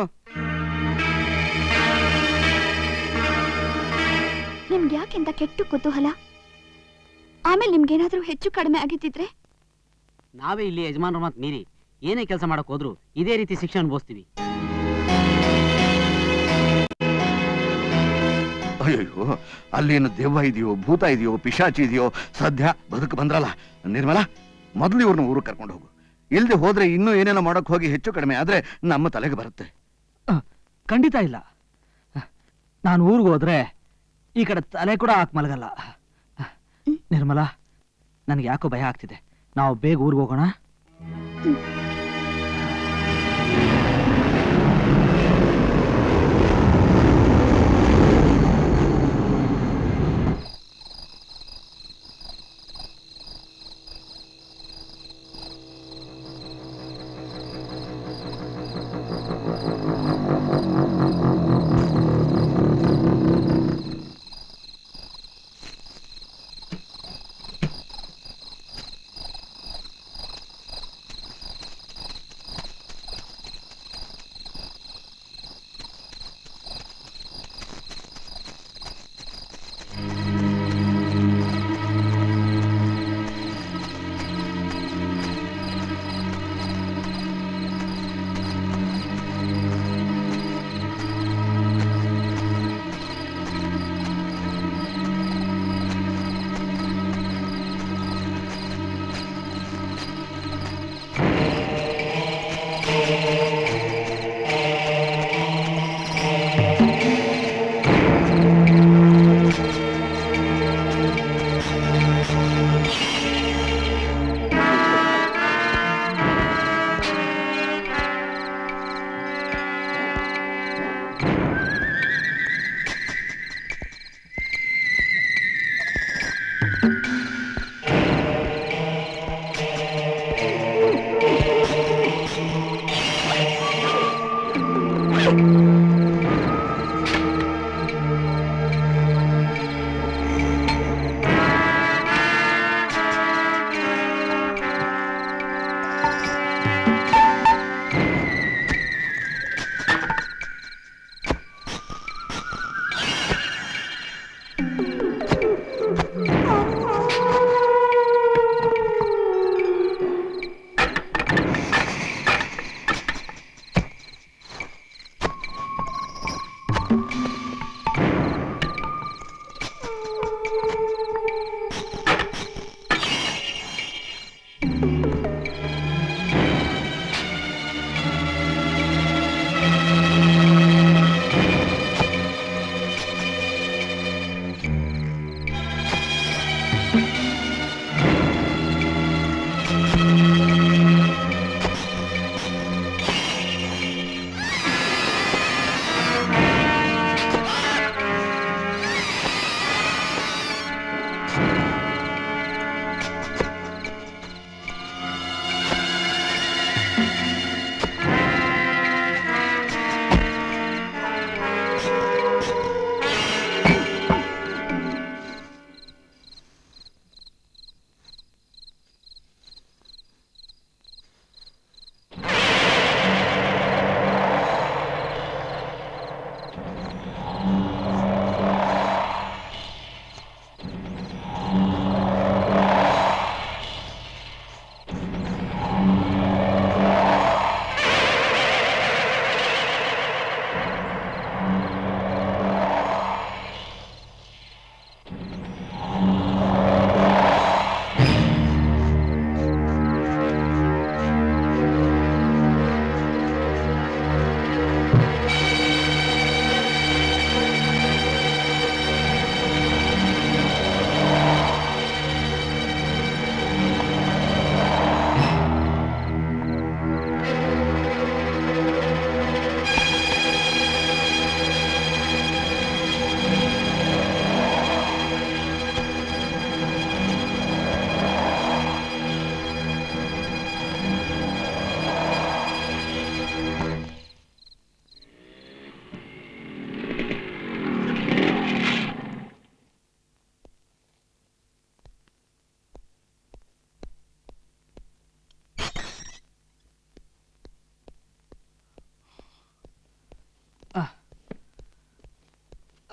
ನಿಮ್ಗೆ ಯಾಕೆಂತ ಕೆಟ್ಟು ಕುತೂಹಲ ಆಮೇಲೆ ನಿಮ್ಗೇನಾದ್ರೂ ಹೆಚ್ಚು ಕಡಿಮೆ ಆಗಿದ್ದಿದ್ರೆ ನಾವೇ ಇಲ್ಲಿ ಯಜಮಾನರ ಮಾತು ಮೀರಿ ಏನೇ ಕೆಲಸ ಮಾಡಕ್ ಹೋದ್ರು ಇದೇ ರೀತಿ ಶಿಕ್ಷೆ ಅನುಭವಿಸ್ತೀವಿ ಅಯ್ಯೋ ಅಲ್ಲೇನು ದೆವ್ವ ಇದೆಯೋ ಭೂತ ಇದೆಯೋ ಪಿಶಾಚಿ ಇದೆಯೋ ಸದ್ಯ ಬದುಕು ಬಂದ್ರಲ್ಲ ನಿರ್ಮಲ ಮೊದಲು ಇವ್ರನ್ನ ಊರಿಗೆ ಕರ್ಕೊಂಡು ಹೋಗು ಇಲ್ದೆ ಹೋದ್ರೆ ಇನ್ನೂ ಏನೇನೋ ಮಾಡಕ್ ಹೋಗಿ ಹೆಚ್ಚು ಕಡಿಮೆ ಆದ್ರೆ ನಮ್ಮ ತಲೆಗೆ ಬರುತ್ತೆ ಖಂಡಿತ ಇಲ್ಲ ನಾನು ಊರಿಗೆ ಹೋದ್ರೆ ಈ ಕಡೆ ತಲೆ ಕೂಡ ಹಾಕ್ ಮಲಗಲ್ಲ ನಿರ್ಮಲಾ ನನಗೆ ಯಾಕೋ ಭಯ ಆಗ್ತಿದೆ ನಾವು ಬೇಗ ಊರಿಗೆ ಹೋಗೋಣ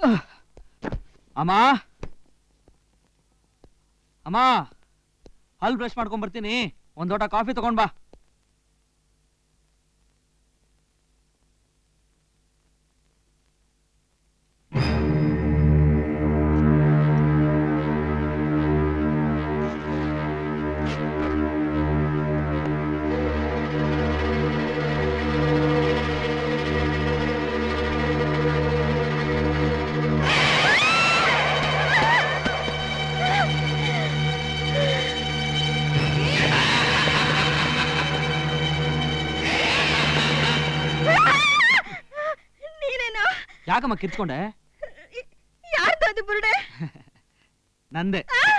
ಅಮ್ಮ ಅಮ್ಮ ಹಲ್ ಬ್ರಷ್ ಮಾಡ್ಕೊಂಡ್ ಬರ್ತೀನಿ ಒಂದ್ ಲೋಟ ಕಾಫಿ ತಗೊಂಡ್ ಬಾ ನೀನೇನೋ ಯಾಕಮ್ಮ ಕಿರ್ಚ್ಕೊಂಡೆ ಯಾರ್ದು ಅದು ಬುರುಡೆ ನಂದೆ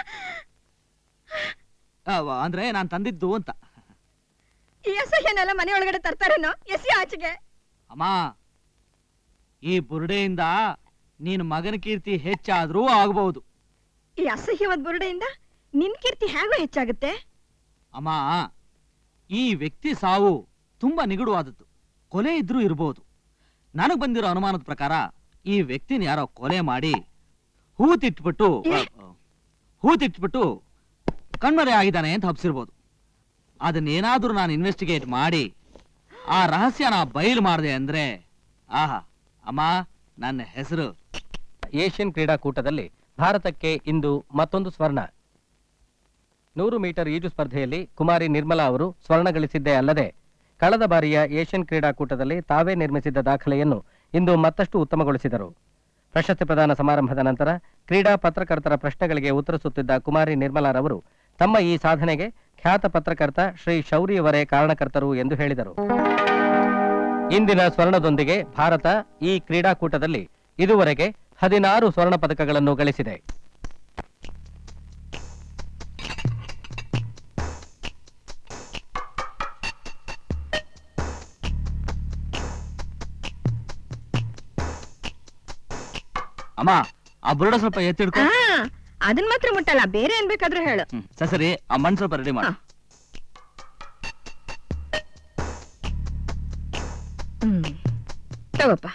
ಆ, ವ- ಅಂದ್ರೆ ನಾನ್ ತಂದಿದ್ದು ಅಂತ ಈ ಅಸಹ್ಯನೆಲ್ಲ ಮನೆ ಒಳಗಡೆ ತರ್ತಾರೇನೋ ಎಸಿ ಆಚೆಗೆ ಅಮ್ಮ ಈ ಬುರುಡೆಯಿಂದ ನೀನ್ ಮಗನ ಕೀರ್ತಿ ಹೆಚ್ಚಾದ್ರೂ ಆಗ್ಬಹುದು ಈ ಅಸಹ್ಯವಾದ ಬುರುಡೆಯಿಂದ ನಿನ್ ಕೀರ್ತಿ ಹೇಗೋ ಹೆಚ್ಚಾಗುತ್ತೆ ಅಮ್ಮ ಈ ವ್ಯಕ್ತಿ ಸಾವು ತುಂಬಾ ನಿಗೂಢವಾದದ್ದು ಕೊಲೆ ಇದ್ರೂ ಇರಬಹುದು ನನಗ್ ಬಂದಿರೋ ಅನುಮಾನದ ಪ್ರಕಾರ ಈ ವ್ಯಕ್ತಿನ ಯಾರೋ ಕೊಲೆ ಮಾಡಿ ಹೂತಿಟ್ಬಿಟ್ಟು ಹೂತಿಟ್ಬಿಟ್ಟು ಕಣ್ಮರೆ ಆಗಿದ್ದಾನೆ ಅಂತ ಹಬ್ಸಿರ್ಬೋದು ಅದನ್ನೇನಾದ್ರೂ ನಾನು ಇನ್ವೆಸ್ಟಿಗೇಟ್ ಮಾಡಿ ಆ ರಹಸ್ಯನ ಬಯಲು ಮಾಡಿದೆ ಅಂದ್ರೆ ಆಹಾ ಅಮ್ಮ ನನ್ನ ಹೆಸರು ಏಷ್ಯನ್ ಕ್ರೀಡಾಕೂಟದಲ್ಲಿ ಭಾರತಕ್ಕೆ ಇಂದು ಮತ್ತೊಂದು ಸ್ವರ್ಣ ನೂರು ಮೀಟರ್ ಈಜು ಸ್ಪರ್ಧೆಯಲ್ಲಿ ಕುಮಾರಿ ನಿರ್ಮಲಾ ಅವರು ಸ್ವರ್ಣ ಗಳಿಸಿದ್ದೇ ಅಲ್ಲದೆ ಕಳೆದ ಬಾರಿಯ ಏಷ್ಯನ್ ಕ್ರೀಡಾಕೂಟದಲ್ಲಿ ತಾವೇ ನಿರ್ಮಿಸಿದ್ದ ದಾಖಲೆಯನ್ನು ಇಂದು ಮತ್ತಷ್ಟು ಉತ್ತಮಗೊಳಿಸಿದರು ಪ್ರಶಸ್ತಿ ಪ್ರದಾನ ಸಮಾರಂಭದ ನಂತರ ಕ್ರೀಡಾ ಪತ್ರಕರ್ತರ ಪ್ರಶ್ನೆಗಳಿಗೆ ಉತ್ತರಿಸುತ್ತಿದ್ದ ಕುಮಾರಿ ನಿರ್ಮಲಾರವರು ತಮ್ಮ ಈ ಸಾಧನೆಗೆ ಖ್ಯಾತ ಪತ್ರಕರ್ತ ಶ್ರೀ ಶೌರಿಯವರೇ ಕಾರಣಕರ್ತರು ಎಂದು ಹೇಳಿದರು ಇಂದಿನ ಸ್ವರ್ಣದೊಂದಿಗೆ ಭಾರತ ಈ ಕ್ರೀಡಾಕೂಟದಲ್ಲಿ ಇದುವರೆಗೆ ಹದಿನಾರು ಸ್ವರ್ಣ ಪದಕಗಳನ್ನು ಗಳಿಸಿದೆ ಅಮ್ಮ ಆ ಬುರುಡ ಸ್ವಲ್ಪ ಎತ್ತಿಡ್ಕೊ ಆ ಅದನ್ ಮಾತ್ರ ಮುಟ್ಟಲ್ಲ ಬೇರೆ ಏನ್ ಬೇಕಾದ್ರೂ ಹೇಳು ಹ್ಮ್, ಸ- ಸರಿ ಆ ಮಣ್ಣು ಸ್ವಲ್ಪ ರೆಡಿ ಮಾಡು ಹ್ಮ್ ತಗೋಪ್ಪ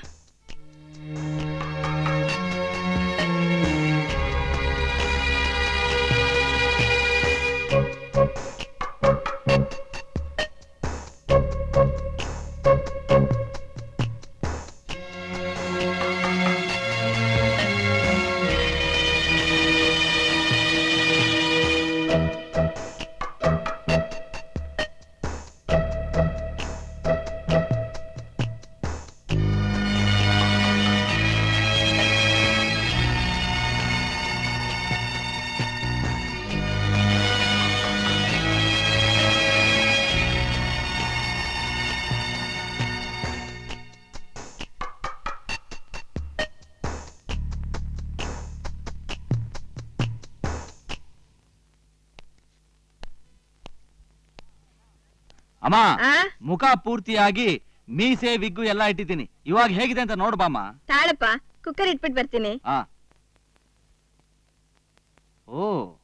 ಅಮ್ಮ ಆ ಮುಖ ಪೂರ್ತಿಯಾಗಿ ಮೀಸೆ ವಿಗ್ಗು ಎಲ್ಲ ಇಟ್ಟಿದ್ದೀನಿ ಇವಾಗ ಹೇಗಿದೆ ಅಂತ ನೋಡ್ಬಾಮ್ಮ ತಾಳಪ್ಪ ಕುಕ್ಕರ್ ಇಟ್ಬಿಟ್ಟು ಬರ್ತೀನಿ ಆ ಓ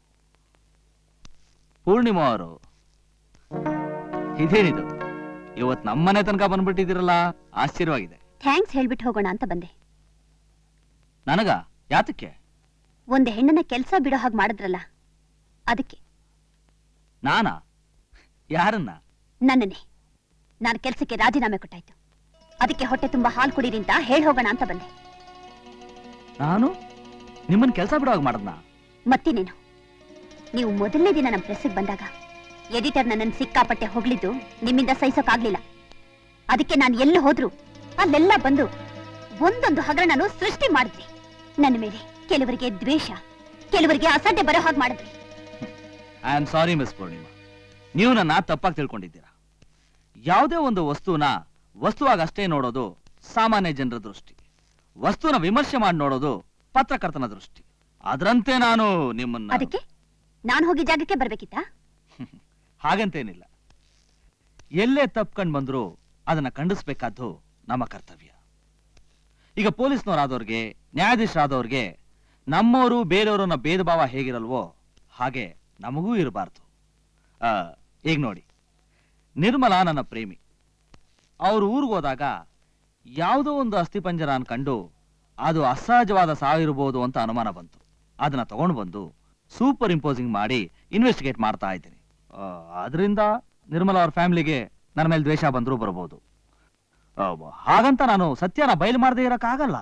ಪೂರ್ಣಿಮಾ ಅವರು ಇದೇನಿದು ಇವತ್ ನಮ್ಮನೆ ತನಕ ಬಂದ್ಬಿಟ್ಟಿದ್ದೀರಲ್ಲ ಆಶ್ಚರ್ಯವಾಗಿದೆ ಥ್ಯಾಂಕ್ಸ್ ಹೇಳ್ಬಿಟ್ಟು ಹೋಗೋಣ ಅಂತ ಬಂದೆ ನನಗ ಯಾತಕ್ಕೆ ಒಂದು ಹೆಣ್ಣನ್ನ ಕೆಲಸ ಬಿಡೋ ಹಾಗೆ ಮಾಡಿದ್ರಲ್ಲ ಅದಕ್ಕೆ ನಾನಾ ಯಾರನ್ನ ನನ್ನನ್ನೇ ನಾನು ಕೆಲಸಕ್ಕೆ ರಾಜೀನಾಮೆ ಕೊಟ್ಟಾಯ್ತು ಅದಕ್ಕೆ ಹೊಟ್ಟೆ ತುಂಬಾ ಹಾಲು ಕುಡೀರಿ ಅಂತ ಹೇಳಿ ಹೋಗೋಣ ಅಂತ ಬಂದೆ ನಾನು ನಿಮ್ಮನ್ ಕೆಲಸ ಬಿಡುವಾಗ ಮಾಡದ್ನ ಮತ್ತಿನೇನು ನೀವು ಮೊದಲನೇ ದಿನ ನಮ್ಮ ಪ್ರೆಸ್ಸಿಗೆ ಬಂದಾಗ ಎಡಿಟರ್ ನನ್ನನ್ನು ಸಿಕ್ಕಾಪಟ್ಟೆ ಹೊಗಳಿದ್ದು ನಿಮ್ಮಿಂದ ಸಹಿಸೋಕಾಗ್ಲಿಲ್ಲ ಅದಕ್ಕೆ ನಾನು ಎಲ್ಲಿ ಹೋದ್ರು ಅಲ್ಲೆಲ್ಲ ಬಂದು ಒಂದೊಂದು ಹಗರಣನು ಸೃಷ್ಟಿ ಮಾಡಿದ್ರಿ ನನ್ನ ಮೇಲೆ ಕೆಲವರಿಗೆ ದ್ವೇಷ ಕೆಲವರಿಗೆ ಅಸಡ್ಡೆ ಬರೋ ಹಾಗೆ ಮಾಡಿದ್ರಿ I am sorry miss Purnima ನೀವು ನನ್ನ ತಪ್ಪಾಗಿ ತಿಳ್ಕೊಂಡಿದ್ದೀರಾ ಯಾವುದೇ ಒಂದು ವಸ್ತುನ ವಸ್ತುವಾಗಿ ಅಷ್ಟೇ ನೋಡೋದು ಸಾಮಾನ್ಯ ಜನರ ದೃಷ್ಟಿ ವಸ್ತುನ ವಿಮರ್ಶೆ ಮಾಡಿ ನೋಡೋದು ಪತ್ರಕರ್ತನ ದೃಷ್ಟಿ ಅದರಂತೆ ನಾನು ನಿಮ್ಮನ್ನ ಅದಕ್ಕೆ ನಾನು ಹೋಗಿ ಜಾಗಕ್ಕೆ ಬರ್ಬೇಕಿತ್ತಾ ಹಾಗಂತೇನಿಲ್ಲ ಎಲ್ಲೇ ತಪ್ಕೊಂಡ್ ಬಂದ್ರು ಅದನ್ನ ಖಂಡಿಸ್ಬೇಕಾದ್ದು ನಮ್ಮ ಕರ್ತವ್ಯ ಈಗ ಪೊಲೀಸ್ನವರಾದವ್ರಿಗೆ ನ್ಯಾಯಾಧೀಶರಾದವ್ರಿಗೆ ನಮ್ಮವರು ಬೇರೆಯವರನ್ನ ಭೇದ ಭಾವ ಹೇಗಿರಲ್ವೋ ಹಾಗೆ ನಮಗೂ ಇರಬಾರ್ದು ಈಗ ನೋಡಿ ನಿರ್ಮಲಾ ನನ್ನ ಪ್ರೇಮಿ ಅವ್ರ ಊರಿಗೆ ಹೋದಾಗ ಯಾವುದೋ ಒಂದು ಅಸ್ಥಿಪಂಜರ ಅನ್ಕಂಡು ಅದು ಅಸಹಜವಾದ ಸಾವಿರಬಹುದು ಅಂತ ಅನುಮಾನ ಬಂತು ಅದನ್ನ ತಗೊಂಡು ಬಂದು ಸೂಪರ್ ಇಂಪೋಸಿಂಗ್ ಮಾಡಿ ಇನ್ವೆಸ್ಟಿಗೇಟ್ ಮಾಡ್ತಾ ಇದ್ದೀನಿ ಅದರಿಂದ ನಿರ್ಮಲಾ ಅವ್ರ ಫ್ಯಾಮಿಲಿಗೆ ನನ್ನ ಮೇಲೆ ದ್ವೇಷ ಬಂದರೂ ಬರ್ಬೋದು ಆ, ಹಾಗಂತ ನಾನು ಸತ್ಯನ ಬಯಲು ಮಾಡದೇ ಇರಕ್ಕಾಗಲ್ಲ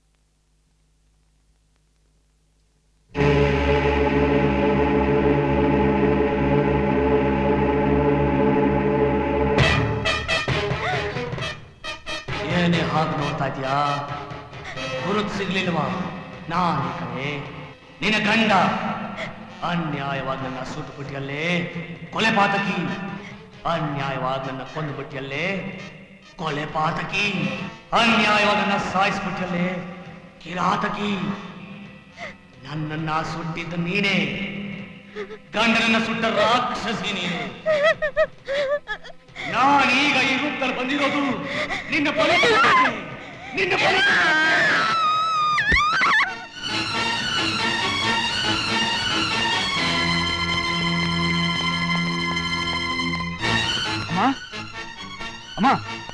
ಏನೇ ಹಾಗೆ ನೋಡ್ತಾ ಇದೀಯಾ ಗುರುತು ಸಿಗ್ಲಿಲ್ವಾ ನಾನು ಕಣೆ ನಿನ್ನ ಗಂಡ ಅನ್ಯಾಯವಾಗಿ ನನ್ನ ಸುಟ್ಟು ಬಿಟ್ಟಿಯಲ್ಲೇ ಕೊಲೆ ಪಾತಕಿ ಅನ್ಯಾಯವಾಗಿ ನನ್ನ ಕೊಂದು ಬಿಟ್ಟಿಯಲ್ಲೇ ಕೊಲೆ ಪಾತಕಿ ಅನ್ಯಾಯವಾಗಿ ನನ್ನ ಸಾಯಿಸ್ಬಿಟ್ಟಿಯಲ್ಲೇ ಕಿರಾತಕಿ ನನ್ನನ್ನ ಸುಟ್ಟಿದ್ದು ನೀನೇ ಗಂಡನನ್ನ ಸುಟ್ಟ ರಾಕ್ಷಸಿ ನೀನು ನಾನೀಗ ಈ ರೂಪದಲ್ಲಿ ಬಂದಿರೋದು ನಿನ್ನ ಬಲಿ ನಿನ್ನ ಬಲಿ ಅಮ್ಮ ಅಮ್ಮ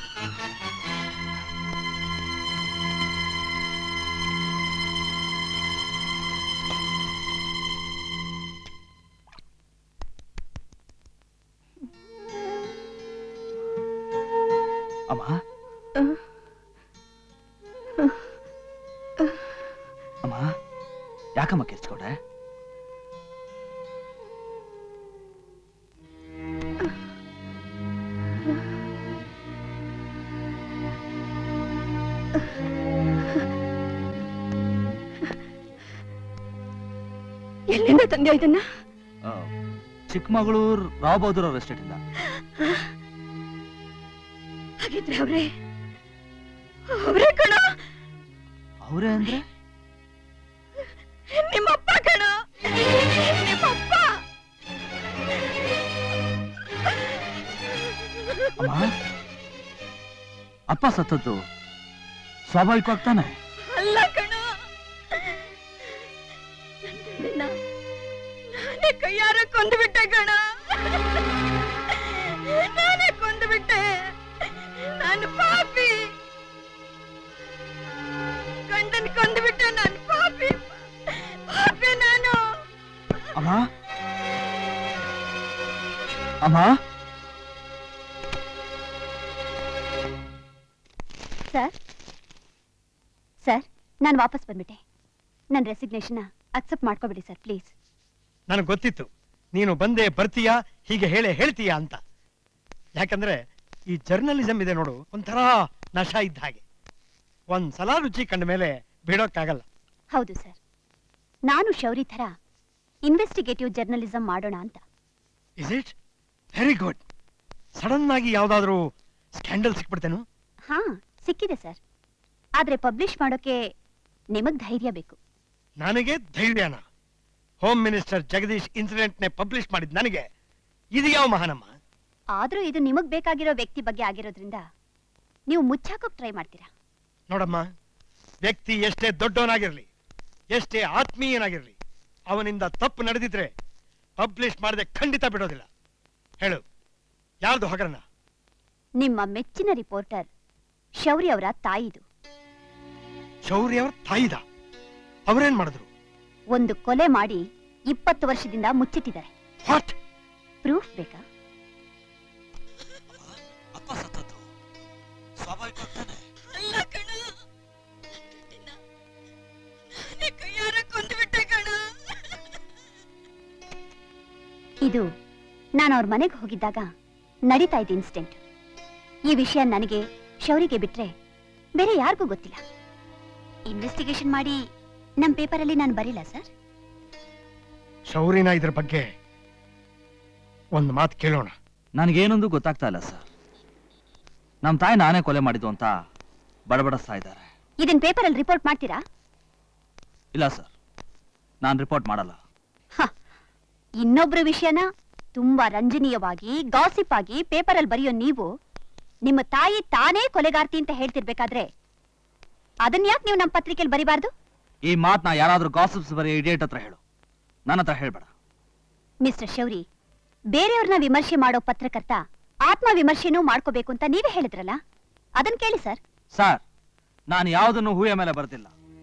ಅಮ್ಮ ಅಮ್ಮ ಯಾಕಮ್ಮ ಕೆಚ್ಕೊಂಡೆ ಎಲ್ಲಿಂದ ತಂದೆ ಇದನ್ನ ಆ, ಚಿಕ್ಕಮಗಳೂರು ರಾವ್ ಬಹದ್ದೂರ್ ಅವ್ರ ಎಸ್ಟೇಟ್ ಇಂದ ಹಾಗಿದ್ರೆ ಅವ್ರೆ ಅವ್ರೇ ಕಣ ಅವರೇ ಅಂದ್ರೆ ನಿಮ್ಮಪ್ಪ ಕಣ ನಿಮ್ಮಪ್ಪ ಅಮ್ಮ ಅಪ್ಪ ಸತ್ತದ್ದು ಸ್ವಾಭಾವಿಕವಾಗಿ ತಾನೆ ಅಲ್ಲ ಕಣ ನಿನ್ನ ನಾನೇ ಕೈಯಾರ ಕೊಂದು ಬಿಟ್ಟೆ ಕಣ ನಾನೇ ಕೊಂದು ಬಿಟ್ಟೆ ನಾನು ಪಾಪಿ ಗಂಡನ್ ಕೊಂದು ಬಿಟ್ಟೆ ನಾನು ಪಾಪಿ ಪಾಪಿ ನಾನು ಅಮ್ಮ ಅಮ್ಮ ಸರ್ ಸರ್ ನಾನು ವಾಪಸ್ ಬಂದ್ಬಿಟ್ಟೆ ನನ್ನ ರೆಸಿಗ್ನೇಷನ್ನ ಅಕ್ಸೆಪ್ಟ್ ಮಾಡ್ಕೊಬಿಡಿ ಸರ್ ಪ್ಲೀಸ್ ನನಗೆ ಗೊತ್ತಿತ್ತು ನೀನು ಬಂದೆ ಬರ್ತೀಯಾ ಹೀಗೆ ಹೇಳೇ ಹೇಳ್ತೀಯಾ ಅಂತ ಯಾಕಂದ್ರೆ ಈ ಜರ್ನಲಿಸಂ ಇದೆ ನೋಡು ಒಂಥರ ನಶ ಇದ್ದ ಹಾಗೆ ಒಂದ್ ಸಲ ರುಚಿ ಕಂಡ ಮೇಲೆ ಬಿಡೋಕ್ಕಾಗಲ್ಲ ಹೌದು ಸರ್ ನಾನು ಶೌರಿ ಥರ ಇನ್ವೆಸ್ಟಿಗೇಟಿವ್ ಜರ್ನಲಿಸಂ ಮಾಡೋಣ ಅಂತ is it very good sudden ಆಗಿ ಯಾವ್ದಾದ್ರು ಸ್ಕ್ಯಾಂಡಲ್ ಸಿಕ್ಬಿಡ್ತೇನು ಹಾ ಸಿಕ್ಕಿದೆ ಸರ್ ಆದ್ರೆ ಪಬ್ಲಿಷ್ ಮಾಡೋಕೆ ನಿಮಗ್ ಧೈರ್ಯ ಬೇಕು ನನಗೆ ಧೈರ್ಯನ ಹೋಮ್ ಮಿನಿಸ್ಟರ್ ಜಗದೀಶ್ ಇನ್ಸಿಡೆಂಟ್ನೆ ಪಬ್ಲಿಷ್ ಮಾಡಿದ್ ನನಗೆ ಇದು ಯಾವ ಮಹಾನಮ್ಮ ಆದ್ರೂ ಇದು ನಿಮಗ್ ಬೇಕಾಗಿರೋ ವ್ಯಕ್ತಿ ಬಗ್ಗೆ ಆಗಿರೋದ್ರಿಂದ ನೀವು ಮುಚ್ಚಾಕೋಕ್ ಟ್ರೈ ಮಾಡ್ತೀರಾ ನೋಡಮ್ಮ ವ್ಯಕ್ತಿ ಎಷ್ಟೇ ದೊಡ್ಡವನಾಗಿರ್ಲಿ ಎಷ್ಟೇ ಆತ್ಮೀಯನಾಗಿರ್ಲಿ ಅವನಿಂದ ತಪ್ಪು ನಡೆದಿದ್ರೆ ಪಬ್ಲಿಷ್ ಮಾಡದೆ ಖಂಡಿತ ಬಿಡೋದಿಲ್ಲ ಹೇಳು ಯಾರ್ದು ಹಗರಣ ನಿಮ್ಮ ಮೆಚ್ಚಿನ ರಿಪೋರ್ಟರ್ ಶೌರಿ ಅವರ ತಾಯಿದು ಶೌರ್ಯ ಅವ್ರ ತಾಯಿದ ಅವರೇನ್ ಮಾಡಿದ್ರು ಒಂದು ಕೊಲೆ ಮಾಡಿ ಇಪ್ಪತ್ತು ವರ್ಷದಿಂದ ಮುಚ್ಚಿಟ್ಟಿದ್ದಾರೆ ವಾಟ್ ಪ್ರೂಫ್ ಬೇಕಾ ಅಪ್ಪ ಸತ್ತದ್ದು ಸ್ವಾಭಾವಿಕವಾಗಿ ತಾನೆ ಅಲ್ಲ ಕಣ ನಿನ್ನ ನಾನೇ ಕೈಯಾರ ಕೊಂದು ಬಿಟ್ಟೆ ಕಣ ಇದು ನಾನು ಅವ್ರ ಮನೆಗೆ ಹೋಗಿದ್ದಾಗ ನಡೀತಾ ಇದ್ದ ಇನ್ಸಿಡೆಂಟ್ ಈ ವಿಷಯ ನನಗೆ ಶೌರಿಗೆ ಬಿಟ್ರೆ ಬೇರೆ ಯಾರಿಗೂ ಗೊತ್ತಿಲ್ಲ ಇನ್ವೆಸ್ಟಿಗೇಷನ್ ಮಾಡಿ ನಮ್ಮ ಪೇಪರಲ್ಲಿ ನಾನು ಬರಿಲ್ಲ ಸರ್ ಶೌರ್ಯನ ಇದ್ರ ಬಗ್ಗೆ ಒಂದು ಮಾತು ಕೇಳೋಣ ನನಗೇನೊಂದು ಗೊತ್ತಾಗ್ತಾ ಇಲ್ಲ ಸರ್ ನಮ್ಮ ತಾಯಿ ನಾನೇ ಕೊಲೆ ಮಾಡಿದ್ದು ಅಂತ ಬಡಬಡಿಸ್ತಾ ಇದ್ದಾರೆ ಇದನ್ ಪೇಪರಲ್ಲಿ ರಿಪೋರ್ಟ್ ಮಾಡ್ತೀರಾ ಇಲ್ಲ ಸರ್ ನಾನು ರಿಪೋರ್ಟ್ ಮಾಡಲ್ಲ ಇನ್ನೊಬ್ರ ವಿಷಯನ ತುಂಬಾ ರಂಜನೀಯವಾಗಿ ಗಾಸಿಪ್ ಆಗಿ ಪೇಪರಲ್ಲಿ ಬರೆಯೋ ನೀವು ನಿಮ್ಮ ತಾಯಿ ತಾನೇ ಕೊಲೆಗಾರ್ತಿ ಅಂತ ಹೇಳ್ತಿರ್ಬೇಕಾದ್ರೆ ಅದನ್ನ ಯಾಕೆ ನೀವು ನಮ್ಮ ಪತ್ರಿಕೆಯಲ್ಲಿ ಬರಿಬಾರ್ದು ಈ ಮಾತನ್ನ ಯಾರಾದ್ರೂ ಗಾಸಿಪ್ಸ್ ಬರೀ ಇಡಿಯೇಟ್ ಹತ್ರ ಹೇಳು ನನ್ನ ಹತ್ರ ಹೇಳ್ಬೇಡ ಮಿಸ್ಟರ್ ಶೌರಿ ಬೇರೆಯವ್ರನ್ನ ವಿಮರ್ಶೆ ಮಾಡೋ ಪತ್ರಕರ್ತ ಆತ್ಮ ವಿಮರ್ಶೆನೂ ಮಾಡ್ಕೋಬೇಕು ಅಂತ ನೀವೇ ಹೇಳಿದ್ರಲ್ಲ ಅದನ್ನ ಕೇಳಿ ಸರ್ ಸರ್ ನಾನು ಯಾವುದನ್ನು ಹೂಯ ಮೇಲೆ ಬರ್ತಿಲ್ಲ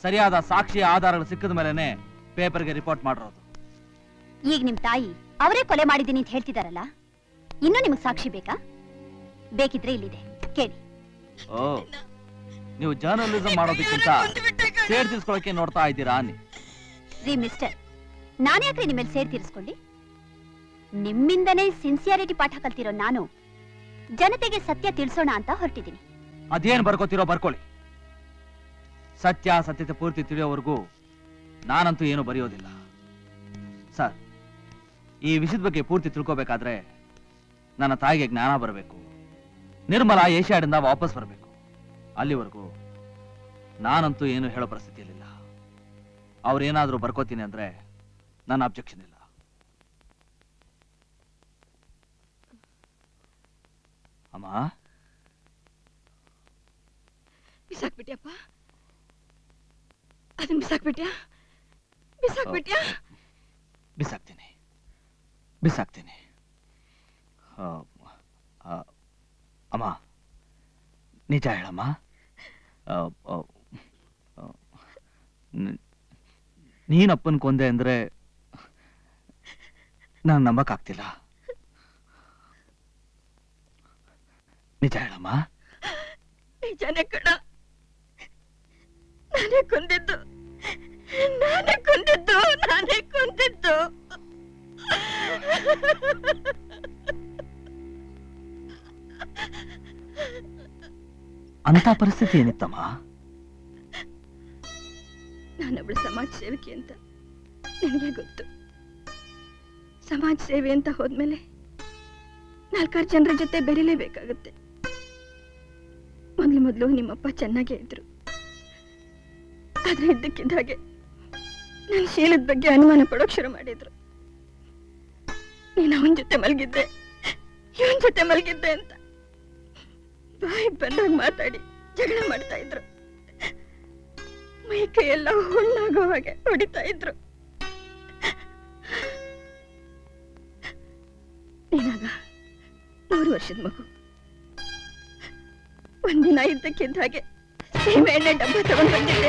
ಸರಿಯಾದ ಸಾಕ್ಷಿ ಆಧಾರಗಳು ಸಿಕ್ಕಿದ ಮೇಲೆನೆ ಪೇಪರ್ಗೆ ರಿಪೋರ್ಟ್ ಮಾಡಿರೋದು ಈಗ ನಿಮ್ ತಾಯಿ ಅವರೇ ಕೊಲೆ ಮಾಡಿದ್ದೀನಿ ಅಂತ ಹೇಳ್ತಿದಾರಲ್ಲ ಇನ್ನೂ ನಿಮಗ್ ಸಾಕ್ಷಿ ಬೇಕಾ ಬೇಕಿದ್ರೆ ಇಲ್ಲಿದೆ ಕೇಳಿ ಓ ನೀವು ಜರ್ನಲಿಸಂ ಮಾಡೋದಕ್ಕಿಂತ ಸೇಡ್ ತಿಳ್ಸ್ಕೊಳಕ್ಕೆ ನೋಡ್ತಾ ಇದ್ದೀರಾ ಅನ್ನಿ ರೀ ಮಿಸ್ಟರ್ ನಾನ್ಯಾಕ್ರಿ ನಿಮ್ಮಲ್ಲಿ ಸೇರ್ ತೀರಿಸ್ಕೊಂಡಿ ನಿಮ್ಮಿಂದನೇ ಸಿನ್ಸಿಯಾರಿಟಿ ಪಾಠ ಕಲ್ತಿರೋ ನಾನು ಜನತೆಗೆ ಸತ್ಯ ತಿಳಿಸೋಣ ಅಂತ ಹೊರಟಿದ್ದೀನಿ ಅದೇನ್ ಬರ್ಕೋತಿರೋ ಬರ್ಕೊಳ್ಳಿ ಸತ್ಯಾಸತ್ಯತೆ ಪೂರ್ತಿ ತಿಳಿಯೋವರೆಗೂ ನಾನಂತೂ ಏನು ಬರೆಯೋದಿಲ್ಲ ಸರ್ ಈ ವಿಷಯದ ಬಗ್ಗೆ ಪೂರ್ತಿ ತಿಳ್ಕೋಬೇಕಾದ್ರೆ ನನ್ನ ತಾಯಿಗೆ ಜ್ಞಾನ ಬರಬೇಕು ನಿರ್ಮಲ ಏಷ್ಯಾಡಿಂದ ವಾಪಸ್ ಬರಬೇಕು ಅಲ್ಲಿವರೆಗೂ ನಾನಂತೂ ಏನು ಹೇಳೋ ಪರಿಸ್ಥಿತಿಯಲ್ಲಿಲ್ಲ ಅವ್ರೇನಾದ್ರೂ ಬರ್ಕೋತೀನಿ ಅಂದ್ರೆ ನನ್ನ ಅಬ್ಜೆಕ್ಷನ್ ಇಲ್ಲ ಅಮ್ಮ ಬಿಸಾಕ್ಬಿಟ್ಯಪ್ಪ ಅದನ್ನ ಬಿಸಾಕ್ಬಿಟ್ಯಾ ಬಿಸಾಕ್ಬಿಟ್ಯಾ ಬಿಸಾಕ್ತೀನಿ ಬಿಸಾಕ್ತೀನಿ ಆ, ಆ, ಅಮ್ಮ ನಿಜ ಹೇಳಮ್ಮ ಆ, ಆ, ಆ, ನ- ನೀನಪ್ಪನ್ ಕೊಂದೆ ಅಂದ್ರೆ ನಾನು ನಂಬಕ್ಕಾಗ್ತಿಲ್ಲ ನಿಜ ಹೇಳಮ್ಮ ನಿಜಾನೇ ಕಣ ನಾನೇ ಕೊಂದಿದ್ದು ನಾನೇ ಕೊಂದಿದ್ದು ನಾನೇ ಕೊಂದಿದ್ದು ಅಂತ ಪರಿಸ್ಥಿತಿ ಏನಿತ್ತಮ್ಮ ನಾನೊಬ್ಳು ಸಮಾಜ ಸೇವಕಿ ಅಂತ ನಿನಗೆ ಗೊತ್ತು ಸಮಾಜ ಸೇವೆ ಅಂತ ಹೋದ್ಮೇಲೆ ನಾಲ್ಕಾರು ಜನರ ಜೊತೆ ಬೆರೀಲೇಬೇಕಾಗುತ್ತೆ ಮೊದ್ಲು ಮೊದಲು ನಿಮ್ಮಪ್ಪ ಚೆನ್ನಾಗೇ ಇದ್ರು ಆದ್ರೆ ಇದ್ದಕ್ಕಿದ್ದ ಹಾಗೆ ನನ್ನ ಶೀಲದ ಬಗ್ಗೆ ಅನುಮಾನ ಪಡೋಕ್ ಶುರು ಮಾಡಿದ್ರು ನೀನು ಅವನ ಜೊತೆ ಮಲಗಿದ್ದೆ ಇವನ್ ಜೊತೆ ಮಲಗಿದ್ದೆ ಅಂತ ಬಾಯಿ ಬಂದಾಗ ಮಾತಾಡಿ ಜಗಳ ಮಾಡ್ತಾ ಇದ್ರು ಮೈ ಕೈ ಎಲ್ಲ ಹುಣ್ಣಾಗೋ ಹಾಗೆ ಹೊಡಿತಾ ಇದ್ರು ನೀನಾಗ ಮೂರು ವರ್ಷದ ಮಗು ಒಂದಿನ ಇದ್ದಕ್ಕಿದ್ದ ಹಾಗೆ ಸೀಮೆ ಎಣ್ಣೆ ಡಬ್ಬ ತಗೊಂಡ್ ಬಂದಿದ್ದೆ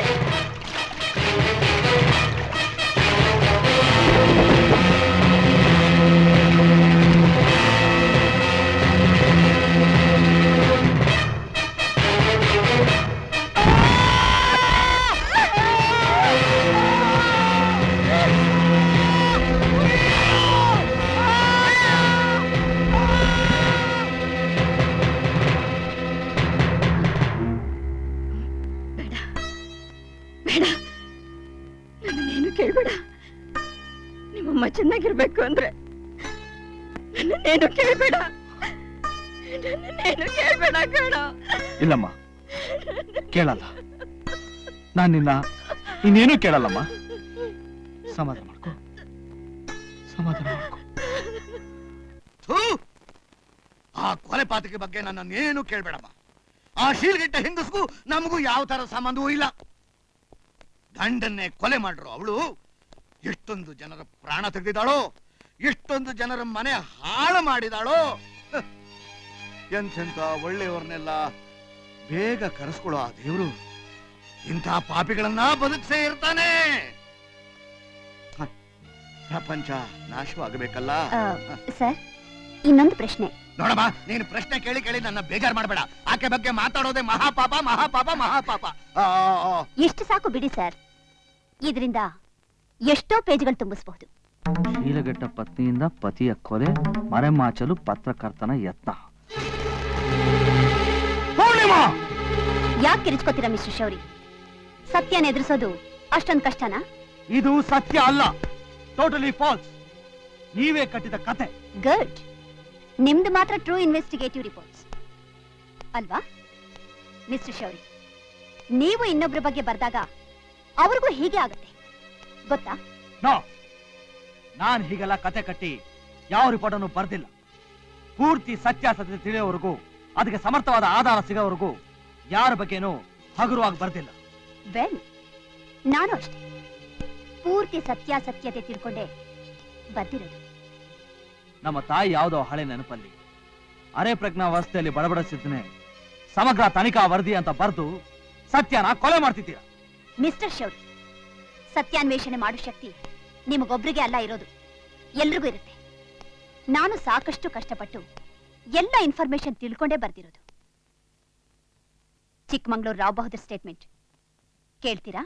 ಬೇಡ ನನ್ನನ್ನೇನು ಕೇಳ್ಬೇಡ ನಿಮ್ಮಮ್ಮ ಚೆನ್ನಾಗಿರ್ಬೇಕು ಅಂದ್ರೆ ನನ್ನನ್ನೇನು ಕೇಳ್ಬೇಡ ನನ್ನನ್ನೇನು ಕೇಳ್ಬೇಡ ಕಣ ಇಲ್ಲಮ್ಮ ಕೇಳಲ್ಲ ನಾನು ನಿನ್ನ ಇನ್ನೇನು ಕೇಳಲ್ಲಮ್ಮ ಸಮಾಧಾನ ಮಾಡ್ಕೋ ಸಮಾಧಾನ ಮಾಡ್ಕೋ ಥೂ! ಆ ಕೊಲೆ ಪಾತಕಿ ಬಗ್ಗೆ ನನ್ನನ್ನೇನು ಕೇಳ್ಬೇಡಮ್ಮ ಆ ಶೀಲ್ಗಿಟ್ಟ ಹಿಂದಸ್ಗೂ ನಮಗೂ ಯಾವ ತರ ಸಂಬಂಧವೂ ಇಲ್ಲ ಗಂಡನ್ನೇ ಕೊಲೆ ಮಾಡ್ರು ಅವಳು ಎಷ್ಟೊಂದು ಜನರ ಪ್ರಾಣ ತೆಗೆದಿದ್ದಾಳೋ ಎಷ್ಟೊಂದು ಜನರ ಮನೆ ಹಾಳು ಮಾಡಿದಾಳೋ ಹ. ಎಂತೆಂತ ಒಳ್ಳೆಯವ್ರನ್ನೆಲ್ಲ ಬೇಗ ಕರೆಸ್ಕೊಳ್ಳೋ ಆ ದೇವರು ಇಂಥ ಪಾಪಿಗಳನ್ನ ಬದುಕ್ಸೇ ಇರ್ತಾನೆ ಹ. ಪ್ರಪಂಚ ನಾಶವಾಗಬೇಕಲ್ಲ ಆ, ಸರ್ ಇನ್ನೊಂದು ಪ್ರಶ್ನೆ ನೋಡಮ್ಮ ನೀನು ಪ್ರಶ್ನೆ ಕೇಳಿ ಕೇಳಿ ನನ್ನ ಬೇಜಾರ್ ಮಾಡಬೇಡ ಆಕೆ ಬಗ್ಗೆ ಮಾತಾಡೋದೇ ಮಹಾಪಾಪ ಮಹಾಪಾಪ ಮಹಾಪಾಪ ಆ, ಆ, ಆ. ಎಷ್ಟು ಸಾಕು ಬಿಡಿ ಸರ್ ಇದರಿಂದ ಎಷ್ಟೋ ಪೇಜ್ಗಳು ತುಂಬಿಸಬಹುದು ಶೀಲಗೆಟ್ಟ ಪತ್ನಿಯಿಂದ ಪತಿಯ ಕೊಲೆ ಮರೆಮಾಚಲು ಪತ್ರಕರ್ತನ ಯತ್ನ ಯಾಕೆ ಕಿರಿಚ್ಕೋತೀರಾ ಮಿಸ್ಟರ್ ಶೌರಿ ಸತ್ಯನ ಎದುರಿಸೋದು ಅಷ್ಟೊಂದು ಕಷ್ಟನಾ ಇದು ಸತ್ಯ ಅಲ್ಲ ಟೋಟಲಿ ಫಾಲ್ಸ್ ನೀವೇ ಕಟ್ಟಿದ ಕತೆ ಗುಡ್ ನಿಮ್ದು ಮಾತ್ರ ಟ್ರೂ ಇನ್ವೆಸ್ಟಿಗೇಟಿವ್ ರಿಪೋರ್ಟ್ಸ್ ಅಲ್ವಾ ಮಿಸ್ಟರ್ ಶೌರಿ ನೀವು ಇನ್ನೊಬ್ರ ಬಗ್ಗೆ ಬರ್ದಾಗ ಅವ್ರಿಗೂ ಹೀಗೆ ಆಗತ್ತೆ ಗೊತ್ತಾ ನೋ ನಾನ್ ಹೀಗೆಲ್ಲ ಕತೆ ಕಟ್ಟಿ ಯಾವ ರಿಪೋರ್ಟ್ ಅನ್ನು ಬರ್ದಿಲ್ಲ ಪೂರ್ತಿ ಸತ್ಯಾಸತ್ಯತೆ ತಿಳಿಯೋವರೆಗೂ ಅದಕ್ಕೆ ಸಮರ್ಥವಾದ ಆಧಾರ ಸಿಗೋವರೆಗೂ ಯಾರ ಬಗ್ಗೆನೂ ಹಗುರವಾಗಿ ಬರ್ದಿಲ್ಲ ವೆಲ್ ನಾನು ಅಷ್ಟೇ ಪೂರ್ತಿ ಸತ್ಯಾಸತ್ಯತೆ ತಿಳ್ಕೊಂಡೆ ಬರ್ದಿರೋದು ನಮ್ಮ ತಾಯಿ ಯಾವುದೋ ಹಳೆ ನೆನಪಲ್ಲಿ ಅರೆ ಪ್ರಜ್ಞಾವಸ್ಥೆಯಲ್ಲಿ ಬಡಬಡಿಸಿದ್ದನೆ ಸಮಗ್ರ ತನಿಖಾ ವರದಿ ಅಂತ ಬರೆದು ಸತ್ಯನ ಕೊಲೆ ಮಾಡ್ತಿದ್ದೀರ ಮಿಸ್ಟರ್ ಶೌರಿ ಸತ್ಯಾನ್ವೇಷಣೆ ಮಾಡೋ ಶಕ್ತಿ ನಿಮಗೊಬ್ರಿಗೆ ಅಲ್ಲ ಇರೋದು ಎಲ್ರಿಗೂ ಇರುತ್ತೆ ನಾನು ಸಾಕಷ್ಟು ಕಷ್ಟಪಟ್ಟು ಎಲ್ಲ ಇನ್ಫಾರ್ಮೇಶನ್ ತಿಳ್ಕೊಂಡೇ ಬರ್ದಿರೋದು ಚಿಕ್ಕಮಂಗ್ಳೂರು ರಾವ್ ಬಹದ್ದೂರ್ ಸ್ಟೇಟ್ಮೆಂಟ್ ಕೇಳ್ತೀರಾ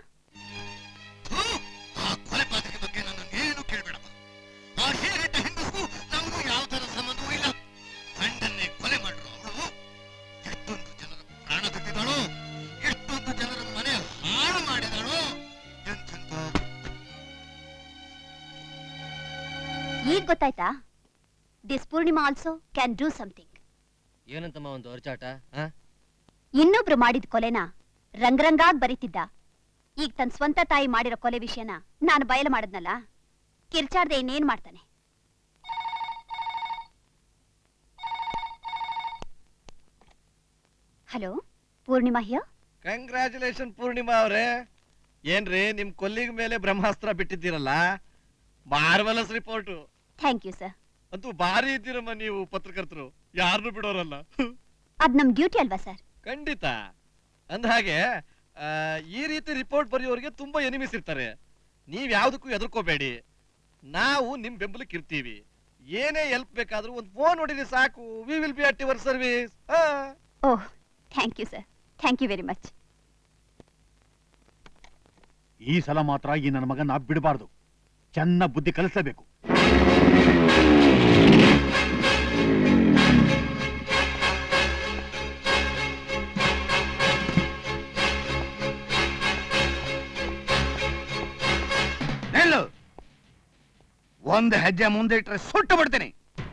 ಏನು ಕೇಳ್ಬೇಡಪ್ಪ ಆ ಹೇರಿಟ್ಟ ಹೆಂಗಸು ನಮಗೂ ಯಾವ ತರ ಸಂಬಂಧವೂ ಇಲ್ಲ ಗಂಡನ್ನೇ ಕೊಲೆ ಮಾಡ್ರು ಅವಳು ಎಷ್ಟೊಂದು ಜನರ ಪ್ರಾಣ ತೆಗೆದಳು ಎಷ್ಟೊಂದು ಜನರ ಮನೆ ಹಾಳು ಮಾಡಿದಳು ಎಂತೆಂತ ಈಗ ಗೊತ್ತಾಯ್ತಾ this Purnima also can do something ಏನಂತಮ್ಮ ಒಂದು ಹೊರಚಾಟ ಆ ಇನ್ನೊಬ್ರು ಮಾಡಿದ ಕೊಲೆನ ರಂಗರಂಗಾಗ್ ಬರೀತಿದ್ದ ಈಗ ತನ್ನ ಸ್ವಂತ ತಾಯಿ ಮಾಡಿರೋ ಕೊಲೆ ವಿಷಯನ ನಾನು ಬಯಲು ಮಾಡದ್ನಲ್ಲ ಕಿರ್ಚಾಡ್ದೆ ಇನ್ನೇನ್ ಮಾಡ್ತಾನೆ hello Purnima here congratulation Purnima ಅವರೇ ಏನ್ರಿ ನಿಮ್ ಕೊಲ್ಲಿಗ ಮೇಲೆ ಬ್ರಹ್ಮಾಸ್ತ್ರ ಬಿಟ್ಟಿದ್ದೀರಲ್ಲ marvellous report thank you sir ಅಂತೂ ಭಾರಿ ಇದ್ದೀರಮ್ಮ ನೀವು ಪತ್ರಕರ್ತರು ಯಾರನ್ನು ಬಿಡೋರಲ್ಲ ಅದ್ ನಮ್ ಡ್ಯೂಟಿ ಅಲ್ವಾ ಸರ್ ಖಂಡಿತ ಅಂದಹಾಗೆ ಆ, ಈ ರೀತಿ ರಿಪೋರ್ಟ್ ಬರೆಯೋರಿಗೆ ತುಂಬಾ ಎನಿಮಿಸ್ ಇರ್ತಾರೆ ನೀವ್ ಯಾವ್ದಕ್ಕೂ ಹೆದರ್ಕೋಬೇಡಿ ನಾವು ನಿಮ್ ಬೆಂಬಲಕ್ಕೆ ಇರ್ತೀವಿ ಏನೇ ಹೆಲ್ಪ್ ಬೇಕಾದ್ರೂ ಒಂದು ಫೋನ್ ಹೊಡಿರಿ ಸಾಕು we will be at your service oh thank you sir thank you very much ಈ ಸಲ ಮಾತ್ರ ಈ ನನ್ನ ಮಗನ ಬಿಡಬಾರ್ದು ಚೆನ್ನ ಬುದ್ಧಿ ಕಲಿಸಲೇಬೇಕು ನಿಲ್ಲು ಒಂದು ಹೆಜ್ಜೆ ಮುಂದೆ ಇಟ್ರೆ ಸುಟ್ಟು ಬಿಡ್ತೀನಿ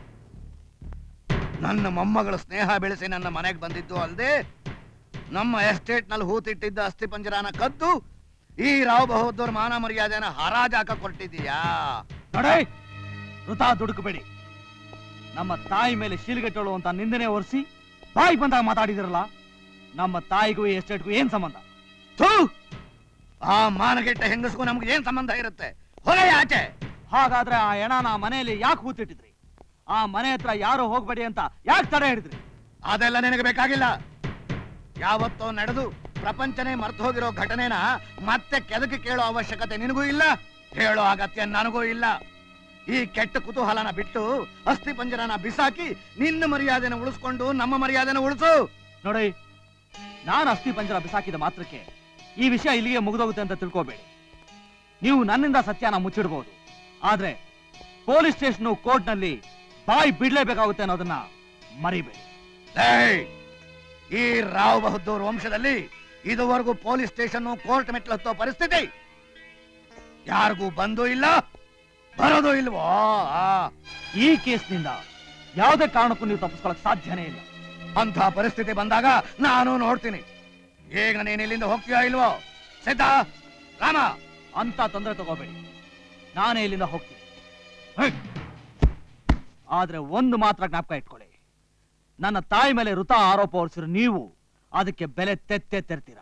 ನನ್ನ ಮೊಮ್ಮಗಳ ಸ್ನೇಹ ಬೆಳೆಸಿ ನನ್ನ ಮನೆಗೆ ಬಂದಿದ್ದು ಅಲ್ಲದೆ ನಮ್ಮ ಎಸ್ಟೇಟ್ ನಲ್ಲಿ ಹೂತಿಟ್ಟಿದ್ದ ಅಸ್ಥಿ ಪಂಜರಾನ ಕದ್ದು ಈ ರಾವ್ ಬಹದ್ದೂರ್ ಮಾನ ಮರ್ಯಾದೆನ ಹರಾಜ್ ಹಾಕ ಕೊಟ್ಟಿದ್ದೀಯಾ ನಡೇ ವೃಥಾ ದುಡುಕಬೇಡಿ ನಮ್ಮ ತಾಯಿ ಮೇಲೆ ಶೀಲ್ಗೆಟ್ಟಳು ಅಂತ ನಿಂದನೆ ಒರೆಸಿ ಬಾಯಿ ಬಂದಾಗ ಮಾತಾಡಿದಿರಲ್ಲ ನಮ್ಮ ತಾಯಿಗೂ ಈ ಎಸ್ಟೇಟ್ಗೂ ಏನ್ ಸಂಬಂಧ ಥೂ! ಆ ಮಾನಗೆಟ್ಟ ಹೆಂಗಸ್ಗೂ ನಮ್ಗೆ ಏನ್ ಸಂಬಂಧ ಇರುತ್ತೆ ಹೊರ ಆಚೆ ಹಾಗಾದ್ರೆ ಆ ಹೆಣನ ಮನೆಯಲ್ಲಿ ಯಾಕೆ ಹೂತಿಟ್ಟಿದ್ರಿ ಆ ಮನೆ ಹತ್ರ ಯಾರು ಹೋಗ್ಬೇಡಿ ಅಂತ ಯಾಕೆ ತಡೆ ಹಿಡಿದ್ರಿ ಅದೆಲ್ಲ ನಿನಗೆ ಬೇಕಾಗಿಲ್ಲ ಯಾವತ್ತೋ ನಡೆದು ಪ್ರಪಂಚನೇ ಮರ್ತು ಹೋಗಿರೋ ಘಟನೆನ ಮತ್ತೆ ಕೆದಕಿ ಕೇಳೋ ಅವಶ್ಯಕತೆ ನಿನಗೂ ಇಲ್ಲ ಹೇಳೋ ಅಗತ್ಯ ನನಗೂ ಇಲ್ಲ ಈ ಕೆಟ್ಟ ಕುತೂಹಲನ ಬಿಟ್ಟು ಅಸ್ಥಿ ಪಂಜರನ ಬಿಸಾಕಿ ನಿನ್ನ ಮರ್ಯಾದೆನ ಉಳಿಸ್ಕೊಂಡು ನಮ್ಮ ಮರ್ಯಾದೆನ ಉಳಿಸು ನೋಡಿ ನಾನು ಅಸ್ಥಿ ಪಂಜರ ಬಿಸಾಕಿದ ಮಾತ್ರಕ್ಕೆ ಈ ವಿಷಯ ಇಲ್ಲಿಗೆ ಮುಗಿದೋಗುತ್ತೆ ಅಂತ ತಿಳ್ಕೋಬೇಡಿ ನೀವು ನನ್ನಿಂದ ಸತ್ಯನ ಮುಚ್ಚಿಡ್ಬೋದು ಆದ್ರೆ ಪೊಲೀಸ್ ಸ್ಟೇಷನ್ ಕೋರ್ಟ್ನಲ್ಲಿ ಬಾಯಿ ಬಿಡ್ಲೇಬೇಕಾಗುತ್ತೆ ಅನ್ನೋದನ್ನ ಮರಿಬೇಡಿ ಏಯ್! ಈ ರಾವ್ ಬಹದ್ದೂರ್ ವಂಶದಲ್ಲಿ ಇದುವರೆಗೂ ಪೊಲೀಸ್ ಸ್ಟೇಷನ್ ಕೋರ್ಟ್ ಮೆಟ್ಲು ಹತ್ತೋ ಪರಿಸ್ಥಿತಿ ಯಾರಿಗೂ ಬಂದೂ ಇಲ್ಲ ಬರೋದು ಇಲ್ವೋ ಆ. ಈ ಕೇಸ್ನಿಂದ ಯಾವುದೇ ಕಾರಣಕ್ಕೂ ನೀವು ತಪ್ಪಿಸ್ಕೊಳಕ್ ಸಾಧ್ಯನೇ ಇಲ್ಲ ಅಂತ ಪರಿಸ್ಥಿತಿ ಬಂದಾಗ ನಾನು ನೋಡ್ತೀನಿ ಈಗ ನೀನ್ ಇಲ್ಲಿಂದ ಹೋಗ್ತೀಯಾ ಇಲ್ವೋ ಸಿದ್ಧ ರಾಮ ಅಂತ ತೊಂದರೆ ತಗೋಬೇಡಿ ನಾನೇ ಇಲ್ಲಿಂದ ಹೋಗ್ತೀನಿ ಹೇ! ಆದ್ರೆ ಒಂದು ಮಾತ್ರ ಜ್ಞಾಪಕ ಇಟ್ಕೊಳ್ಳಿ ನನ್ನ ತಾಯಿ ಮೇಲೆ ಋತ ಆರೋಪ ಹೊರಿಸಿರೋ ನೀವು ಅದಕ್ಕೆ ಬೆಲೆ ತೆತ್ತೆ ತೆರ್ತೀರಾ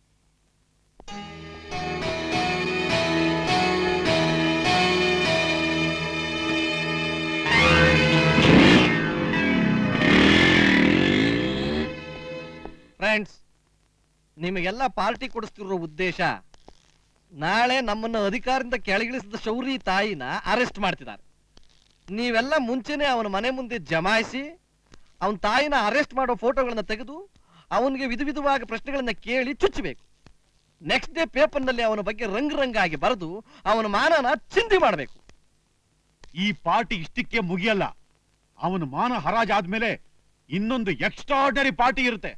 ಫ್ರೆಂಡ್ಸ್ ನಿಮಗೆಲ್ಲ ಪಾರ್ಟಿ ಕೊಡಿಸ್ತಿರೋ ಉದ್ದೇಶ ನಾಳೆ ನಮ್ಮನ್ನು ಅಧಿಕಾರದಿಂದ ಕೆಳಗಿಳಿಸಿದ ಶೌರಿ ತಾಯಿನ ಅರೆಸ್ಟ್ ಮಾಡ್ತಿದ್ದಾರೆ ನೀವೆಲ್ಲ ಮುಂಚೆನೆ ಅವನ ಮನೆ ಮುಂದೆ ಜಮಾಯಿಸಿ ಅವನ ತಾಯಿನ ಅರೆಸ್ಟ್ ಮಾಡೋ ಫೋಟೋಗಳನ್ನ ತೆಗೆದು ಅವನಿಗೆ ವಿಧ ವಿಧವಾದ ಪ್ರಶ್ನೆಗಳನ್ನ ಕೇಳಿ ಚುಚ್ಚಬೇಕು ನೆಕ್ಸ್ಟ್ ಡೇ ಪೇಪರ್ನಲ್ಲಿ ಅವನ ಬಗ್ಗೆ ರಂಗ್ ರಂಗಾಗಿ ಬರೆದು ಅವನ ಮಾನನ ಚಿಂದಿ ಮಾಡಬೇಕು ಈ ಪಾರ್ಟಿ ಇಷ್ಟಕ್ಕೆ ಮುಗಿಯಲ್ಲ ಅವನ ಮಾನ ಹರಾಜಾದ್ಮೇಲೆ ಇನ್ನೊಂದು ಎಕ್ಸ್ಟ್ರಾರ್ಡನರಿ ಪಾರ್ಟಿ ಇರುತ್ತೆ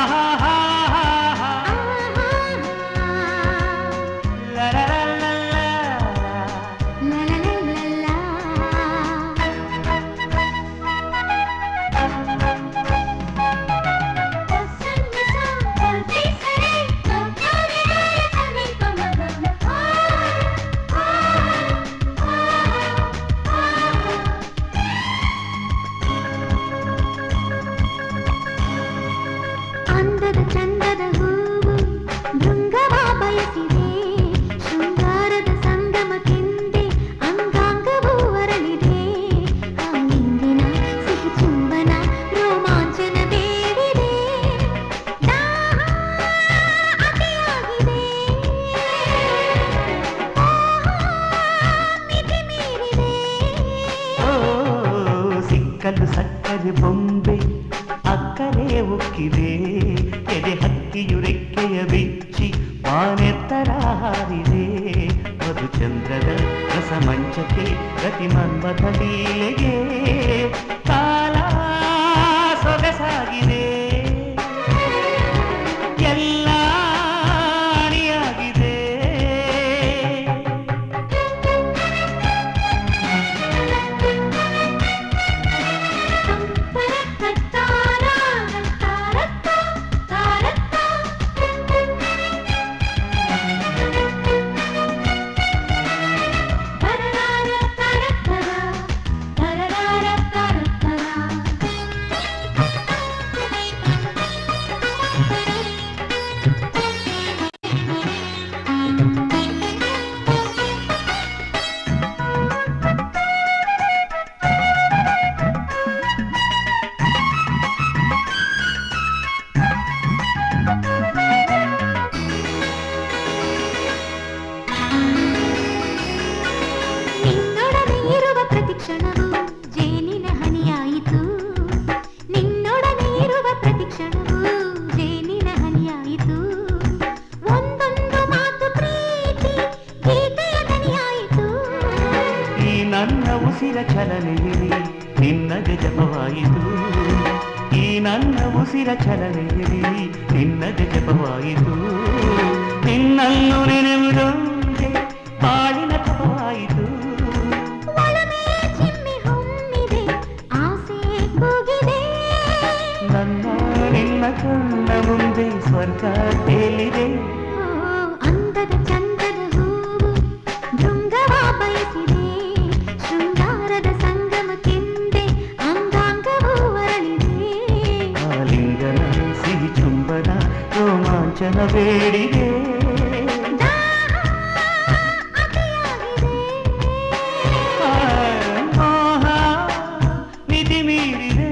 La la la la la ಸಿಕ್ಕಲು ಸಕ್ಕರೆ ಬೊಂಬೆ ಅಕ್ಕರೆ ಉಕ್ಕಿದೆ ಎದೆ ಹಕ್ಕಿಯು ರೆಕ್ಕೆಯ ಬಿಚ್ಚಿ ವಾನೆತ್ತರ ಹಾರಿದೆ ಮಧುಚಂದ್ರದ ರಸಮಂಚಕ್ಕೆ ಗತಿ ಮನ್ಮಥ ಲೀಲೆಗೆ ಕಾಲ ಸೊಗಸಾಗಿದೆ ಎಲ್ಲ ಅಣಿಯಾಗಿದೆ ನಿನ್ನೊಡನೆ ಇರುವ ಪ್ರತಿಕ್ಷಣವು ಜೇನಿನ ಹನಿಯಾಯಿತು ನಿನ್ನೊಡನೆ ಇರುವ ಪ್ರತಿಕ್ಷಣವು ಜೇನಿನ ಹನಿಯಾಯಿತು ಒಂದೊಂದು ಮಾತು ಪ್ರೀತಿ ಗೀತೆಯ ದನಿಯಾಯಿತು ಈ ನನ್ನ ಉಸಿರ ಚಲನೆಯಲ್ಲಿ ನಿನ್ನದೆ ಜಪವಾಯಿತು ಈ ನನ್ನ ಉಸಿರ ಚಲನೆಯಲ್ಲಿ ನಿನ್ನದೆ ಜಪವಾಯಿತು ನಿನ್ನನ್ನು ನೆನೆಯುವುದೊಂದೇ ಬಾಳಿನ ತಪವಾಯಿತು ಒಳಮೇ ಚಿಮ್ಮಿ ಹೊಮ್ಮಿದೆ ಆಸೆ ಕೂಗಿದೆ ನನ್ನ ನಿನ್ನ ಕಣ್ಣ ಮುಂದೆ ಸ್ವರ್ಗ ತೇಲಿದೆ ಓ, ಅಂದದ ಚಂದದ ಹೂವು ಭೃಂಗವ ಬಯಸಿದೆ ಶೃಂಗಾರದ ಸಂಗಮಕ್ಕೆಂದೆ ಅಂಗಾಂಗವೂ ಅರಳಿದೆ ಆಲಿಂಗನ ಸಿಹಿ ಚುಂಬನ ರೋಮಾಂಚನ ಬೇಡಿದೆ ಆ, ಮೋಹ ಮಿತಿ ಮೀರಿದೆ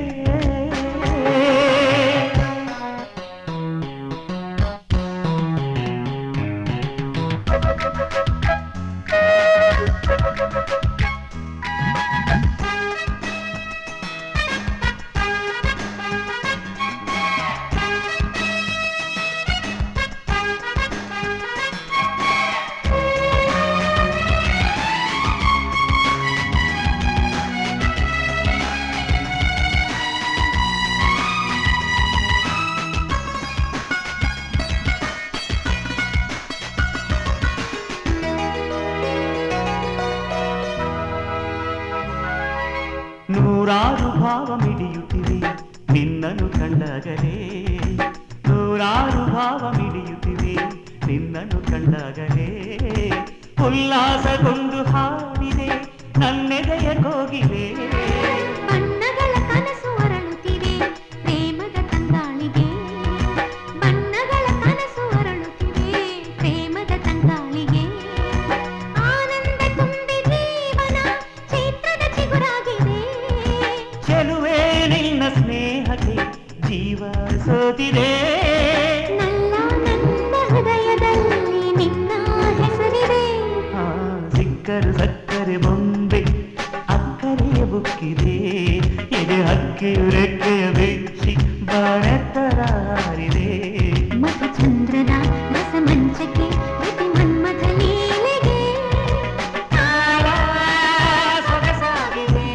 ನೂರಾರು ಭಾವ ಮಿಡಿಯುತ್ತಿವೆ ನಿನ್ನನ್ನು ಕಂಡಾಗಲೇ ನೂರಾರು ಭಾವ ಮಿಡಿಯುತ್ತಿವೆ ನಿನ್ನನ್ನು ಕಂಡಾಗಲೇ ಉಲ್ಲಾಸಗೊಂದು ಹಾಡಿದೆ ನನ್ನೆದೆಯ ಕೋಗಿಲೆ ಬಣ್ಣಗಳ ಕನಸು ಅರಳುತ್ತಿವೆ ಪ್ರೇಮದ ತಂಗಾಳಿಗೆ ಬಣ್ಣಗಳ ಕನಸು ಅರಳುತ್ತಿವೆ ಪ್ರೇಮದ ತಂಗಾಳಿಗೆ ಆನಂದ ತುಂಬಿ ಜೀವನ ಚೈತ್ರದ ಚಿಗುರಾಗಿದೆ ಚೆಲುವೆ ನಿನ್ನ ಸ್ನೇಹಕ್ಕೆ ಜೀವ ಸೋತಿದೆ ನಲ್ಲ ನನ್ನ ಹೃದಯದಲ್ಲಿ ನಿನ್ನ ಹೆಸರಿದೆ ಆ, ಸಿಕ್ಕರು ಸಕ್ಕರೆ ಬೊಂಬೆ ಅಕ್ಕರೆ ಬುಕ್ಕಿದೆ ಎದೆ ಹಕ್ಕಿಯು ರೆಕ್ಕೆಯ ಬೆಚ್ಚಿ ಬಾಳೆತ್ತರ ಹಾರಿದೆ ಮಧುಚಂದ್ರನ ರಸಮಂಚಕ್ಕೆ ಪ್ರತಿ ಮನ್ಮಥ ಲೀಲೆಗೆ ಕಾಲ ಸೊಗಸಾಗಿದೆ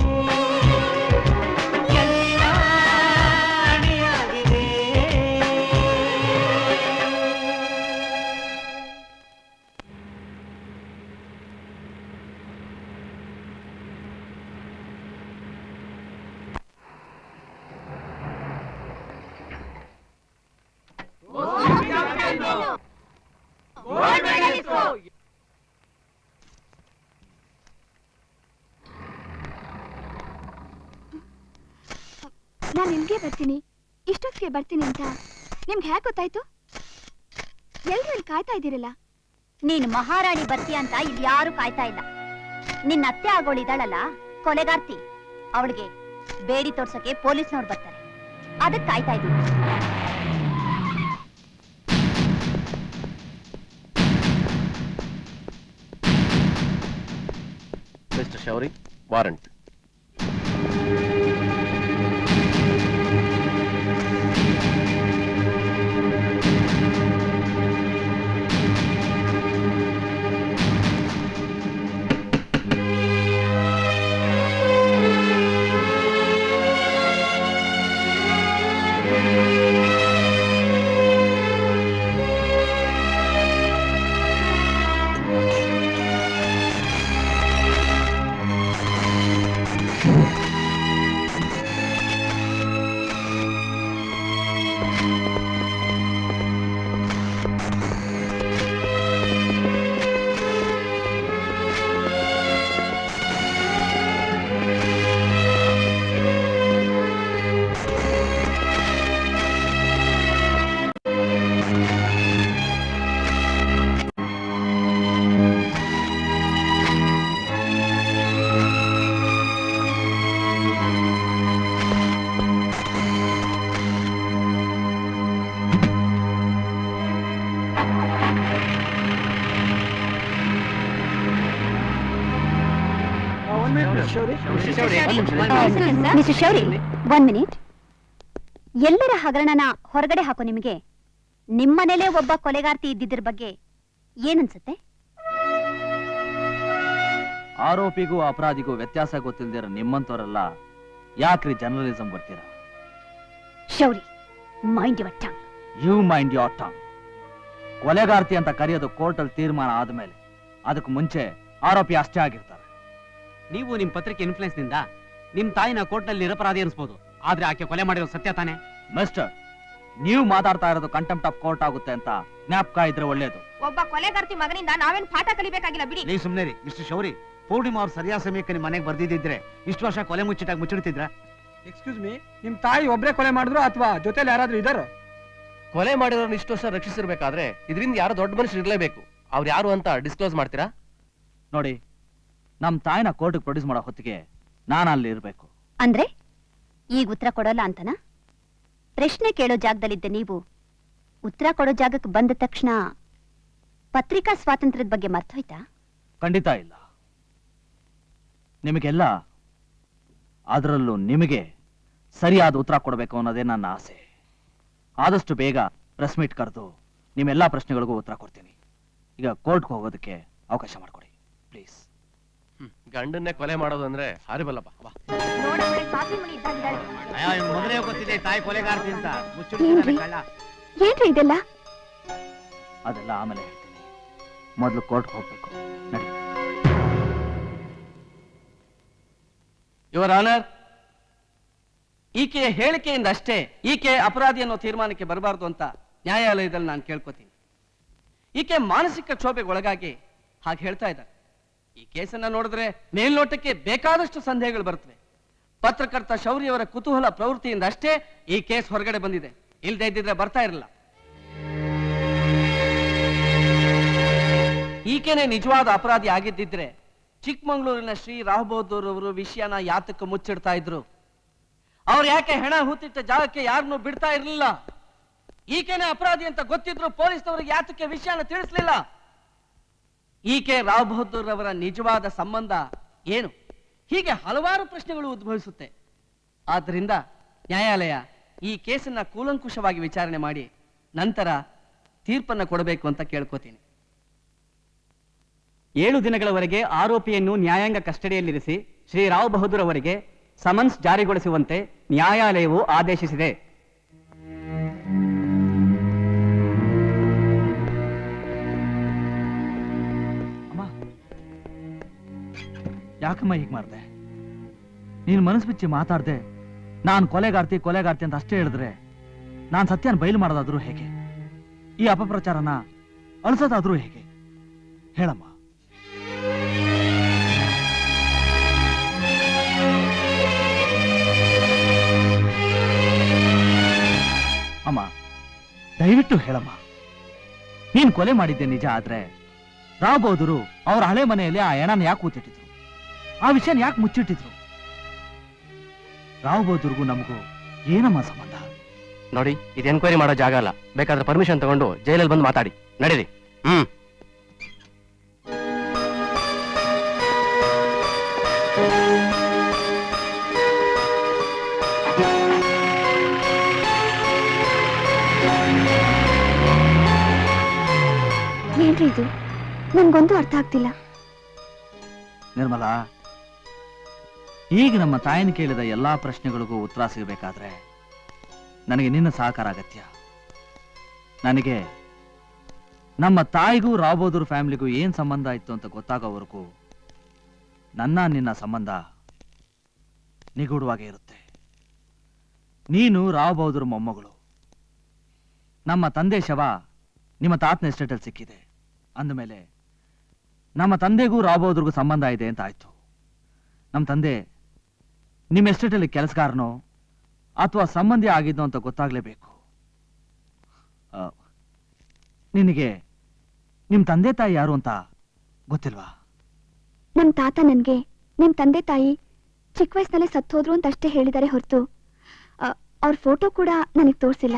ಎಲ್ಲ ಅಣಿಯಾಗಿದೆ ನಾನು ನಿಮ್ಗೆ ಬರ್ತೀನಿ ಇಷ್ಟೊತ್ತಿಗೆ ಬರ್ತೀನಿ ಅಂತ ನಿಮ್ಗೆ ಹ್ಯಾಕ್ ಗೊತ್ತಾಯ್ತು ಎಲ್ರು ಇಲ್ಲಿ ಕಾಯ್ತಾ ಇದ್ದೀರಲ್ಲ ನೀನು ಮಹಾರಾಣಿ ಬರ್ತೀಯ ಅಂತ ಇಲ್ಲಿ ಯಾರು ಕಾಯ್ತಾ ಇಲ್ಲ ನಿನ್ನ ಅತ್ತೆ ಆಗೋಳಿದಾಳಲ್ಲ ಕೊಲೆಗಾರ್ತಿ ಅವಳಿಗೆ ಬೇಡಿ ತೋರ್ಸಕ್ಕೆ ಪೊಲೀಸ್ನವ್ರು ಬರ್ತಾರೆ ಅದಕ್ಕೆ ಕಾಯ್ತಾ ಇದ್ದೀನಿ mister Shourie warrant mister Shourie one minute ಎಲ್ಲರ ಹಗರಣನ ಹೊರಗಡೆ ಹಾಕೋ ನಿಮಗೆ ನಿಮ್ಮನೇಲೆ ಒಬ್ಬ ಕೊಲೆಗಾರ್ತಿ ಇದ್ದಿದ್ರ ಬಗ್ಗೆ ಏನನ್ಸುತ್ತೆ ಆರೋಪಿಗೂ ಅಪರಾಧಿಗೂ ವ್ಯತ್ಯಾಸ ಗೊತ್ತಿಲ್ದಿರ ನಿಮ್ಮಂತವರೆಲ್ಲ ಯಾಕ್ರಿ ಜರ್ನಲಿಸಂ ಬರ್ತೀರಾ Shourie mind your tongue you mind your tongue ಕೊಲೆಗಾರ್ತಿ ಅಂತ ಕರೆಯೋದು ಕೋರ್ಟಲ್ಲಿ ತೀರ್ಮಾನ ಆದ್ಮೇಲೆ ಅದಕ್ಕೆ ಮುಂಚೆ ಆರೋಪಿ ಅಷ್ಟೇ ಆಗಿರ್ತಾರೆ ನೀವು ನಿಮ್ ಪತ್ರಿಕೆ ಇನ್ಫ್ಲುಯೆನ್ಸ್ ನಿಂದ ನಿಮ್ ತಾಯಿನ ಕೋರ್ಟ್ನಲ್ಲಿ ನಿರಪರಾಧಿ ಅನ್ಸ್ಬೋದು ಆದ್ರೆ ಆಕೆ ಕೊಲೆ ಮಾಡಿರೋ ಸತ್ಯ ತಾನೆ ಮಿಸ್ಟರ್ ನೀವು ಮಾತಾಡ್ತಾ ಇರೋದು ಕಂಟೆಂಪ್ಟ್ ಆಫ್ ಕೋರ್ಟ್ ಆಗುತ್ತೆ ಅಂತ ಜ್ಞಾಪಕ ಇದ್ರೆ ಒಳ್ಳೇದು ಒಬ್ಬ ಕೊಲೆಗಾರ್ತಿ ಮಗನಿಂದ ನಾವೇನ್ ಪಾಠ ಕಲಿಬೇಕಾಗಿಲ್ಲ ಬಿಡಿ ನೀವು ಸುಮ್ಮನೆ ರೀ ಮಿಸ್ಟರ್ ಶೌರಿ ಪೂರ್ಣಿಮಾ ಅವ್ರು ಸರಿಯಾದ ಸಮಯಕ್ಕೆ ನಿಮ್ಮ ಮನೆಗೆ ಬರ್ದಿದ್ದಿದ್ರೆ ಇಷ್ಟು ವರ್ಷ ಕೊಲೆ ಮುಚ್ಚಿಟ್ಟಾಗಿ ಮುಚ್ಚಿಡ್ತಿದ್ರ ಎಕ್ಸ್ಕ್ಯೂಸ್ ಮೀ ನಿಮ್ ತಾಯಿ ಒಬ್ರೇ ಕೊಲೆ ಮಾಡಿದ್ರು ಅಥವಾ ಜೊತೆಲಿ ಯಾರಾದ್ರೂ ಇದಾರೋ ಕೊಲೆ ಮಾಡಿರೋರ್ನ ಇಷ್ಟು ವರ್ಷ ರಕ್ಷಿಸಿರ್ಬೇಕಾದ್ರೆ ಇದರಿಂದ ಯಾರೋ ದೊಡ್ಡ ಮನುಷ್ಯರು ಇರ್ಲೇಬೇಕು ಅವ್ರು ಯಾರು ಅಂತ ಡಿಸ್ಕ್ಲೋಸ್ ಮಾಡ್ತೀರಾ ನೋಡಿ ನಮ್ ತಾಯಿನ ಕೋರ್ಟ್ಗೆ ಪ್ರೊಡ್ಯೂಸ್ ಮಾಡೋ ಹೊತ್ತಿಗೆ ನಾನು ಅಲ್ಲಿ ಇರ್ಬೇಕು ಅಂದ್ರೆ ಈಗ ಉತ್ತರ ಕೊಡೋಲ್ಲ ಅಂತನಾ ಪ್ರಶ್ನೆ ಕೇಳೋ ಜಾಗದಲ್ಲಿದ್ದ ನೀವು ಉತ್ತರ ಕೊಡೋ ಜಾಗಕ್ಕೆ ಬಂದ ತಕ್ಷಣ ಪತ್ರಿಕಾ ಸ್ವಾತಂತ್ರ್ಯದ ಬಗ್ಗೆ ಮರ್ತೋಯ್ತಾ ಖಂಡಿತ ಇಲ್ಲ ನಿಮಗೆಲ್ಲ ಅದರಲ್ಲೂ ನಿಮಗೆ ಸರಿಯಾದ ಉತ್ತರ ಕೊಡಬೇಕು ಅನ್ನೋದೇ ನನ್ನ ಆಸೆ ಆದಷ್ಟು ಬೇಗ ಪ್ರೆಸ್ ಮೀಟ್ ಕರೆದು ನಿಮ್ಮೆಲ್ಲ ಪ್ರಶ್ನೆಗಳಿಗೂ ಉತ್ತರ ಕೊಡ್ತೀನಿ ಈಗ ಕೋರ್ಟ್ಗೆ ಹೋಗೋದಕ್ಕೆ ಅವಕಾಶ ಮಾಡಿಕೊಡಿ ಪ್ಲೀಸ್ ಗಂಡನ್ನೇ ಕೊಲೆ ಮಾಡೋದು ಅಂದ್ರೆ ಹಾರಿಬಲ್ಲಪ್ಪ ಬಾ ಅಯ್ಯೋ ಇವ್ನ್ ಮೊದಲೇ ಗೊತ್ತಿದೆ ತಾಯಿ ಕೊಲೆಗಾರ್ತಿ ಅಂತ ಏನ್ರಿ? ಮುಚ್ಚಿಡ್ತಿದ್ದಾನೆ ಕಳ್ಳ ಏನ್ರಿ ಇದೆಲ್ಲ ಅದೆಲ್ಲ ಆಮೇಲೆ ಹೇಳ್ತೀನಿ ಮೊದಲು ಕೋರ್ಟ್ಗೆ ಹೋಗ್ಬೇಕು ನಡಿ ಯುವರ್ ಆನರ್ ಈಕೆಯ ಹೇಳಿಕೆಯಿಂದ ಅಷ್ಟೇ ಈಕೆ ಅಪರಾಧಿ ಅನ್ನೋ ತೀರ್ಮಾನಕ್ಕೆ ಬರಬಾರದು ಅಂತ ನ್ಯಾಯಾಲಯದಲ್ಲಿ ನಾನು ಕೇಳ್ಕೊತೀನಿ ಈಕೆ ಮಾನಸಿಕ ಕ್ಷೋಭೆಗೆ ಒಳಗಾಗಿ ಹಾಗೆ ಹೇಳ್ತಾ ಇದ್ದಾರೆ ಈ ಕೇಸನ್ನ ನೋಡಿದ್ರೆ ಮೇಲ್ನೋಟಕ್ಕೆ ಬೇಕಾದಷ್ಟು ಸಂದೇಹಗಳು ಬರ್ತವೆ ಪತ್ರಕರ್ತ ಶೌರ್ಯವರ ಕುತೂಹಲ ಪ್ರವೃತ್ತಿಯಿಂದ ಅಷ್ಟೇ ಈ ಕೇಸ್ ಹೊರಗಡೆ ಬಂದಿದೆ ಇಲ್ದೇ ಇದ್ದಿದ್ರೆ ಬರ್ತಾ ಇರಲಿಲ್ಲ ಈಕೆನೆ ನಿಜವಾದ ಅಪರಾಧಿ ಆಗಿದ್ದಿದ್ರೆ ಚಿಕ್ಕಮಂಗ್ಳೂರಿನ ಶ್ರೀ ರಾವ್ ಬಹದ್ದೂರ್ ಅವರು ವಿಷಯನ ಯಾತಕ್ಕೆ ಮುಚ್ಚಿಡ್ತಾ ಇದ್ರು ಅವ್ರು ಯಾಕೆ ಹೆಣ ಹೂತಿಟ್ಟ ಜಾಗಕ್ಕೆ ಯಾರನ್ನೂ ಬಿಡ್ತಾ ಇರಲಿಲ್ಲ ಈಕೆನೆ ಅಪರಾಧಿ ಅಂತ ಗೊತ್ತಿದ್ರು ಪೊಲೀಸ್ನವರಿಗೆ ಯಾತಕ್ಕೆ ವಿಷಯನ ತಿಳಿಸ್ಲಿಲ್ಲ ಈಕೆ ರಾವ್ ಬಹದ್ದೂರ್ ಅವರ ನಿಜವಾದ ಸಂಬಂಧ ಏನು ಹೀಗೆ ಹಲವಾರು ಪ್ರಶ್ನೆಗಳು ಉದ್ಭವಿಸುತ್ತೆ ಆದ್ದರಿಂದ ನ್ಯಾಯಾಲಯ ಈ ಕೇಸನ್ನ ಕೂಲಂಕುಷವಾಗಿ ವಿಚಾರಣೆ ಮಾಡಿ ನಂತರ ತೀರ್ಪನ್ನ ಕೊಡಬೇಕು ಅಂತ ಕೇಳ್ಕೋತೀನಿ ಏಳು ದಿನಗಳವರೆಗೆ ಆರೋಪಿಯನ್ನು ನ್ಯಾಯಾಂಗ ಕಸ್ಟಡಿಯಲ್ಲಿರಿಸಿ ಶ್ರೀ ರಾವ್ ಬಹದ್ದೂರ್ ಅವರಿಗೆ ಸಮನ್ಸ್ ಜಾರಿಗೊಳಿಸುವಂತೆ ನ್ಯಾಯಾಲಯವು ಆದೇಶಿಸಿದೆ ಯಾಕಮ್ಮ ಹೀಗೆ ಮಾಡ್ದೆ ನೀನು ಮನಸ್ಸು ಬಿಚ್ಚಿ ಮಾತಾಡ್ದೆ ನಾನು ಕೊಲೆಗಾರ್ತಿ ಕೊಲೆಗಾರ್ತಿ ಅಂತ ಅಷ್ಟೇ ಹೇಳಿದ್ರೆ ನಾನು ಸತ್ಯನ ಬಯಲು ಮಾಡೋದಾದ್ರೂ ಹೇಗೆ ಈ ಅಪಪ್ರಚಾರನ ಅಳಿಸೋದಾದ್ರೂ ಹೇಗೆ ಹೇಳಮ್ಮ ಅಮ್ಮ ದಯವಿಟ್ಟು ಹೇಳಮ್ಮ ನೀನ್ ಕೊಲೆ ಮಾಡಿದ್ದೆ ನಿಜ ಆದ್ರೆ ರಾವ್ ಬಹದ್ದೂರು ಅವ್ರ ಹಳೆ ಮನೆಯಲ್ಲಿ ಆ ಹೆಣನ ಯಾಕೆ ಕೂತಿಟ್ಟಿದ್ರು ಆ ವಿಷಯನ ಯಾಕೆ ಮುಚ್ಚಿಟ್ಟಿದ್ರು ರಾವ್ ಬಹದ್ದೂರ್ಗೂ ನಮಗೂ ಏನಮ್ಮ ಸಂಬಂಧ ನೋಡಿ ಇದು ಎನ್ಕ್ವೈರಿ ಮಾಡೋ ಜಾಗ ಅಲ್ಲ ಬೇಕಾದ್ರೆ ಪರ್ಮಿಷನ್ ತಗೊಂಡು ಜೈಲಲ್ಲಿ ಬಂದು ಮಾತಾಡಿ ನಡೀರಿ ಹ್ಮ್ ಏನ್ರಿ ಇದು ನನ್ಗೊಂದು ಅರ್ಥ ಆಗ್ತಿಲ್ಲ ನಿರ್ಮಲಾ ಈಗ ನಮ್ಮ ತಾಯಿನ ಕೇಳಿದ ಎಲ್ಲಾ ಪ್ರಶ್ನೆಗಳಿಗೂ ಉತ್ತರ ಸಿಗಬೇಕಾದ್ರೆ ನನಗೆ ನಿನ್ನ ಸಹಕಾರ ಅಗತ್ಯ ನನಗೆ ನಮ್ಮ ತಾಯಿಗೂ ರಾವ್ ಬಹದ್ದೂರ್ ಫ್ಯಾಮಿಲಿಗೂ ಏನ್ ಸಂಬಂಧ ಇತ್ತು ಅಂತ ಗೊತ್ತಾಗೋವರೆಗೂ ನನ್ನ ನಿನ್ನ ಸಂಬಂಧ ನಿಗೂಢವಾಗೇ ಇರುತ್ತೆ ನೀನು ರಾವ್ ಬಹದ್ದೂರ್ ಮೊಮ್ಮಗಳು ನಮ್ಮ ತಂದೆ ಶವ ನಿಮ್ಮ ತಾತನ ಎಸ್ಟೇಟಲ್ಲಿ ಸಿಕ್ಕಿದೆ ಅಂದಮೇಲೆ ನಮ್ಮ ತಂದೆಗೂ ರಾವ್ ಬಹದ್ದೂರ್ಗೂ ಸಂಬಂಧ ಇದೆ ಅಂತ ಆಯ್ತು ನಮ್ಮ ತಂದೆ ನಿಮ್ಮ ಎಸ್ಟೇಟಲ್ಲಿ ಕೆಲಸಗಾರನೋ ಅಥವಾ ಸಂಬಂಧಿ ಆಗಿದ್ನೋ ಅಂತ ಗೊತ್ತಾಗ್ಲೇಬೇಕು ಆ, ನಿನಗೆ ನಿಮ್ ತಂದೆ ತಾಯಿ ಯಾರು ಅಂತ ಗೊತ್ತಿಲ್ವಾ ನಮ್ ತಾತ ನನ್ಗೆ ನಿಮ್ ತಂದೆ ತಾಯಿ ಚಿಕ್ಕ ವಯಸ್ಸಿನಲ್ಲೇ ಸತ್ತೋದ್ರು ಅಂತ ಅಷ್ಟೇ ಹೇಳಿದ್ದಾರೆ ಹೊರತು ಅವ್ರ ಫೋಟೋ ಕೂಡ ನನಗ್ ತೋರ್ಸಿಲ್ಲ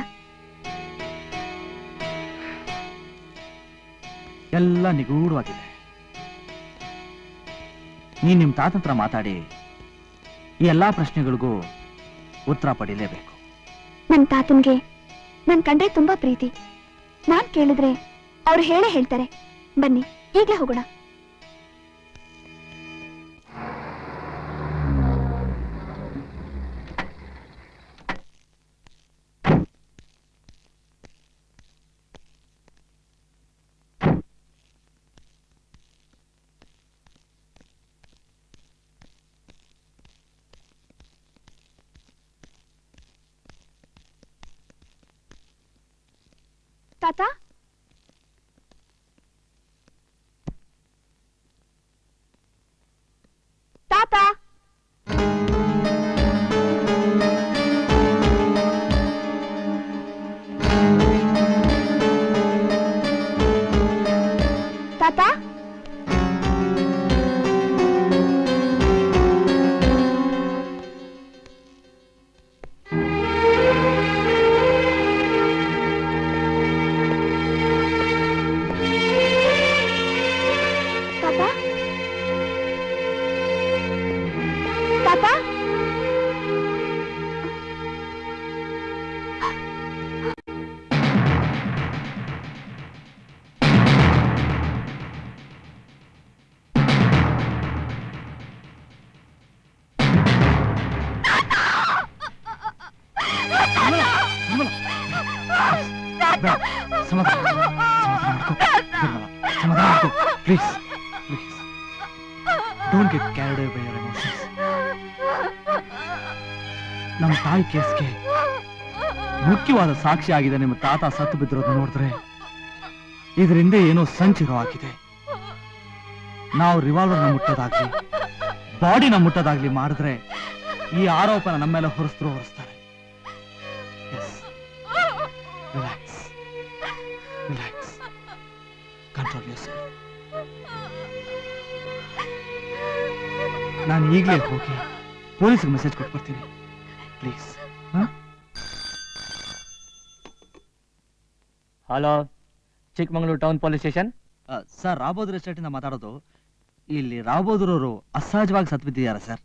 ಎಲ್ಲ ನಿಗೂಢವಾಗಿದೆ ನೀನ್ ನಿಮ್ ತಾತನ ಹತ್ರ ಮಾತಾಡಿ ಈ ಎಲ್ಲಾ ಪ್ರಶ್ನೆಗಳಿಗೂ ಉತ್ತರ ಪಡೀಲೇಬೇಕು ನನ್ ತಾತನ್ಗೆ ನನ್ ಕಂಡ್ರೆ ತುಂಬಾ ಪ್ರೀತಿ ನಾನ್ ಕೇಳಿದ್ರೆ ಅವ್ರು ಹೇಳೇ ಹೇಳ್ತಾರೆ ಬನ್ನಿ ಈಗ್ಲೇ ಹೋಗೋಣ ತಾತ ತಾತ ತಾತ ತಾತ ತಾತ please please don't get carried by your emotions ನಮ್ಮ ತಾಯಿ ಕೇಸ್ಗೆ ಮುಖ್ಯವಾದ ಸಾಕ್ಷಿ ಆಗಿದೆ ನಿಮ್ಮ ತಾತ ಸತ್ತು ಬಿದ್ದಿರೋದು ನೋಡಿದ್ರೆ ಇದರಿಂದ ಏನೋ ಸಂಚಿರೋ ಆಗಿದೆ ನಾವು ರಿವಾಲ್ವರ್ನ ಮುಟ್ಟೋದಾಗ್ಲಿ ಬಾಡಿನ ಮುಟ್ಟೋದಾಗ್ಲಿ ಮಾಡಿದ್ರೆ ಈ ಆರೋಪನ ನಮ್ಮ ಮೇಲೆ ಹೊರಿಸ್ತರು ಹೊರಿಸ್ತಾರೆ yes relax relax control your ನಾನು ಈಗಲೇ ಹೋಗಿ ಪೊಲೀಸ್ಗೆ ಮೆಸೇಜ್ ಕೊಟ್ಟು ಬರ್ತೀನಿ please hello Chikmagalur town police station sir ರಾಬೋದ್ರ ಎಸ್ಟೇಟಿಂದ ಮಾತಾಡೋದು ಇಲ್ಲಿ ರಾಬೋದ್ರವರು ಅಸಹಜವಾಗಿ ಸತ್ತು ಬಿದ್ದಿದ್ದಾರೆ ಸರ್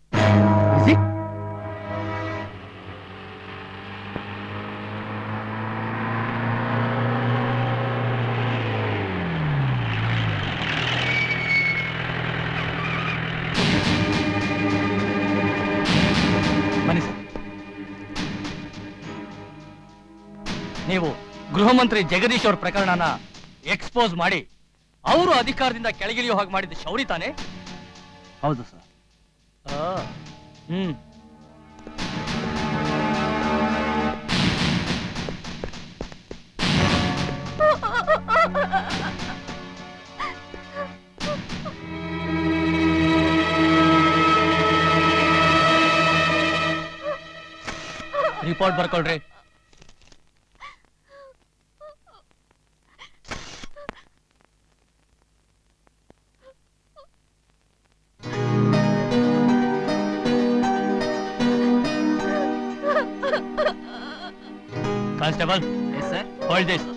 ಬನ್ನಿ ಸರ್ ನೀವು ಗೃಹ ಮಂತ್ರಿ ಜಗದೀಶ್ ಅವ್ರ ಪ್ರಕರಣನ ಎಕ್ಸ್ಪೋಸ್ ಮಾಡಿ ಅವರು ಅಧಿಕಾರದಿಂದ ಕೆಳಗಿಳಿಯೋ ಹಾಗೆ ಮಾಡಿದ ಶೌರಿ ತಾನೆ ಹೌದು ಸರ್ ಹ್ಮ್ ರಿಪೋರ್ಟ್ ಬರ್ಕೊಳ್ರಿ constable yes sir hold this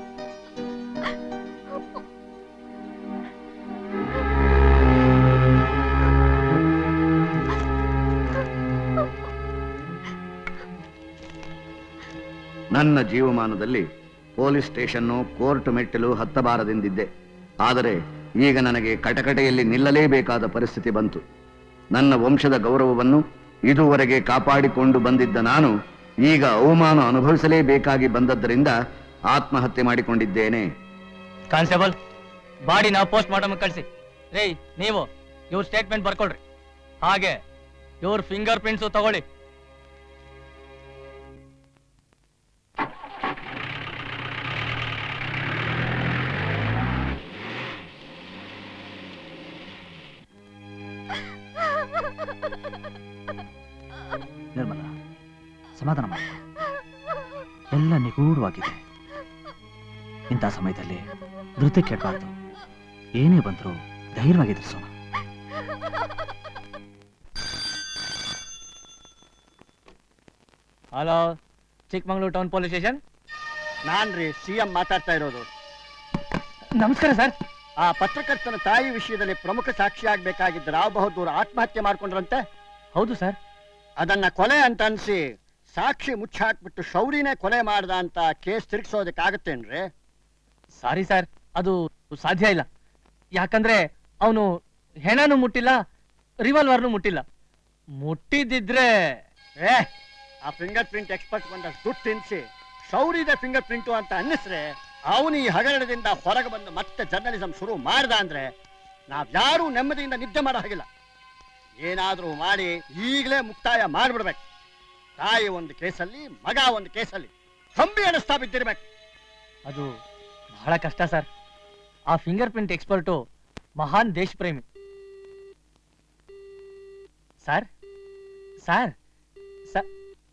ನನ್ನ ಜೀವಮಾನದಲ್ಲಿ ಪೊಲೀಸ್ ಸ್ಟೇಷನ್ನು ಕೋರ್ಟ್ ಮೆಟ್ಟಿಲು ಹತ್ತಬಾರದೆಂದಿದ್ದೆ ಆದರೆ ಈಗ ನನಗೆ ಕಟಕಟೆಯಲ್ಲಿ ನಿಲ್ಲಲೇಬೇಕಾದ ಪರಿಸ್ಥಿತಿ ಬಂತು ನನ್ನ ವಂಶದ ಗೌರವವನ್ನು ಇದುವರೆಗೆ ಕಾಪಾಡಿಕೊಂಡು ಬಂದಿದ್ದ ನಾನು ಈಗ ಅವಮಾನ ಅನುಭವಿಸಲೇಬೇಕಾಗಿ ಬಂದದ್ದರಿಂದ ಆತ್ಮಹತ್ಯೆ ಮಾಡಿಕೊಂಡಿದ್ದೇನೆ ಕಾನ್ಸ್ಟೇಬಲ್ ಬಾಡಿನ ಪೋಸ್ಟ್ ಮಾರ್ಟಮ್ ಕಳಿಸಿ ರೇ ನೀವು ಇವ್ರ ಸ್ಟೇಟ್ಮೆಂಟ್ ಬರ್ಕೊಳ್ರಿ ಹಾಗೆ ಇವ್ರ ಫಿಂಗರ್ ಪ್ರಿಂಟ್ಸು ತಗೊಳ್ಳಿ ನಿರ್ಮಲ ಸಮಾಧಾನ ಮಾಡಿ ಎಲ್ಲ ನಿಗೂಢವಾಗಿದೆ ಇಂಥ ಸಮಯದಲ್ಲಿ ಧೃತಿ ಕೆಡಬಾರ್ದು ಏನೇ ಬಂದರೂ ಧೈರ್ಯವಾಗಿ ಎದುರಿಸೋಣ hello Chikmagalur town police station ನಾನ್ ರೀ ಸಿ ಎಂ ಮಾತಾಡ್ತಾ ಇರೋದು ನಮಸ್ಕಾರ ಸರ್ ಆ ಪತ್ರಕರ್ತನ ತಾಯಿ ವಿಷಯದಲ್ಲಿ ಪ್ರಮುಖ ಸಾಕ್ಷಿ ಆಗ್ಬೇಕಾಗಿದ್ದ ರಾವ್ ಬಹದ್ದೂರ್ ಆತ್ಮಹತ್ಯೆ ಮಾಡ್ಕೊಂಡ್ರಂತೆ ಹೌದು ಸರ್ ಅದನ್ನ ಕೊಲೆ ಅಂತ ಅನ್ಸಿ ಸಾಕ್ಷಿ ಮುಚ್ಚಾಕ್ಬಿಟ್ಟು ಶೌರಿನೇ ಕೊಲೆ ಮಾಡ್ದ ಅಂತ ಕೇಸ್ ತಿರುಗಿಸೋದಕ್ಕಾಗತ್ತೇನ್ರಿ ಸಾರಿ ಸರ್ ಅದು ಸಾಧ್ಯ ಇಲ್ಲ ಯಾಕಂದ್ರೆ ಅವನು ಹೆಣನು ಮುಟ್ಟಿಲ್ಲ ರಿವಾಲ್ವರ್ನು ಮುಟ್ಟಿಲ್ಲ ಮುಟ್ಟಿದ್ದಿದ್ರೆ ಏ ಆ ಫಿಂಗರ್ ಪ್ರಿಂಟ್ ಎಕ್ಸ್ಪರ್ಟ್ ಬಂದಷ್ಟು ದುಡ್ಡು ತಿನ್ಸಿ ಶೌರಿದೆ ಫಿಂಗರ್ ಪ್ರಿಂಟು ಅಂತ ಅನ್ನಿಸ್ರೆ ಅವನು ಈ ಹಗರಣದಿಂದ ಹೊರಗೆ ಬಂದು ಮತ್ತೆ ಜರ್ನಲಿಸಂ ಶುರು ಮಾಡ್ದ ಅಂದ್ರೆ ನಾವ್ಯಾರೂ ನೆಮ್ಮದಿಯಿಂದ ನಿದ್ದೆ ಮಾಡೋ ಹಾಗಿಲ್ಲ ಏನಾದ್ರೂ ಮಾಡಿ ಈಗಲೇ ಮುಕ್ತಾಯ ಮಾಡ್ಬಿಡ್ಬೇಕು ತಾಯಿ ಒಂದು ಕೇಸಲ್ಲಿ ಮಗ ಒಂದು ಕೇಸಲ್ಲಿ ಕಂಬಿ ಎಣಿಸ್ತಾ ಬಿದ್ದಿರ್ಬೇಕು ಅದು ಬಹಳ ಕಷ್ಟ ಸರ್ ಆ ಫಿಂಗರ್ ಪ್ರಿಂಟ್ ಎಕ್ಸ್ಪರ್ಟು ಮಹಾನ್ ದೇಶ ಪ್ರೇಮಿ ಸರ್ ಸರ್ ಸರ್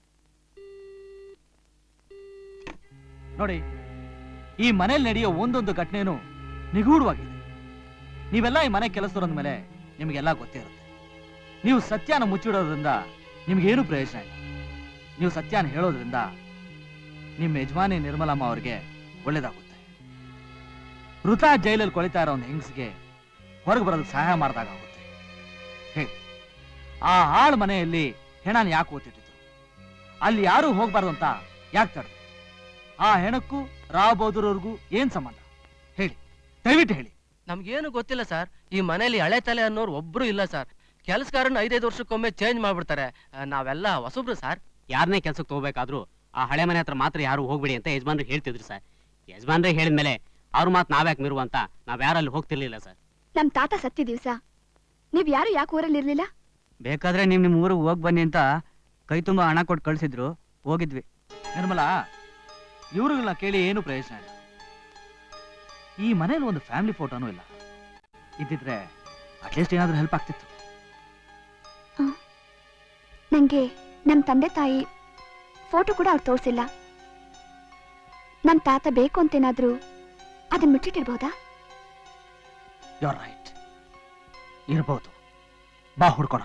ನೋಡಿ ಈ ಮನೇಲಿ ನಡೆಯೋ ಒಂದೊಂದು ಘಟನೆನೂ ನಿಗೂಢವಾಗಿದೆ ನೀವೆಲ್ಲ ಈ ಮನೆ ಕೆಲಸದವ್ರ ಮೇಲೆ ನಿಮಗೆಲ್ಲ ಗೊತ್ತೇ ಇರುತ್ತೆ ನೀವು ಸತ್ಯನ ಮುಚ್ಚಿಡೋದ್ರಿಂದ ನಿಮ್ಗೇನು ಪ್ರಯೋಜನ ಇಲ್ಲ ನೀವು ಸತ್ಯನ ಹೇಳೋದ್ರಿಂದ ನಿಮ್ಮ ಯಜಮಾನಿ ನಿರ್ಮಲಮ್ಮ ಅವ್ರಿಗೆ ಒಳ್ಳೇದಾಗುತ್ತೆ ವೃಥಾ ಜೈಲಲ್ಲಿ ಕೊಳಿತಾ ಇರೋ ಒಂದು ಹೆಂಗಸಿಗೆ ಹೊರಗೆ ಬರೋದಕ್ಕೆ ಸಹಾಯ ಮಾಡ್ದಾಗುತ್ತೆ ಹೇಳಿ ಆ ಹಾಳು ಮನೆಯಲ್ಲಿ ಹೆಣನ ಯಾಕೆ ಓದ್ತಿಟ್ಟಿದ್ರು ಅಲ್ಲಿ ಯಾರೂ ಹೋಗ್ಬಾರ್ದು ಅಂತ ಯಾಕೆ ತಡೆದು ಆ ಹೆಣಕ್ಕೂ ರಾವ್ ಬೌದ್ರವ್ರಿಗೂ ಏನ್ ಸಂಬಂಧ ಹೇಳಿ ದಯವಿಟ್ಟು ಹೇಳಿ ನಮ್ಗೇನು ಗೊತ್ತಿಲ್ಲ ಸರ್ ಈ ಮನೇಲಿ ಹಳೆ ತಲೆ ಅನ್ನೋರು ಒಬ್ರು ಇಲ್ಲ ಸರ್ ಕೆಲಸಗಾರನ ಐದೈದು ವರ್ಷಕ್ಕೊಮ್ಮೆ ಚೇಂಜ್ ಮಾಡ್ಬಿಡ್ತಾರೆ ಆ, ನಾವೆಲ್ಲ ಹೊಸಬ್ರು ಸರ್ ಯಾರನ್ನೇ ಕೆಲ್ಸಕ್ಕೆ ತಗೋಬೇಕಾದ್ರೂ ಆ ಹಳೆ ಮನೆ ಹತ್ರ ಮಾತ್ರ ಯಾರು ಹೋಗ್ಬಿಡಿ ಅಂತ ಯಜಮಾನ್ರಿಗೆ ಹೇಳ್ತಿದ್ರು ಸರ್ ಯಜಮಾನ್ರೆ ಹೇಳಿದ್ಮೇಲೆ ಅವ್ರ ಮಾತು ನಾವ್ಯಾಕೆ ಮಿರುವ ಅಂತ ನಾವ್ ಯಾರಲ್ಲಿ ಹೋಗ್ತಿರ್ಲಿಲ್ಲ ಸರ್ ನಮ್ ತಾತ ಸತ್ತಿ ದಿವ್ಸ ನೀವ್ ಯಾರು ಯಾಕೆ ಊರಲ್ಲಿ ಇರ್ಲಿಲ್ಲ ಬೇಕಾದ್ರೆ ನಿಮ್ ನಿಮ್ ಊರಿಗೆ ಹೋಗ್ ಬನ್ನಿ ಅಂತ ಕೈ ತುಂಬಾ ಹಣ ಕೊಟ್ಟು ಕಳ್ಸಿದ್ರು ಹೋಗಿದ್ವಿ ನಿರ್ಮಲಾ ಇವ್ರುಗಳನ್ನ ಕೇಳಿ ಏನು ಪ್ರಯೋಜನ ಇಲ್ಲ ಈ ಮನೇಲಿ ಒಂದು ಫ್ಯಾಮಿಲಿ ಫೋಟೋನೂ ಇಲ್ಲ ಇದ್ದಿದ್ರೆ ಅಟ್ಲೀಸ್ಟ್ ಏನಾದ್ರೂ ಹೆಲ್ಪ್ ಆಗ್ತಿತ್ತು ನಂಗೆ ನಮ್ ತಂದೆ ತಾಯಿ ಫೋಟೋ ಕೂಡ ಅವ್ರು ತೋರ್ಸಿಲ್ಲ ನಮ್ ತಾತ ಬೇಕು ಅಂತೇನಾದ್ರೂ ಅದನ್ನ ಮುಚ್ಚಿಟ್ಟಿರ್ಬೋದಾ ಯೋರ್ ರೈಟ್ ಇರ್ಬೋದು ಬಾ ಹುಡ್ಕೋಣ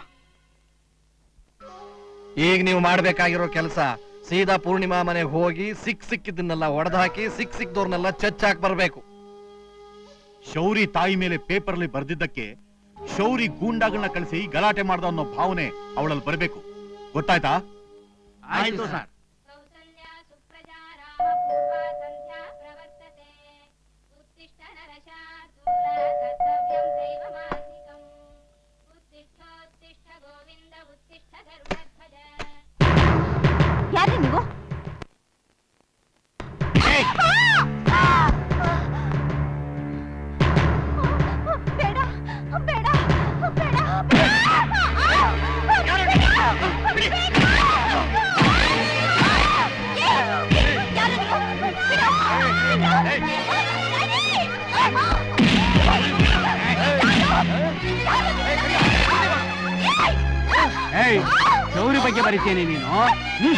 ಈಗ ನೀವು ಮಾಡ್ಬೇಕಾಗಿರೋ ಕೆಲಸ ಸೀದಾ ಪೂರ್ಣಿಮಾ ಮನೆಗೆ ಹೋಗಿ ಸಿಕ್ ಸಿಕ್ಕಿದ್ದನ್ನೆಲ್ಲ ಒಡೆದಾಕಿ ಸಿಕ್ ಸಿಕ್ದವ್ರನ್ನೆಲ್ಲ ಚಚ್ಚಾಕ್ ಬರ್ಬೇಕು ಶೌರಿ ತಾಯಿ ಮೇಲೆ ಪೇಪರ್ಲಿ ಬರ್ದಿದ್ದಕ್ಕೆ ಶೌರಿ ಗೂಂಡಾಗಳನ್ನ ಕಳಿಸಿ ಗಲಾಟೆ ಮಾಡ್ದ ಅನ್ನೋ ಭಾವನೆ ಅವಳಲ್ಲಿ ಬರಬೇಕು ಗೊತ್ತಾಯ್ತಾ ಆಯ್ತು ಸರ್ ಯಾರೇ ನೀವು ಬೇಡ ಬೇಡ ಬೇಡ ಏಯ್ ಗೌರಿ ಬಗ್ಗೆ ಬರೀತೇನೆ ನೀನು ಹ್ಮ್.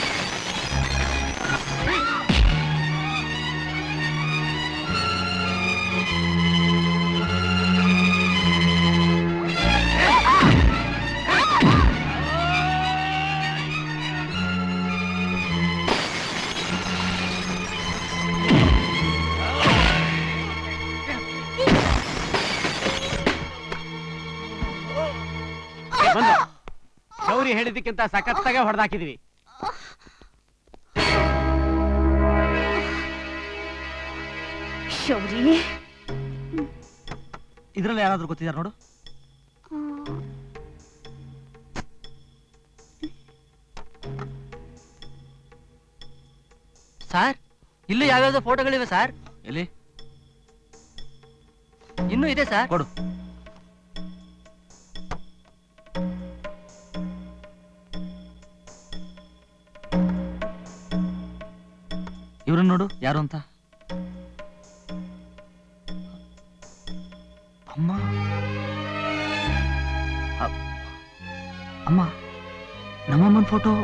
ಬಂದು ಗೌರಿ ಹೇಳಿದ್ದಕ್ಕಿಂತ ಸಖತ್ತಾಗೆ ಹೊಡೆದಾಕಿದೀವಿ ಶೌರಿ ಇದ್ರಲ್ಲಿ ಯಾರಾದ್ರೂ ಗೊತ್ತಿದ್ದಾರೆ ನೋಡು ಸರ್ ಇಲ್ಲೂ ಯಾವ್ಯಾವ್ದೋ ಫೋಟೋಗಳಿವೆ ಸರ್ ಎಲ್ಲಿ ಇನ್ನೂ ಇದೆ ಸರ್ ಕೊಡು ಇವ್ರನ್ನ ನೋಡು ಯಾರು ಅಂತ ಅಮ್ಮ ಅ- ಅಮ್ಮ ನಮ್ಮಮ್ಮನ ಫೋಟೋ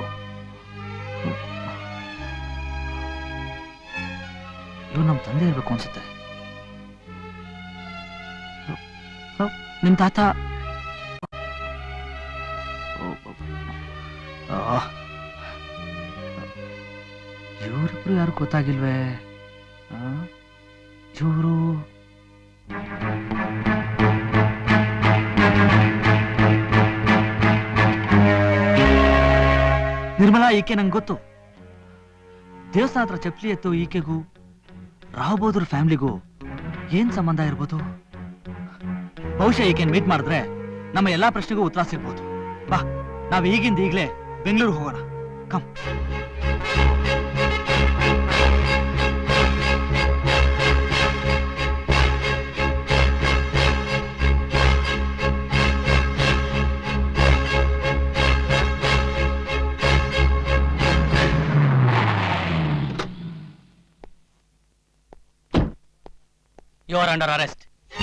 ಇವ್ರು ನಮ್ಮ ತಂದೆ ಇರ್ಬೇಕು ಅನ್ಸುತ್ತೆ ಹ, ನಿಮ್ ತಾತ ಇವರಿಬ್ರು ಯಾರು ಗೊತ್ತಾಗಿಲ್ವೇ ಇವರು ನಿರ್ಮಲಾ ಈಕೆ ನಂಗೆ ಗೊತ್ತು ದೇವಸ್ಥಾನ ಹತ್ರ ಚಪ್ಲಿ ಎತ್ತು ಈಕೆಗೂ ರಾವ್ಬೋದ್ರ ಫ್ಯಾಮಿಲಿಗೂ ಏನ್ ಸಂಬಂಧ ಇರ್ಬೋದು ಬಹುಶಃ ಈಕೆನ್ ಮೀಟ್ ಮಾಡಿದ್ರೆ ನಮ್ಮ ಎಲ್ಲಾ ಪ್ರಶ್ನೆಗೂ ಉತ್ತರ ಸಿಗ್ಬೋದು ಬಾ ನಾವ್ ಈಗಿಂದ ಈಗ್ಲೇ ಬೆಂಗಳೂರು ಹೋಗೋಣ come you are under arrest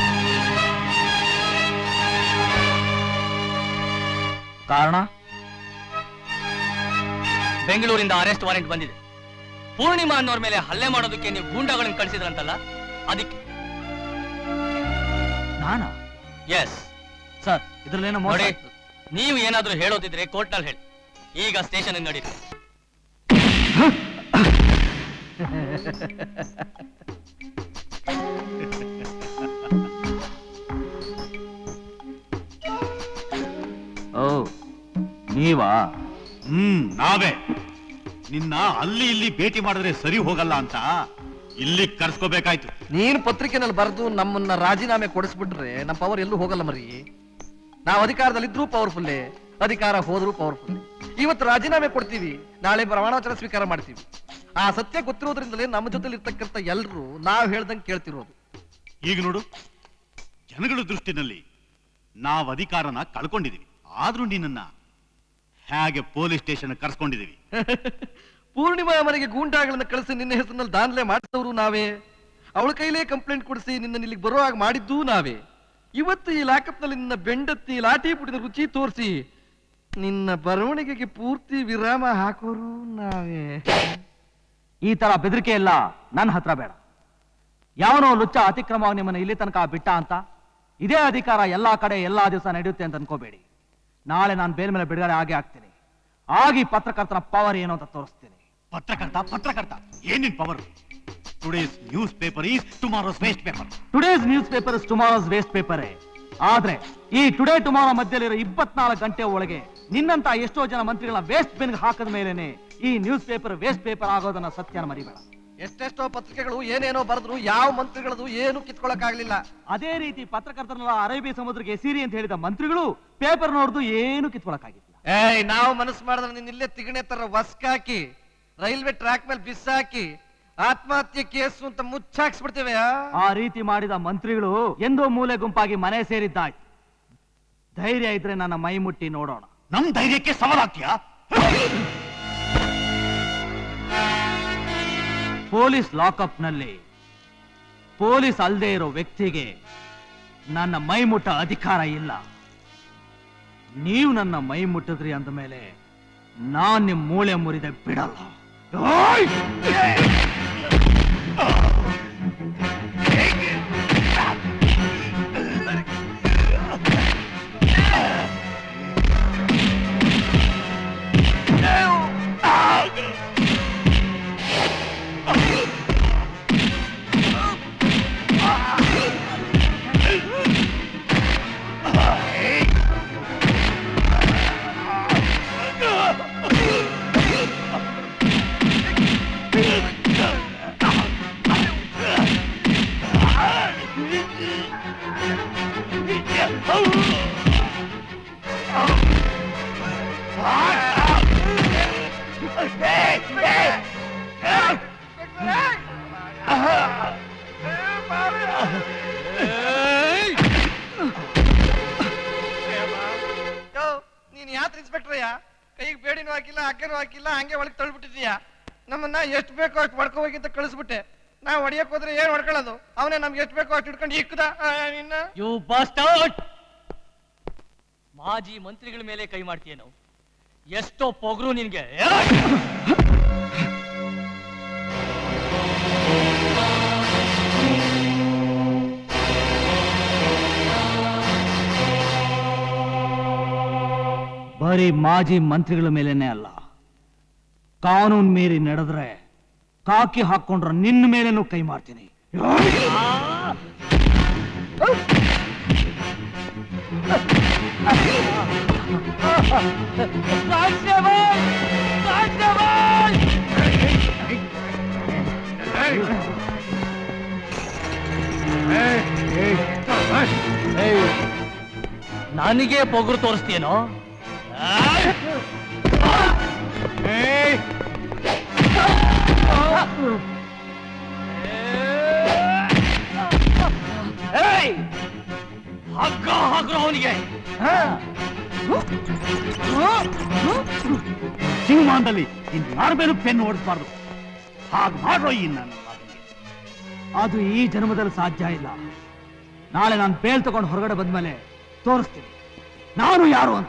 ಕಾರಣ ಬೆಂಗಳೂರಿಂದ ಅರೆಸ್ಟ್ ವಾರೆಂಟ್ ಬಂದಿದೆ ಪೂರ್ಣಿಮಾ ಅನ್ನೋರ್ ಮೇಲೆ ಹಲ್ಲೆ ಮಾಡೋದಕ್ಕೆ ನೀವು ಗೂಂಡಾಗಳನ್ನ ಕಳಿಸಿದ್ರಂತಲ್ಲ ಅದಕ್ಕೆ ನಾನಾ ಎಸ್ ಸರ್ ಇದ್ರಲ್ಲೇನೋ ಮೋಸ ನೋಡಿ ನೀವು ಏನಾದ್ರೂ ಹೇಳೋದಿದ್ರೆ ಕೋರ್ಟ್ನಲ್ಲಿ ಹೇಳಿ ಈಗ ಸ್ಟೇಷನ್ ನಡೀರಿ ಓ ನೀವಾ ಹ್ಮ್ ನಾವೇ ನಿನ್ನ ಅಲ್ಲಿ ಇಲ್ಲಿ ಭೇಟಿ ಮಾಡಿದ್ರೆ ಸರಿ ಹೋಗಲ್ಲ ಅಂತ ಇಲ್ಲಿ ಕರ್ಸ್ಕೋಬೇಕಾಯ್ತು ನೀನ್ ಪತ್ರಿಕೆನಲ್ಲಿ ಬರೆದು ನಮ್ಮನ್ನ ರಾಜೀನಾಮೆ ಕೊಡಿಸ್ಬಿಟ್ರೆ ನಮ್ಮ ಪವರ್ ಎಲ್ಲೂ ಹೋಗಲ್ಲ ಮರಿ ನಾವು ಅಧಿಕಾರದಲ್ಲಿದ್ರೂ ಪವರ್ಫುಲ್ಲೇ ಅಧಿಕಾರ ಹೋದ್ರೂ ಪವರ್ಫುಲ್ ಇವತ್ತು ರಾಜೀನಾಮೆ ಕೊಡ್ತೀವಿ ನಾಳೆ ಪ್ರಮಾಣವಚನ ಸ್ವೀಕಾರ ಮಾಡ್ತೀವಿ ಆ ಸತ್ಯ ಗೊತ್ತಿರೋದ್ರಿಂದಲೇ ನಮ್ಮ ಜೊತೆಲಿ ಇರ್ತಕ್ಕಂಥ ಎಲ್ರು ನಾವ್ ಹೇಳ್ದಂಗೆ ಕೇಳ್ತಿರೋದು ಈಗ ನೋಡು ಜನಗಳ ದೃಷ್ಟಿನಲ್ಲಿ ನಾವು ಅಧಿಕಾರನ ಕಳ್ಕೊಂಡಿದೀವಿ ಆದ್ರೂ ನಿನ್ನನ್ನ ಹೇಗೆ ಪೊಲೀಸ್ ಸ್ಟೇಷನ್ ಕರ್ಸ್ಕೊಂಡಿದೀವಿ ಪೂರ್ಣಿಮಾ ಮನೆಗೆ ಗೂಂಡಾಗಳನ್ನ ಕಳಿಸಿ ನಿನ್ನ ಹೆಸರಿನಲ್ಲಿ ದಾನ್ಲೆ ಮಾಡಿದವರು ನಾವೇ ಅವಳ ಕೈಲೇ ಕಂಪ್ಲೇಂಟ್ ಕೊಡಿಸಿ ನಿನ್ನ ಇಲ್ಲಿಗೆ ಬರೋ ಹಾಗೆ ಮಾಡಿದ್ದೂ ನಾವೇ ಇವತ್ತು ಈ ಲಾಕಪ್ ನಲ್ಲಿ ನಿನ್ನ ಬೆಂಡತ್ತಿ ಲಾಠಿ ಪುಡಿದ ರುಚಿ ತೋರಿಸಿ ನಿನ್ನ ಬರವಣಿಗೆಗೆ ಪೂರ್ತಿ ವಿರಾಮ ಹಾಕೋರು ನಾವೇ ಈ ತರ ಬೆದರಿಕೆ ಎಲ್ಲ ನನ್ನ ಹತ್ರ ಬೇಡ ಯಾವನೋ ಲುಚ್ಚ ಅತಿಕ್ರಮವಾಗಿ ನಿಮ್ಮನ್ನ ಇಲ್ಲಿ ತನಕ ಬಿಟ್ಟ ಅಂತ ಇದೇ ಅಧಿಕಾರ ಎಲ್ಲಾ ಕಡೆ ಎಲ್ಲಾ ದಿವಸ ನಡೆಯುತ್ತೆ ಅಂತ ಅನ್ಕೋಬೇಡಿ ನಾಳೆ ನಾನು ಬೇರೆ ಮೇಲೆ ಬಿಡುಗಡೆ ಆಗೇ ಆಗ್ತೀನಿ ಆಗಿ ಪತ್ರಕರ್ತರ ಪವರ್ ಏನು ಅಂತ ತೋರಿಸ್ತೀನಿ ಪತ್ರಕರ್ತ ಪತ್ರಕರ್ತ ಏನಿನ್ power today's news paper is tomorrow's waste paper today's news paper tomorrow's waste paper ಆದ್ರೆ ಈ ಟುಡೇ ಟುಮಾರೋ ಮಧ್ಯದಲ್ಲಿರೋ ಇಪ್ಪತ್ನಾಲ್ಕು ಗಂಟೆ ಒಳಗೆ ನಿನ್ನಂತ ಎಷ್ಟೋ ಜನ ಮಂತ್ರಿಗಳ ವೇಸ್ಟ್ ಬೆನ್ಗೆ ಹಾಕದ ಮೇಲೇನೆ ಈ ನ್ಯೂಸ್ ಪೇಪರ್ ವೇಸ್ಟ್ ಪೇಪರ್ ಆಗೋದನ್ನ ಸತ್ಯನ ಮರಿಬೇಡ ಎಷ್ಟೆಷ್ಟೋ ಪತ್ರಿಕೆಗಳು ಏನೇನೋ ಬರೆದ್ರು ಯಾವ ಮಂತ್ರಿಗಳದು ಏನು ಕಿತ್ಕೊಳಕ್ಕಾಗ್ಲಿಲ್ಲ ಅದೇ ರೀತಿ ಪತ್ರಕರ್ತರನ್ನ ಅರೇಬಿಯ ಸಮುದ್ರಕ್ಕೆ ಎಸೀರಿ ಅಂತ ಹೇಳಿದ ಮಂತ್ರಿಗಳು ಪೇಪರ್ ನೋಡ್ದು ಏನು ಕಿತ್ಕೊಳಕ್ಕಾಗಿಲ್ಲ ಏಯ್ ನಾವು ಮನಸ್ಸು ಮಾಡಿದ್ರೆ ನಿನ್ನ ಇಲ್ಲೇ ತಿಗಣೆ ತರ ವಸ್ಕಾಕಿ ರೈಲ್ವೆ ಟ್ರ್ಯಾಕ್ ಮೇಲೆ ಬಿಸಾಕಿ ಆತ್ಮಹತ್ಯೆ ಕೇಸು ಅಂತ ಮುಚ್ಚಾಕ್ಸ್ಬಿಡ್ತೇವೆ ಆ? ಆ ರೀತಿ ಮಾಡಿದ ಮಂತ್ರಿಗಳು ಎಂದೋ ಮೂಲೆ ಗುಂಪಾಗಿ ಮನೆ ಸೇರಿದ್ದಾಯ್ತು ಧೈರ್ಯ ಇದ್ರೆ ನನ್ನ ಮೈ ಮುಟ್ಟಿ ನೋಡೋಣ ನಮ್ ಧೈರ್ಯಕ್ಕೆ ಸವಾಲಾಗ್ತೀಯಾ ಪೊಲೀಸ್ ಲಾಕಪ್ ನಲ್ಲಿ ಪೊಲೀಸ್ ಅಲ್ಲದೆ ಇರೋ ವ್ಯಕ್ತಿಗೆ ನನ್ನ ಮೈ ಮುಟ್ಟ ಅಧಿಕಾರ ಇಲ್ಲ ನೀವು ನನ್ನ ಮೈ ಮುಟ್ಟಿದ್ರಿ ಅಂದ ಮೇಲೆ ನಾನ್ ನಿಮ್ ಮೂಳೆ ಮುರಿದೆ ಬಿಡಲ್ಲ ಓಯ್! ಯೋ ನೀನ್ ಯಾತ್ರ ಇನ್ಸ್ಪೆಕ್ಟರ್ಯ ಕೈಗೆ ಬೇಡಿನೂ ಹಾಕಿಲ್ಲ ಹಗ್ಗನೂ ಹಾಕಿಲ್ಲ ಹಂಗೆ ಒಳಗೆ ತಳ್ಬಿಟ್ಟಿದೀಯ ನಮ್ಮನ್ನ ಎಷ್ಟು ಬೇಕೋ ಅಷ್ಟು ಹೊಡ್ಕೊ ಹೋಗಿ ಅಂತ ಕಳಿಸ್ಬಿಟ್ಟೆ ನಾವು ಹೊಡಿಯಕ್ ಹೋದ್ರೆ ಏನ್ ಹೊಡ್ಕೊಳ್ಳೋದು ಅವನೇ ನಮ್ಗೆ ಎಷ್ಟು ಬೇಕೋ ಅಷ್ಟು ಇಟ್ಕೊಂಡು ಇಕ್ಕದ ಆ, ನಿನ್ನ ಯು ಬಾಸ್ಟರ್ಡ್ ಮಾಜಿ ಮಂತ್ರಿಗಳ ಮೇಲೆ ಕೈ ಮಾಡ್ತೀಯೇನು ಎಷ್ಟೋ ಪೊಗರು ನಿನ್ಗೆ ಬರೀ ಮಾಜಿ ಮಂತ್ರಿಗಳ ಮೇಲೇನೆ ಅಲ್ಲ ಕಾನೂನು ಮೀರಿ ನಡೆದ್ರೆ ಕಾಕಿ ಹಾಕೊಂಡ್ರ ನಿನ್ನ ಮೇಲೇನೂ ಕೈ ಮಾಡ್ತೀನಿ ಕಾನ್ಸ್ಟೇಬಲ್ ನನಗೆ ಪೊಗರು ತೋರಿಸ್ತೀನೋ ಹಗ್ಗ ಹಾಕ್ರು ಅವನಿಗೆ ಜೀವಮಾನದಲ್ಲಿ ಇನ್ ಯಾರ ಮೇಲೂ ಪೆನ್ ಓಡಿಸಬಾರ್ದು ಹಾಗೆ ಮಾಡ್ರೋ ಈ ನನ್ನ ಮಗನಿಗೆ. ಅದು ಈ ಜನ್ಮದಲ್ಲಿ ಸಾಧ್ಯ ಇಲ್ಲ ನಾಳೆ ನಾನು ಬೇಲ್ ತಗೊಂಡು ಹೊರಗಡೆ ಬಂದ್ಮೇಲೆ ತೋರಿಸ್ತೀನಿ ನಾನು ಯಾರು ಅಂತ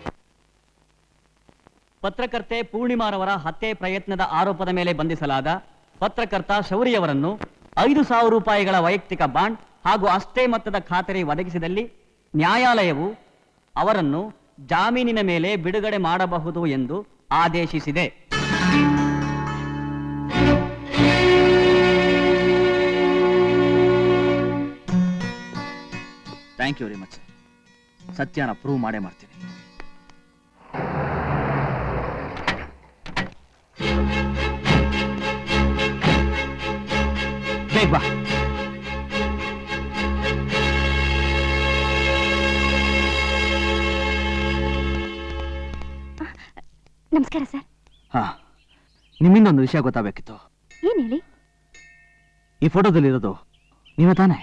ಪತ್ರಕರ್ತೆ ಪೂರ್ಣಿಮಾರವರ ಹತ್ಯೆ ಪ್ರಯತ್ನದ ಆರೋಪದ ಮೇಲೆ ಬಂಧಿಸಲಾದ ಪತ್ರಕರ್ತ ಶೌರಿಯವರನ್ನು ಐದು ಸಾವಿರ ರೂಪಾಯಿಗಳ ವೈಯಕ್ತಿಕ ಬಾಂಡ್ ಹಾಗೂ ಅಷ್ಟೇ ಮೊತ್ತದ ಖಾತರಿ ಒದಗಿಸಿದಲ್ಲಿ ನ್ಯಾಯಾಲಯವು ಅವರನ್ನು ಜಾಮೀನಿನ ಮೇಲೆ ಬಿಡುಗಡೆ ಮಾಡಬಹುದು ಎಂದು ಆದೇಶಿಸಿದೆ ಥ್ಯಾಂಕ್ ಯು ವೆರಿ ಮಚ್ ಸತ್ಯನ ಪ್ರೂವ್ ಮಾಡೇ ಮಾಡ್ತೀನಿ ಬೇಗ ಬಾ ನಮಸ್ಕಾರ ಸರ್ ಹಾ ನಿಮ್ಮಿಂದ ಒಂದು ವಿಷಯ ಗೊತ್ತಾಗಬೇಕಿತ್ತು ಏನ್ ಹೇಳಿ ಈ ಫೋಟೋದಲ್ಲಿರೋದು ನೀವೇ ತಾನೇ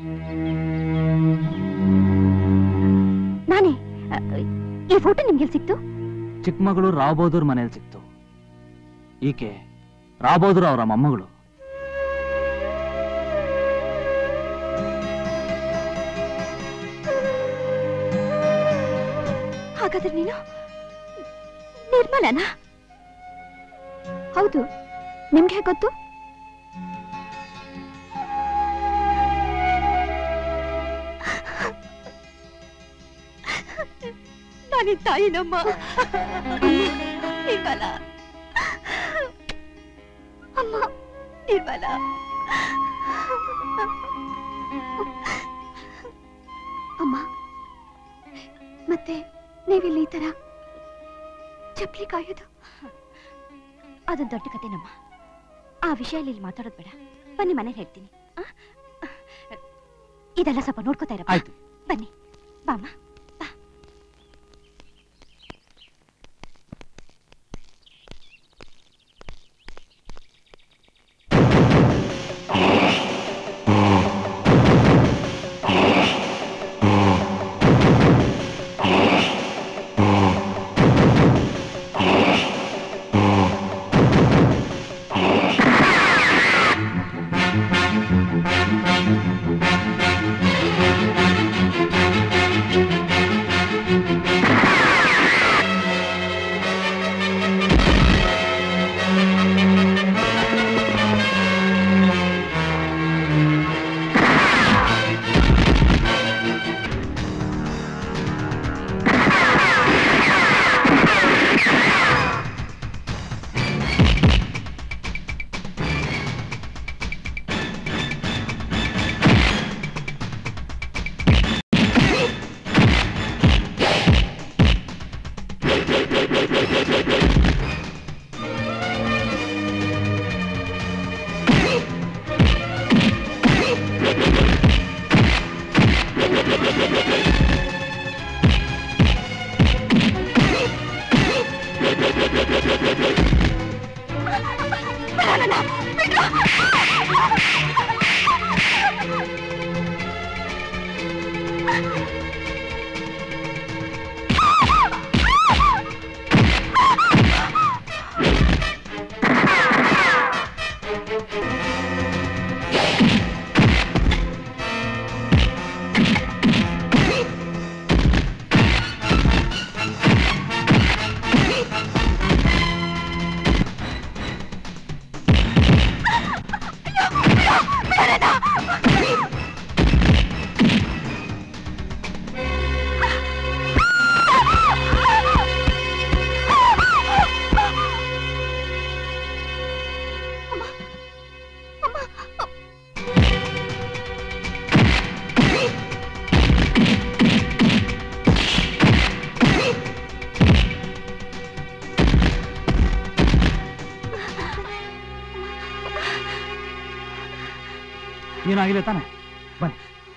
ನಾನೇ ಅ, ಈ ಫೋಟೋ ನಿಮ್ಗೆ ಎಲ್ಲಿ ಸಿಕ್ತು ಚಿಕ್ಕಮಗಳೂರು ರಾವ್ ಮನೇಲಿ ಸಿಕ್ತು ಈಕೆ ರಾವ್ ಅವರ ಮೊಮ್ಮಗಳು ಹಾಗಾದ್ರೆ ನೀನು ನಿರ್ಮಲನಾ ಹೌದು ನಿಮ್ಗೆ ಹೇಗೆ ಗೊತ್ತು ನಾನಿ ತಾಯಿನಮ್ಮ ನಿರ್ಮಲ ಅಮ್ಮ ನಿರ್ಮಲ ಅಮ್ಮ ಮತ್ತೆ ನೀವಿಲ್ಲಿ ಈ ತರ ಚಪ್ಲಿ ಕಾಯೋದು ಅದು ದೊಡ್ಡ ಕತೆನಮ್ಮ ಆ ವಿಷಯ ಇಲ್ಲಿ ಮಾತಾಡೋದು ಬೇಡ ಬನ್ನಿ ಮನೇಲಿ ಹೇಳ್ತೀನಿ ಆ? ಇದೆಲ್ಲ ಸ್ವಲ್ಪ ನೋಡ್ಕೋತಾ ಇರಪ್ಪ ಆಯ್ತು. ಬನ್ನಿ ಬಾಮ್ಮ ಏನಾಗಿಲ್ಲ ತಾನೆ ಬನ್ನಿ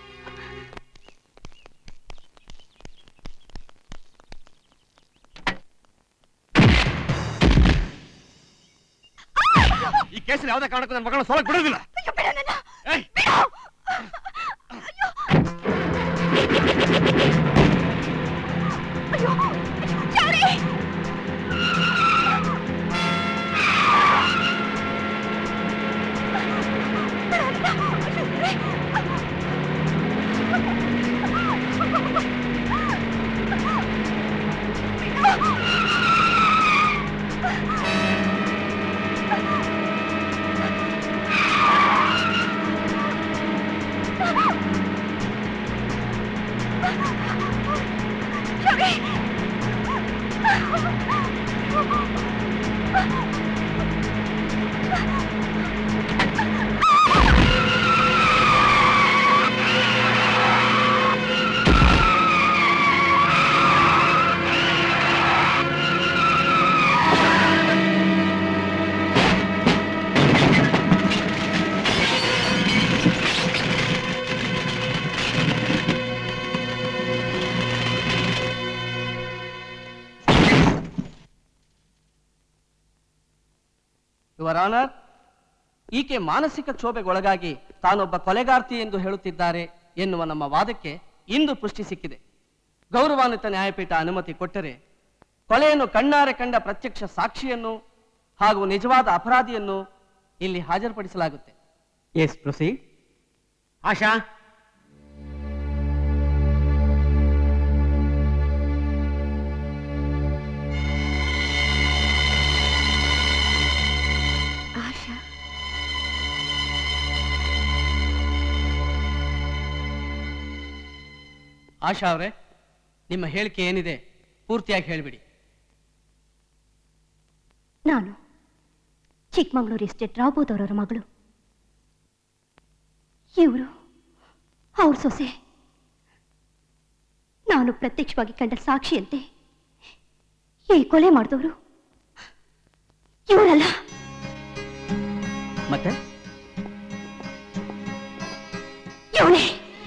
ಈ ಕೇಸಿನ ಯಾವುದೇ ಕಾರಣಕ್ಕೂ ನನ್ನ ಮಗಳನ್ನ ಸೋಲಕ್ ಬಿಡೋದಿಲ್ಲ ಏಯ್! ಯುವರ್ ಆನರ್ ಈಕೆ ಮಾನಸಿಕ ಕ್ಷೋಭೆಗೊಳಗಾಗಿ ತಾನೊಬ್ಬ ಕೊಲೆಗಾರ್ತಿ ಎಂದು ಹೇಳುತ್ತಿದ್ದಾರೆ ಎನ್ನುವ ನಮ್ಮ ವಾದಕ್ಕೆ ಇಂದು ಪುಷ್ಟಿ ಸಿಕ್ಕಿದೆ ಗೌರವಾನ್ವಿತ ನ್ಯಾಯಪೀಠ ಅನುಮತಿ ಕೊಟ್ಟರೆ ಕೊಲೆಯನ್ನು ಕಣ್ಣಾರೆ ಕಂಡ ಪ್ರತ್ಯಕ್ಷ ಸಾಕ್ಷಿಯನ್ನು ಹಾಗೂ ನಿಜವಾದ ಅಪರಾಧಿಯನ್ನು ಇಲ್ಲಿ ಹಾಜರುಪಡಿಸಲಾಗುತ್ತೆ ಎಸ್ ಪ್ರೊಸೀಡ್ ಆಶಾ ಆಶಾ ಆಶಾ ಅವರೇ ನಿಮ್ಮ ಹೇಳಿಕೆ ಏನಿದೆ ಪೂರ್ತಿಯಾಗಿ ಹೇಳಿಬಿಡಿ ನಾನು ಚಿಕ್ಕಮಗಳೂರು ಎಸ್ಟೇಟ್ ರಾಬೋದವರವರ ಮಗಳು ಇವರು ಅವ್ರ ಸೊಸೆ ನಾನು ಪ್ರತ್ಯಕ್ಷವಾಗಿ ಕಂಡ ಸಾಕ್ಷಿಯಂತೆ ಈ ಕೊಲೆ ಮಾಡಿದವರು ಇವರಲ್ಲ ಮತ್ತೆ ಇವನೇ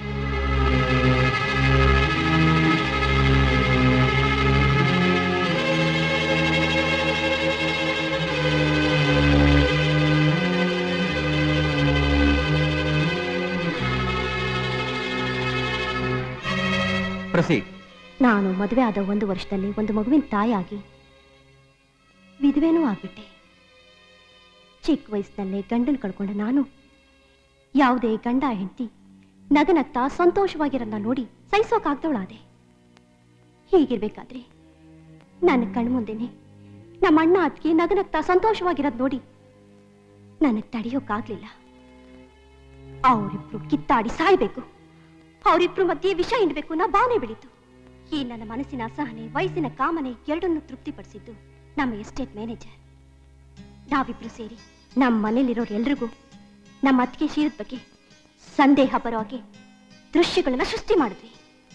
ಪ್ರೊಸೀಡ್ ನಾನು ಮದುವೆ ಆದ ಒಂದು ವರ್ಷದಲ್ಲಿ ಒಂದು ಮಗುವಿನ ತಾಯಾಗಿ ವಿಧವೆನೂ ಆಗ್ಬಿಟ್ಟೆ ಚಿಕ್ಕ ವಯಸ್ಸಿನಲ್ಲೇ ಗಂಡನ್ ಕಳ್ಕೊಂಡ ನಾನು ಯಾವುದೇ ಗಂಡ ಹೆಂಡತಿ ನಗನಗ್ತಾ ಸಂತೋಷವಾಗಿರೋದನ್ನ ನೋಡಿ ಸಹಿಸೋಕಾಗ್ದವಳಾದೆ ಹೀಗಿರ್ಬೇಕಾದ್ರೆ ನನ್ನ ಕಣ್ಮುಂದೆನೆ ನಮ್ಮ ಅಣ್ಣ ಅದಕ್ಕೆ ನಗನಗ್ತಾ ಸಂತೋಷವಾಗಿರೋದ್ ನೋಡಿ ನನಗೆ ತಡೆಯೋಕ್ಕಾಗ್ಲಿಲ್ಲ ಅವರಿಬ್ರು ಕಿತ್ತಾಡಿ ಸಾಯ್ಬೇಕು ಅವರಿಬ್ರು ಮಧ್ಯೆ ವಿಷ ಹಿಂಡ್ಬೇಕು ನಾ ಬಾನೆ ಬೆಳೀತು ಈ ನನ್ನ ಮನಸ್ಸಿನ ಅಸಹನೆ ವಯಸ್ಸಿನ ಕಾಮನೆ ಎರಡನ್ನು ತೃಪ್ತಿಪಡಿಸಿದ್ದು ನಮ್ಮ ಎಸ್ಟೇಟ್ ಮ್ಯಾನೇಜರ್ ನಾವಿಬ್ರು ಸೇರಿ ನಮ್ಮ ಮನೇಲಿರೋರು ಎಲ್ರಿಗೂ ನಮ್ಮ ಅತ್ತಿಗೆ ಶೀಲದ ಬಗ್ಗೆ ಸಂದೇಹ ಬರೋ ಹಾಗೆ ದೃಶ್ಯಗಳನ್ನ ಸೃಷ್ಟಿ ಮಾಡಿದ್ವಿ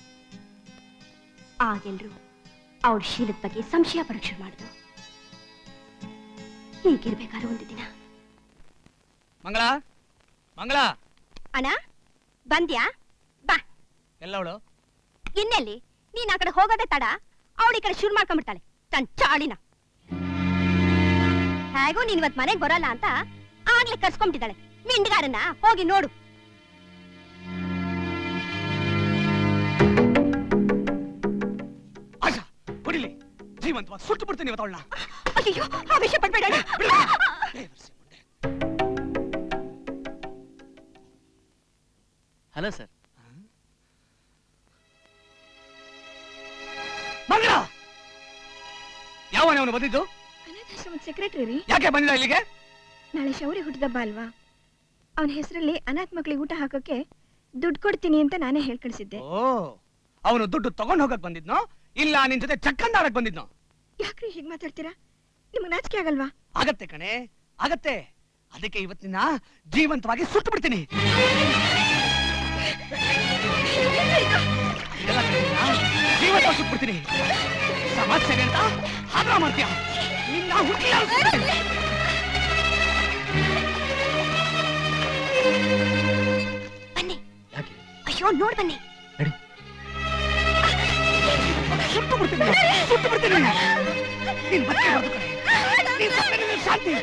ಆಗೆಲ್ರು ಅವಳ ಶೀಲದ ಬಗ್ಗೆ ಸಂಶಯ ಪಡಕ್ ಶುರು ಮಾಡಿದ್ರು ಹೀಗಿರ್ಬೇಕಾದ್ರೆ ಒಂದು ದಿನ ಮಂಗಳ ಮಂಗಳ ಅಣ್ಣ ಬಂದ್ಯಾ ಬಾ ಎಲ್ಲವಳು ಇನ್ನೆಲ್ಲಿ ನೀನ್ ಆ ಕಡೆ ಹೋಗೋದೇ ತಡ ಅವಳು ಈ ಕಡೆ ಶುರು ಮಾಡ್ಕೊಂಡ್ಬಿಡ್ತಾಳೆ ತನ್ ಚಾಳಿನ ಹೇಗೂ ನೀನ್ ಇವತ್ ಮನೆಗ್ ಬರಲ್ಲ ಅಂತ ಆಗ್ಲೇ ಕರ್ಸ್ಕೊಂಡ್ಬಿಟ್ಟಿದ್ದಾಳೆ ಮಿಂಡ್ಗಾರನ್ನ ಹೋಗಿ ನೋಡು ಆಶಾ ಹೊಡಿಲಿ ಜೀವಂತವಾಗಿ ಸುಟ್ಟು ಬಿಡ್ತೀನಿ ಇವತ್ತು ಅವಳನ್ನ ಅಯ್ಯೋ ಆ ವಿಷಯ ಪಡ್ಬೇಡ ಅಣ್ಣ. ಹಲೋ ಸರ್ ಮಂಗಳ ಯಾವನೇ ಅವನು ಬಂದಿದ್ದು ಅನಾಥಾಶ್ರಮದ ಸೆಕ್ರೆಟರಿ ರೀ ಯಾಕೆ ಬಂದಿಲ್ಲ ಇಲ್ಲಿಗೆ ನಾಳೆ ಶೌರ್ಯ ಹುಟ್ಟಿದಬ್ಬ ಅಲ್ವಾ ಅವನ ಹೆಸರಲ್ಲಿ ಅನಾಥ ಮಕ್ಳಿಗೆ ಊಟ ಹಾಕೋಕೆ ದುಡ್ಡು ಕೊಡ್ತೀನಿ ಅಂತ ನಾನೇ ಹೇಳ್ ಕಳ್ಸಿದ್ದೆ ಓ ಅವನು ದುಡ್ಡು ತಗೊಂಡ್ ಹೋಗಕ್ ಬಂದಿದ್ನೋ ಇಲ್ಲ ನಿನ್ ಜೊತೆ ಚಕ್ಕಂದಾಡಕ್ ಬಂದಿದ್ನೋ ಯಾಕ್ರಿ ಹೀಗ್ ಮಾತಾಡ್ತೀರಾ ನಿಮ್ಗೆ ನಾಚಿಕೆ ಆಗಲ್ವಾ ಆಗತ್ತೆ ಕಣೆ ಆಗತ್ತೆ ಅದಕ್ಕೆ ಇವತ್ತಿನ ಜೀವಂತವಾಗಿ ಸುಟ್ಟು ಬಿಡ್ತೀನಿ ಎಲ್ಲ ಕಡೆಯಿಂದ ಜೀವಂತವಾಗಿ ಸುಟ್ಬಿಡ್ತೀನಿ ಸಮಾಜ ಸೇವೆ ಅಂತ ಆದ್ರ ಮಾಡ್ತೀಯ ನಿನ್ನ ಹುಟ್ಟಿ ಶೋ ನೋಡ್ ಬನ್ನಿ ಸುಟ್ಟು ಬಿಡ್ತೀನಿ ಸುಟ್ಟು ಬಿಡ್ತೀನಿ ನೀನ್ ಮತ್ತೆ ಬರೋದು ಕಣೆ. ನೀನ್ ಸತ್ತರೆ ನಿನಗೆ ಶಾಂತಿ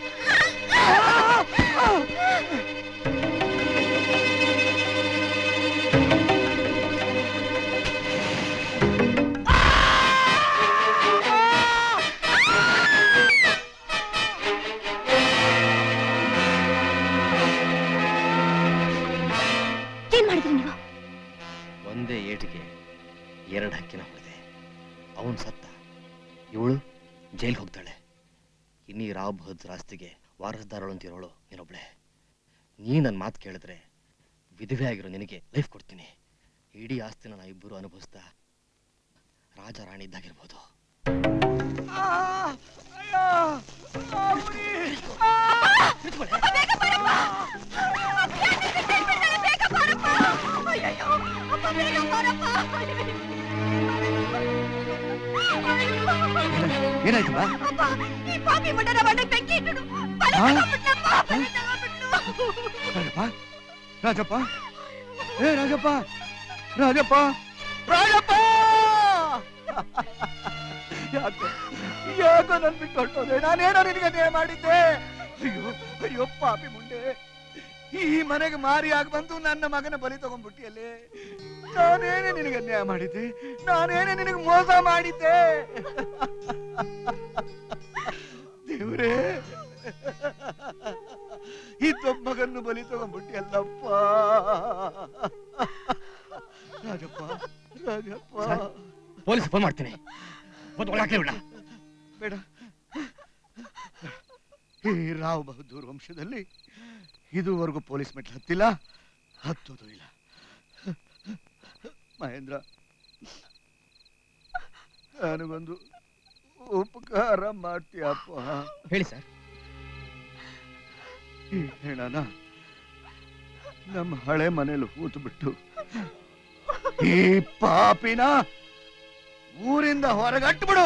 ಏನ್ ಮಾಡಿದ್ರಿ ನೀವು ಒಂದೇ ಏಟಿಗೆ ಎರಡು ಹಕ್ಕಿನ ಹೊಡೆದೆ ಅವನ್ ಸತ್ತ ಇವಳು ಜೈಲ್ಗೆ ಹೋಗ್ತಾಳೆ ಇನ್ನೀ ರಾವ್ ಬಹದ್ದೂರ್ ಆಸ್ತಿಗೆ ವಾರಸ್ದಾರಳು ಅಂತಿರೋಳು ನೀನೊಬ್ಳೆ ನೀ ನನ್ನ ಮಾತು ಕೇಳಿದ್ರೆ ವಿಧವೆ ಆಗಿರೋ ನಿನಗೆ ಲೈಫ್ ಕೊಡ್ತೀನಿ ಇಡೀ ಆಸ್ತಿನ ನಾ ಇಬ್ಬರು ಅನುಭವಿಸ್ತಾ ರಾಜ ರಾಣಿ ಇದ್ದಾಗಿರ್ಬೋದು ಏನಾಯ್ತು ಬಾ ಅಪ್ಪ ಈ ಪಾಪಿ ಮುಂಡನ ಬಂಡೆ ಬೆಂಕಿ ಇಟ್ಟನು ಹಾ? ರಾಜಪ್ಪ ರಾಜಪ್ಪ ಏ ರಾಜಪ್ಪ ರಾಜಪ್ಪ ರಾಜಪ್ಪ ಯಾಕೋ ಯಾಕೋ ನನ್ ಬಿಟ್ಟು ಹೊರಟೋದೆ ನಾನೇನೋ ನಿನಗೆ ಅನ್ಯಾಯ ಮಾಡಿದ್ದೆ ಅಯ್ಯೋ ಅಯ್ಯೋ ಪಾಪಿ ಮುಂಡೆ ಈ ಮನೆಗೆ ಮಾರಿಯಾಗಿ ಬಂದು ನನ್ನ ಮಗನ ಬಲಿ ತಗೊಂಡ್ಬಿಟ್ಟಿಯಲ್ಲೇ ನಾನೇನೇ ನಿನಗೆ ಅನ್ಯಾಯ ಮಾಡಿದ್ದೆ ನಾನೇನೇ ನಿನಗೆ ಮೋಸ ಮಾಡಿದ್ದೆ ದೇವ್ರೇ ಈ ಮಗನ್ನು ಬಲಿ ತಗೊಂಡ್ಬಿಟ್ಟಿಯಲ್ಲಪ್ಪ ರಾಜಪ್ಪ ರಾಜಪ್ಪ ಪೊಲೀಸ್ ಫೋನ್ ಮಾಡ್ತೀನಿ ಒದ್ದು ಒಳಗೆ ಬಿಡ ಬೇಡ ಈ ರಾವ್ ಬಹದ್ದೂರ್ ವಂಶದಲ್ಲಿ ಇದುವರೆಗೂ ಪೊಲೀಸ್ ಮೆಟ್ಲು ಹತ್ತಿಲ್ಲ ಹತ್ತೋದು ಇಲ್ಲ ಮಹೇಂದ್ರ ನನಗೊಂದು ಉಪಕಾರ ಮಾಡ್ತೀಯಪ್ಪ ಹೇಳಿ ಸರ್ ಈ ಹೆಣನ ನಮ್ಮ ಹಳೆ ಮನೇಲಿ ಹೂತು ಬಿಟ್ಟು ಈ ಪಾಪಿನ ಊರಿಂದ ಹೊರಗಟ್ಟು ಬಿಡು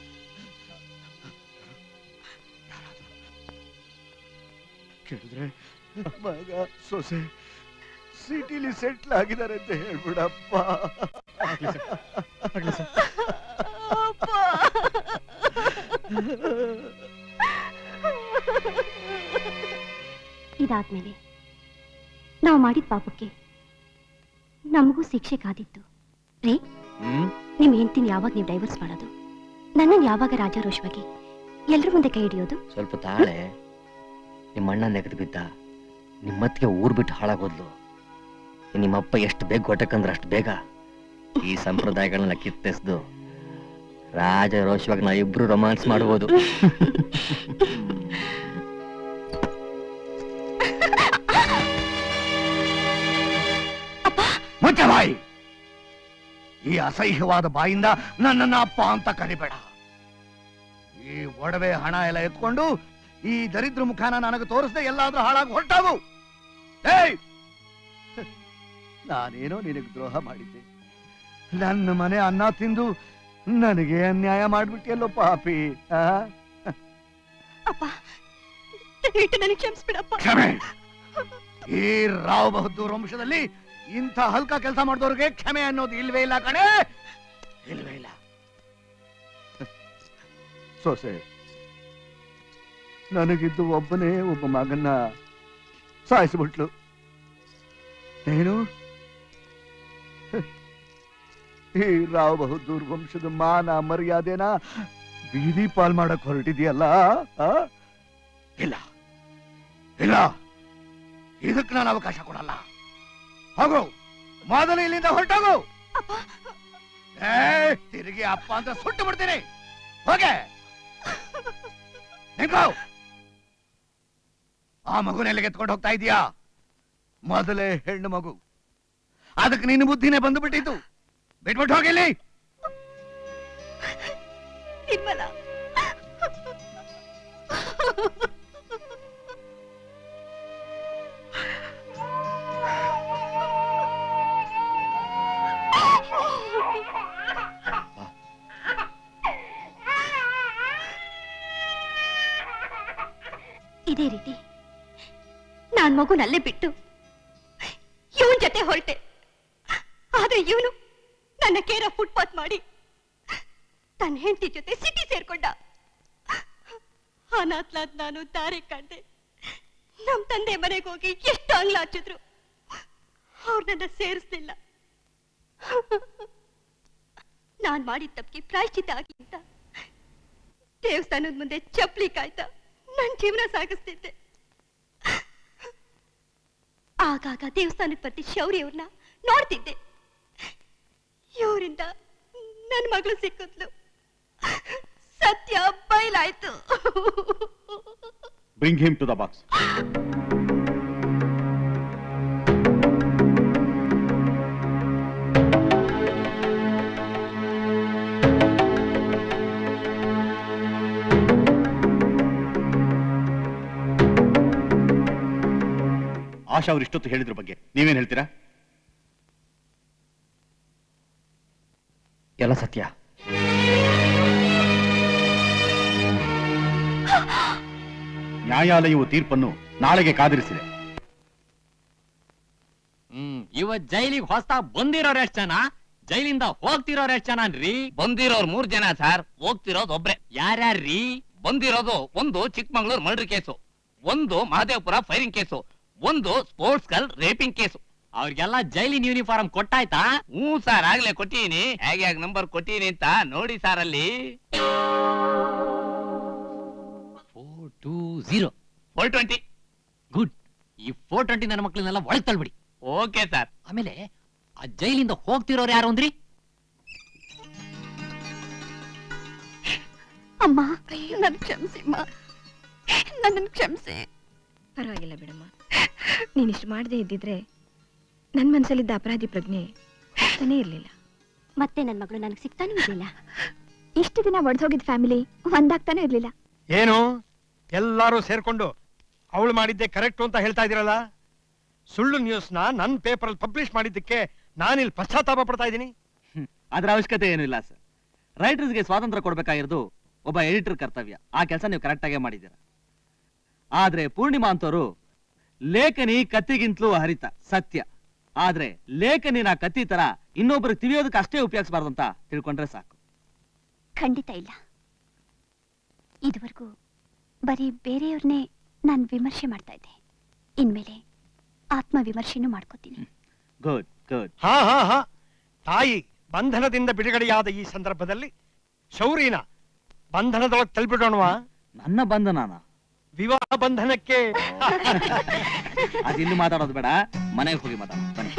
ಕೇಳಿದ್ರೆ ಮಗ ಸೊಸೆ ಸಿಟಿಲಿ ಸೆಟ್ಲ್ ಆಗಿದ್ದಾರೆ ಅಂತ ಹೇಳ್ಬಿಡಪ್ಪ ಇದಾದ್ಮೇಲೆ ನಾವು ಮಾಡಿದ ಪಾಪಕ್ಕೆ ನಮಗೂ ಶಿಕ್ಷೆ ಕಾದಿತ್ತು ರೇ ಹ್ಮ್ ನಿಮ್ ಹೆಂಡ್ತಿನ ಯಾವಾಗ ನೀವು ಡೈವರ್ಸ್ ಮಾಡೋದು ನನ್ನನ್ನು ಯಾವಾಗ ರಾಜಾರೋಷವಾಗಿ ಎಲ್ರ ಮುಂದೆ ಕೈ ಹಿಡಿಯೋದು ಸ್ವಲ್ಪ ತಾಳೆ ನಿಮ್ಮ ಅಣ್ಣ ನೆಗೆದು ಬಿದ್ದ ನಿಮ್ಮತ್ತಿಗೆ ಊರ್ ಬಿಟ್ಟು ಹಾಳಾಗೋದ್ಲು ನಿಮ್ಮಪ್ಪ ಎಷ್ಟು ಬೇಗ ಕೊಟ್ಟಕ್ಕಂದ್ರೆ ಅಷ್ಟು ಬೇಗ ಈ ಸಂಪ್ರದಾಯಗಳನ್ನ ಕಿತ್ತೆಸ್ದು ರಾಜ ರೋಷವಾಗಿ ನಾವು ಇಬ್ರು ರೊಮಾನ್ಸ್ ಮಾಡ್ಬೋದು ಮುಚ್ಚ ಬಾಯಿ ಈ ಅಸಹ್ಯವಾದ ಬಾಯಿಂದ ನನ್ನನ್ನ ಅಪ್ಪ ಅಂತ ಕರಿಬೇಡ ಈ ಒಡವೆ ಹಣ ಎಲ್ಲ ಎತ್ಕೊಂಡು ಈ ದರಿದ್ರ ಮುಖಾನ ನನಗೆ ತೋರಿಸದೆ ಎಲ್ಲಾದ್ರೂ ಹಾಳಾಗಿ ಹೊರಟಾಗು ಏಯ್ ನಾನೇನೋ ನಿನಗೆ ದ್ರೋಹ ಮಾಡಿದ್ದೆ ನನ್ನ ಮನೆ ಅನ್ನ ತಿಂದು ನನಗೆ ಅನ್ಯಾಯ ಮಾಡ್ಬಿಟ್ಟಿಯಲ್ಲೋ ಪಾಪಿ ಆ? ದಯವಿಟ್ಟು ನನಗೆ ಕ್ಷಮಿಸ್ಬಿಡಪ್ಪ ಕ್ಷಮೆ ಈ ರಾವ್ ಬಹದ್ದೂರ್ ವಂಶದಲ್ಲಿ ಇಂಥ ಹಲ್ಕ ಕೆಲಸ ಮಾಡಿದವ್ರಿಗೆ ಕ್ಷಮೆ ಅನ್ನೋದು ಇಲ್ವೇ ಇಲ್ಲ ಕಣೆ ಇಲ್ವೇ ಇಲ್ಲ ಸೊಸೆ ನನಗಿದ್ದು ಒಬ್ಬನೇ ಒಬ್ಬ ಮಗನ್ನ ಸಾಯಿಸ್ಬಿಟ್ಲು ಏನು ಈ ರಾವ್ ಬಹದ್ದೂರ್ ವಂಶದ ಮಾನ ಮರ್ಯಾದೆನ ಬೀದಿ ಪಾಲ್ ಮಾಡಕ್ ಹೊರಟಿದ್ಯಲ್ಲ ಆ? ಇಲ್ಲ ಇಲ್ಲ ಇದಕ್ಕೆ ನಾನು ಅವಕಾಶ ಕೊಡಲ್ಲ ಹೋಗು ಮೊದಲು ಇಲ್ಲಿಂದ ಹೊರಟೋಗು ಏ ತಿರುಗಿ ಅಪ್ಪ ಅಂತ ಸುಟ್ಟು ಬಿಡ್ತೀನಿ ಹೋಗೆ ನಿಂತ್ಕೋ. ಆ ಮಗುನ ಎಲ್ಲಿಗೆ ಎತ್ಕೊಂಡು ಹೋಗ್ತಾ ಇದೀಯಾ ಮೊದಲೇ ಹೆಣ್ಣು ಮಗು ಅದಕ್ಕೆ ನಿನ್ನ ಬುದ್ಧಿನೇ ಬಂದು ಬಿಟ್ಟಿತ್ತು ಬಿಟ್ಬಿಟ್ಟು ಹೋಗಿಲ್ಲಿ ನಿರ್ಮಲ ಇದೇ ರೀತಿ ನಾನ್ ಮಗುನಲ್ಲೇ ಬಿಟ್ಟು ಇವನ್ ಜೊತೆ ಹೊರಟೆ ಆದ್ರೆ ಇವನು ನನ್ನ ಕೇರ ಫುಟ್ಪಾತ್ ಮಾಡಿ ತನ್ನ ಹೆಂಡತಿ ಜೊತೆ ಸಿಟಿ ಸೇರ್ಕೊಂಡ ಅನಾಥ್ಲಾದ್ ನಾನು ದಾರಿ ಕಂಡೆ ನಮ್ ತಂದೆ ಮನೆಗೆ ಹೋಗಿ ಎಷ್ಟು ಅಂಗ್ಲ ಹಚ್ಚಿದ್ರು ಅವ್ರು ನನ್ನ ಸೇರಿಸ್ಲಿಲ್ಲ ನಾನ್ ಮಾಡಿದ ತಪ್ಪಿಗೆ ಪ್ರಾಯಶ್ಚಿತ್ತ ಆಗಿ ಅಂತ ದೇವಸ್ಥಾನದ ಮುಂದೆ ಚಪ್ಲಿ ಕಾಯ್ತಾ ನನ್ ಜೀವನ ಸಾಗಿಸ್ತಿದ್ದೆ ಆಗಾಗ ದೇವಸ್ಥಾನಕ್ಕೆ ಬರ್ತಿ ಶೌರಿ ಅವ್ರನ್ನ ನೋಡ್ತಿದ್ದೆ ಇವರಿಂದ ನನ್ ಮಗಳು ಸಿಕ್ಕಿದ್ಲು ಸತ್ಯ ಬಯಲಾಯ್ತು bring him to the box Asha ಅವ್ರು ಇಷ್ಟೊತ್ತು ಹೇಳಿದ್ರ ಬಗ್ಗೆ ನೀವೇನ್ ಹೇಳ್ತೀರಾ ಎಲ್ಲ ಸತ್ಯ ನ್ಯಾಯಾಲಯವು ತೀರ್ಪನ್ನು ನಾಳೆಗೆ ಕಾದಿರಿಸಿದೆ ಹ್ಮ್ ಇವತ್ ಜೈಲಿಗೆ ಹೊಸ್ತಾ ಬಂದಿರೋರು ಎಷ್ಟ್ ಜನ ಜೈಲಿಂದ ಹೋಗ್ತಿರೋರು ಎಷ್ಟ್ ಜನ ಅನ್ರಿ ಬಂದಿರೋರ್ ಮೂರ್ ಜನ ಸರ್ ಹೋಗ್ತಿರೋದು ಒಬ್ರೆ ಯಾರ್ಯಾರ್ರಿ ಬಂದಿರೋದು ಒಂದು ಚಿಕ್ಕಮಂಗ್ಳೂರ್ ಮರ್ಡರ್ ಕೇಸು ಒಂದು ಮಹದೇವಪುರ ಫೈರಿಂಗ್ ಕೇಸು ಒಂದು ಸ್ಪೋರ್ಟ್ಸ್ ಗರ್ಲ್ ರೇಪಿಂಗ್ ಕೇಸು ಅವ್ರಿಗೆಲ್ಲ ಜೈಲಿನ ಯೂನಿಫಾರ್ಮ್ ಕೊಟ್ಟಾಯ್ತಾ ಹ್ಞೂ ಸರ್ ಆಗ್ಲೇ ಕೊಟ್ಟಿನಿ ಹೇಗೆ ಹೇಗೆ ನಂಬರ್ ಕೊಟ್ಟಿನಿ ಅಂತ ನೋಡಿ ಸರ್ ಅಲ್ಲಿ four two zero four twenty good ಈ ಫೋರ್ ಟ್ವೆಂಟಿ ನನ್ನ ಮಕ್ಳನ್ನೆಲ್ಲ ಒಳಗ್ ತಳ್ಬಿಡಿ ಓಕೆ ಸರ್ ಆಮೇಲೆ ಆ ಜೈಲಿಂದ ಹೋಗ್ತಿರೋರು ಯಾರು ಅಂದ್ರಿ ಅಮ್ಮ ನನ್ ಕ್ಷಮಿಸಿಮ್ಮ ನನ್ನನ್ನು ಕ್ಷಮಿಸಿ ಪರವಾಗಿಲ್ಲ ಬಿಡಮ್ಮ ನೀನಿಷ್ಟು ಮಾಡದೇ ಇದ್ದಿದ್ರೆ ನನ್ನ ಮನಸ್ಸಲ್ಲಿದ್ದ ಅಪರಾಧಿ ಪ್ರಜ್ಞೆ ಹೋಗ್ತಾನೇ ಇರಲಿಲ್ಲ ಮತ್ತೆ ನನ್ನ ಮಗಳು ನನಗೆ ಸಿಗ್ತಾನೂ ಇರಲಿಲ್ಲ ಇಷ್ಟು ದಿನ ಒಡೆದೋಗಿದ್ ಫ್ಯಾಮಿಲಿ ಒಂದಾಗ್ತಾನೆ ಇರ್ಲಿಲ್ಲ ಏನು ಎಲ್ಲರೂ ಸೇರ್ಕೊಂಡು ಅವಳು ಮಾಡಿದ್ದೆ ಕರೆಕ್ಟ್ ಅಂತ ಹೇಳ್ತಾ ಇದೀರಲ್ಲ ಸುಳ್ಳು ನ್ಯೂಸ್ನ ನನ್ನ ಪೇಪರಲ್ಲಿ ಪಬ್ಲಿಷ್ ಮಾಡಿದ್ದಕ್ಕೆ ನಾನಿಲ್ಲಿ ಪಶ್ಚಾತ್ತಾಪ ಪಡ್ತಾ ಇದ್ದೀನಿ ಅದ್ರ ಅವಶ್ಯಕತೆ ಏನೂ ಇಲ್ಲ ಸರ್ ರೈಟರ್ಸ್ಗೆ ಸ್ವಾತಂತ್ರ್ಯ ಕೊಡ್ಬೇಕಾಗಿರೋದು ಒಬ್ಬ ಎಡಿಟರ್ ಕರ್ತವ್ಯ ಆ ಕೆಲಸ ನೀವು ಕರೆಕ್ಟ್ ಆಗೇ ಮಾಡಿದ್ದೀರ ಆದ್ರೆ ಪೂರ್ಣಿಮಾ ಅಂತವರು ಲೇಖನಿ ಕತ್ತಿಗಿಂತಲೂ ಹರಿತ ಸತ್ಯ ಆದ್ರೆ ಲೇಖನಿನ ಕತ್ತಿ ತರ ಇನ್ನೊಬ್ರಿಗೆ ತಿಳಿಯೋದಕ್ಕೆ ಅಷ್ಟೇ ಉಪಯೋಗಿಸಬಾರ್ದು ಅಂತ ತಿಳ್ಕೊಂಡ್ರೆ ಸಾಕು ಖಂಡಿತ ಇಲ್ಲ ಇದುವರೆಗೂ ಬರೀ ಬೇರೆಯವ್ರನ್ನೇ ನಾನು ವಿಮರ್ಶೆ ಮಾಡ್ತಾ ಇದ್ದೆ ಇನ್ಮೇಲೆ ಆತ್ಮ ವಿಮರ್ಶೆನೂ ಮಾಡ್ಕೋತೀನಿ ಗುಡ್ ಗುಡ್ ಹಾ ಹಾ ಹಾ ತಾಯಿ ಬಂಧನದಿಂದ ಬಿಡುಗಡೆಯಾದ ಈ ಸಂದರ್ಭದಲ್ಲಿ ಶೌರಿನ ಬಂಧನದೊಳಗೆ ತಲುಪಿಡೋಣವಾ ನನ್ನ ಬಂಧನನ ವಿವಾಹ ಬಂಧನಕ್ಕೆ ಅದಿಲ್ಲಿ ಮಾತಾಡೋದು ಬೇಡ ಮನೆಗೆ ಹೋಗಿ ಮಾತಾಡೋಣ ಬನ್ನಿ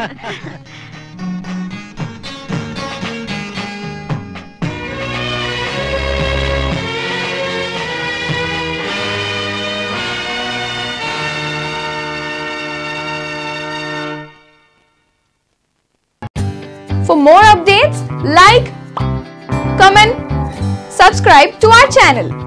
For more updates, like, comment, subscribe to our channel.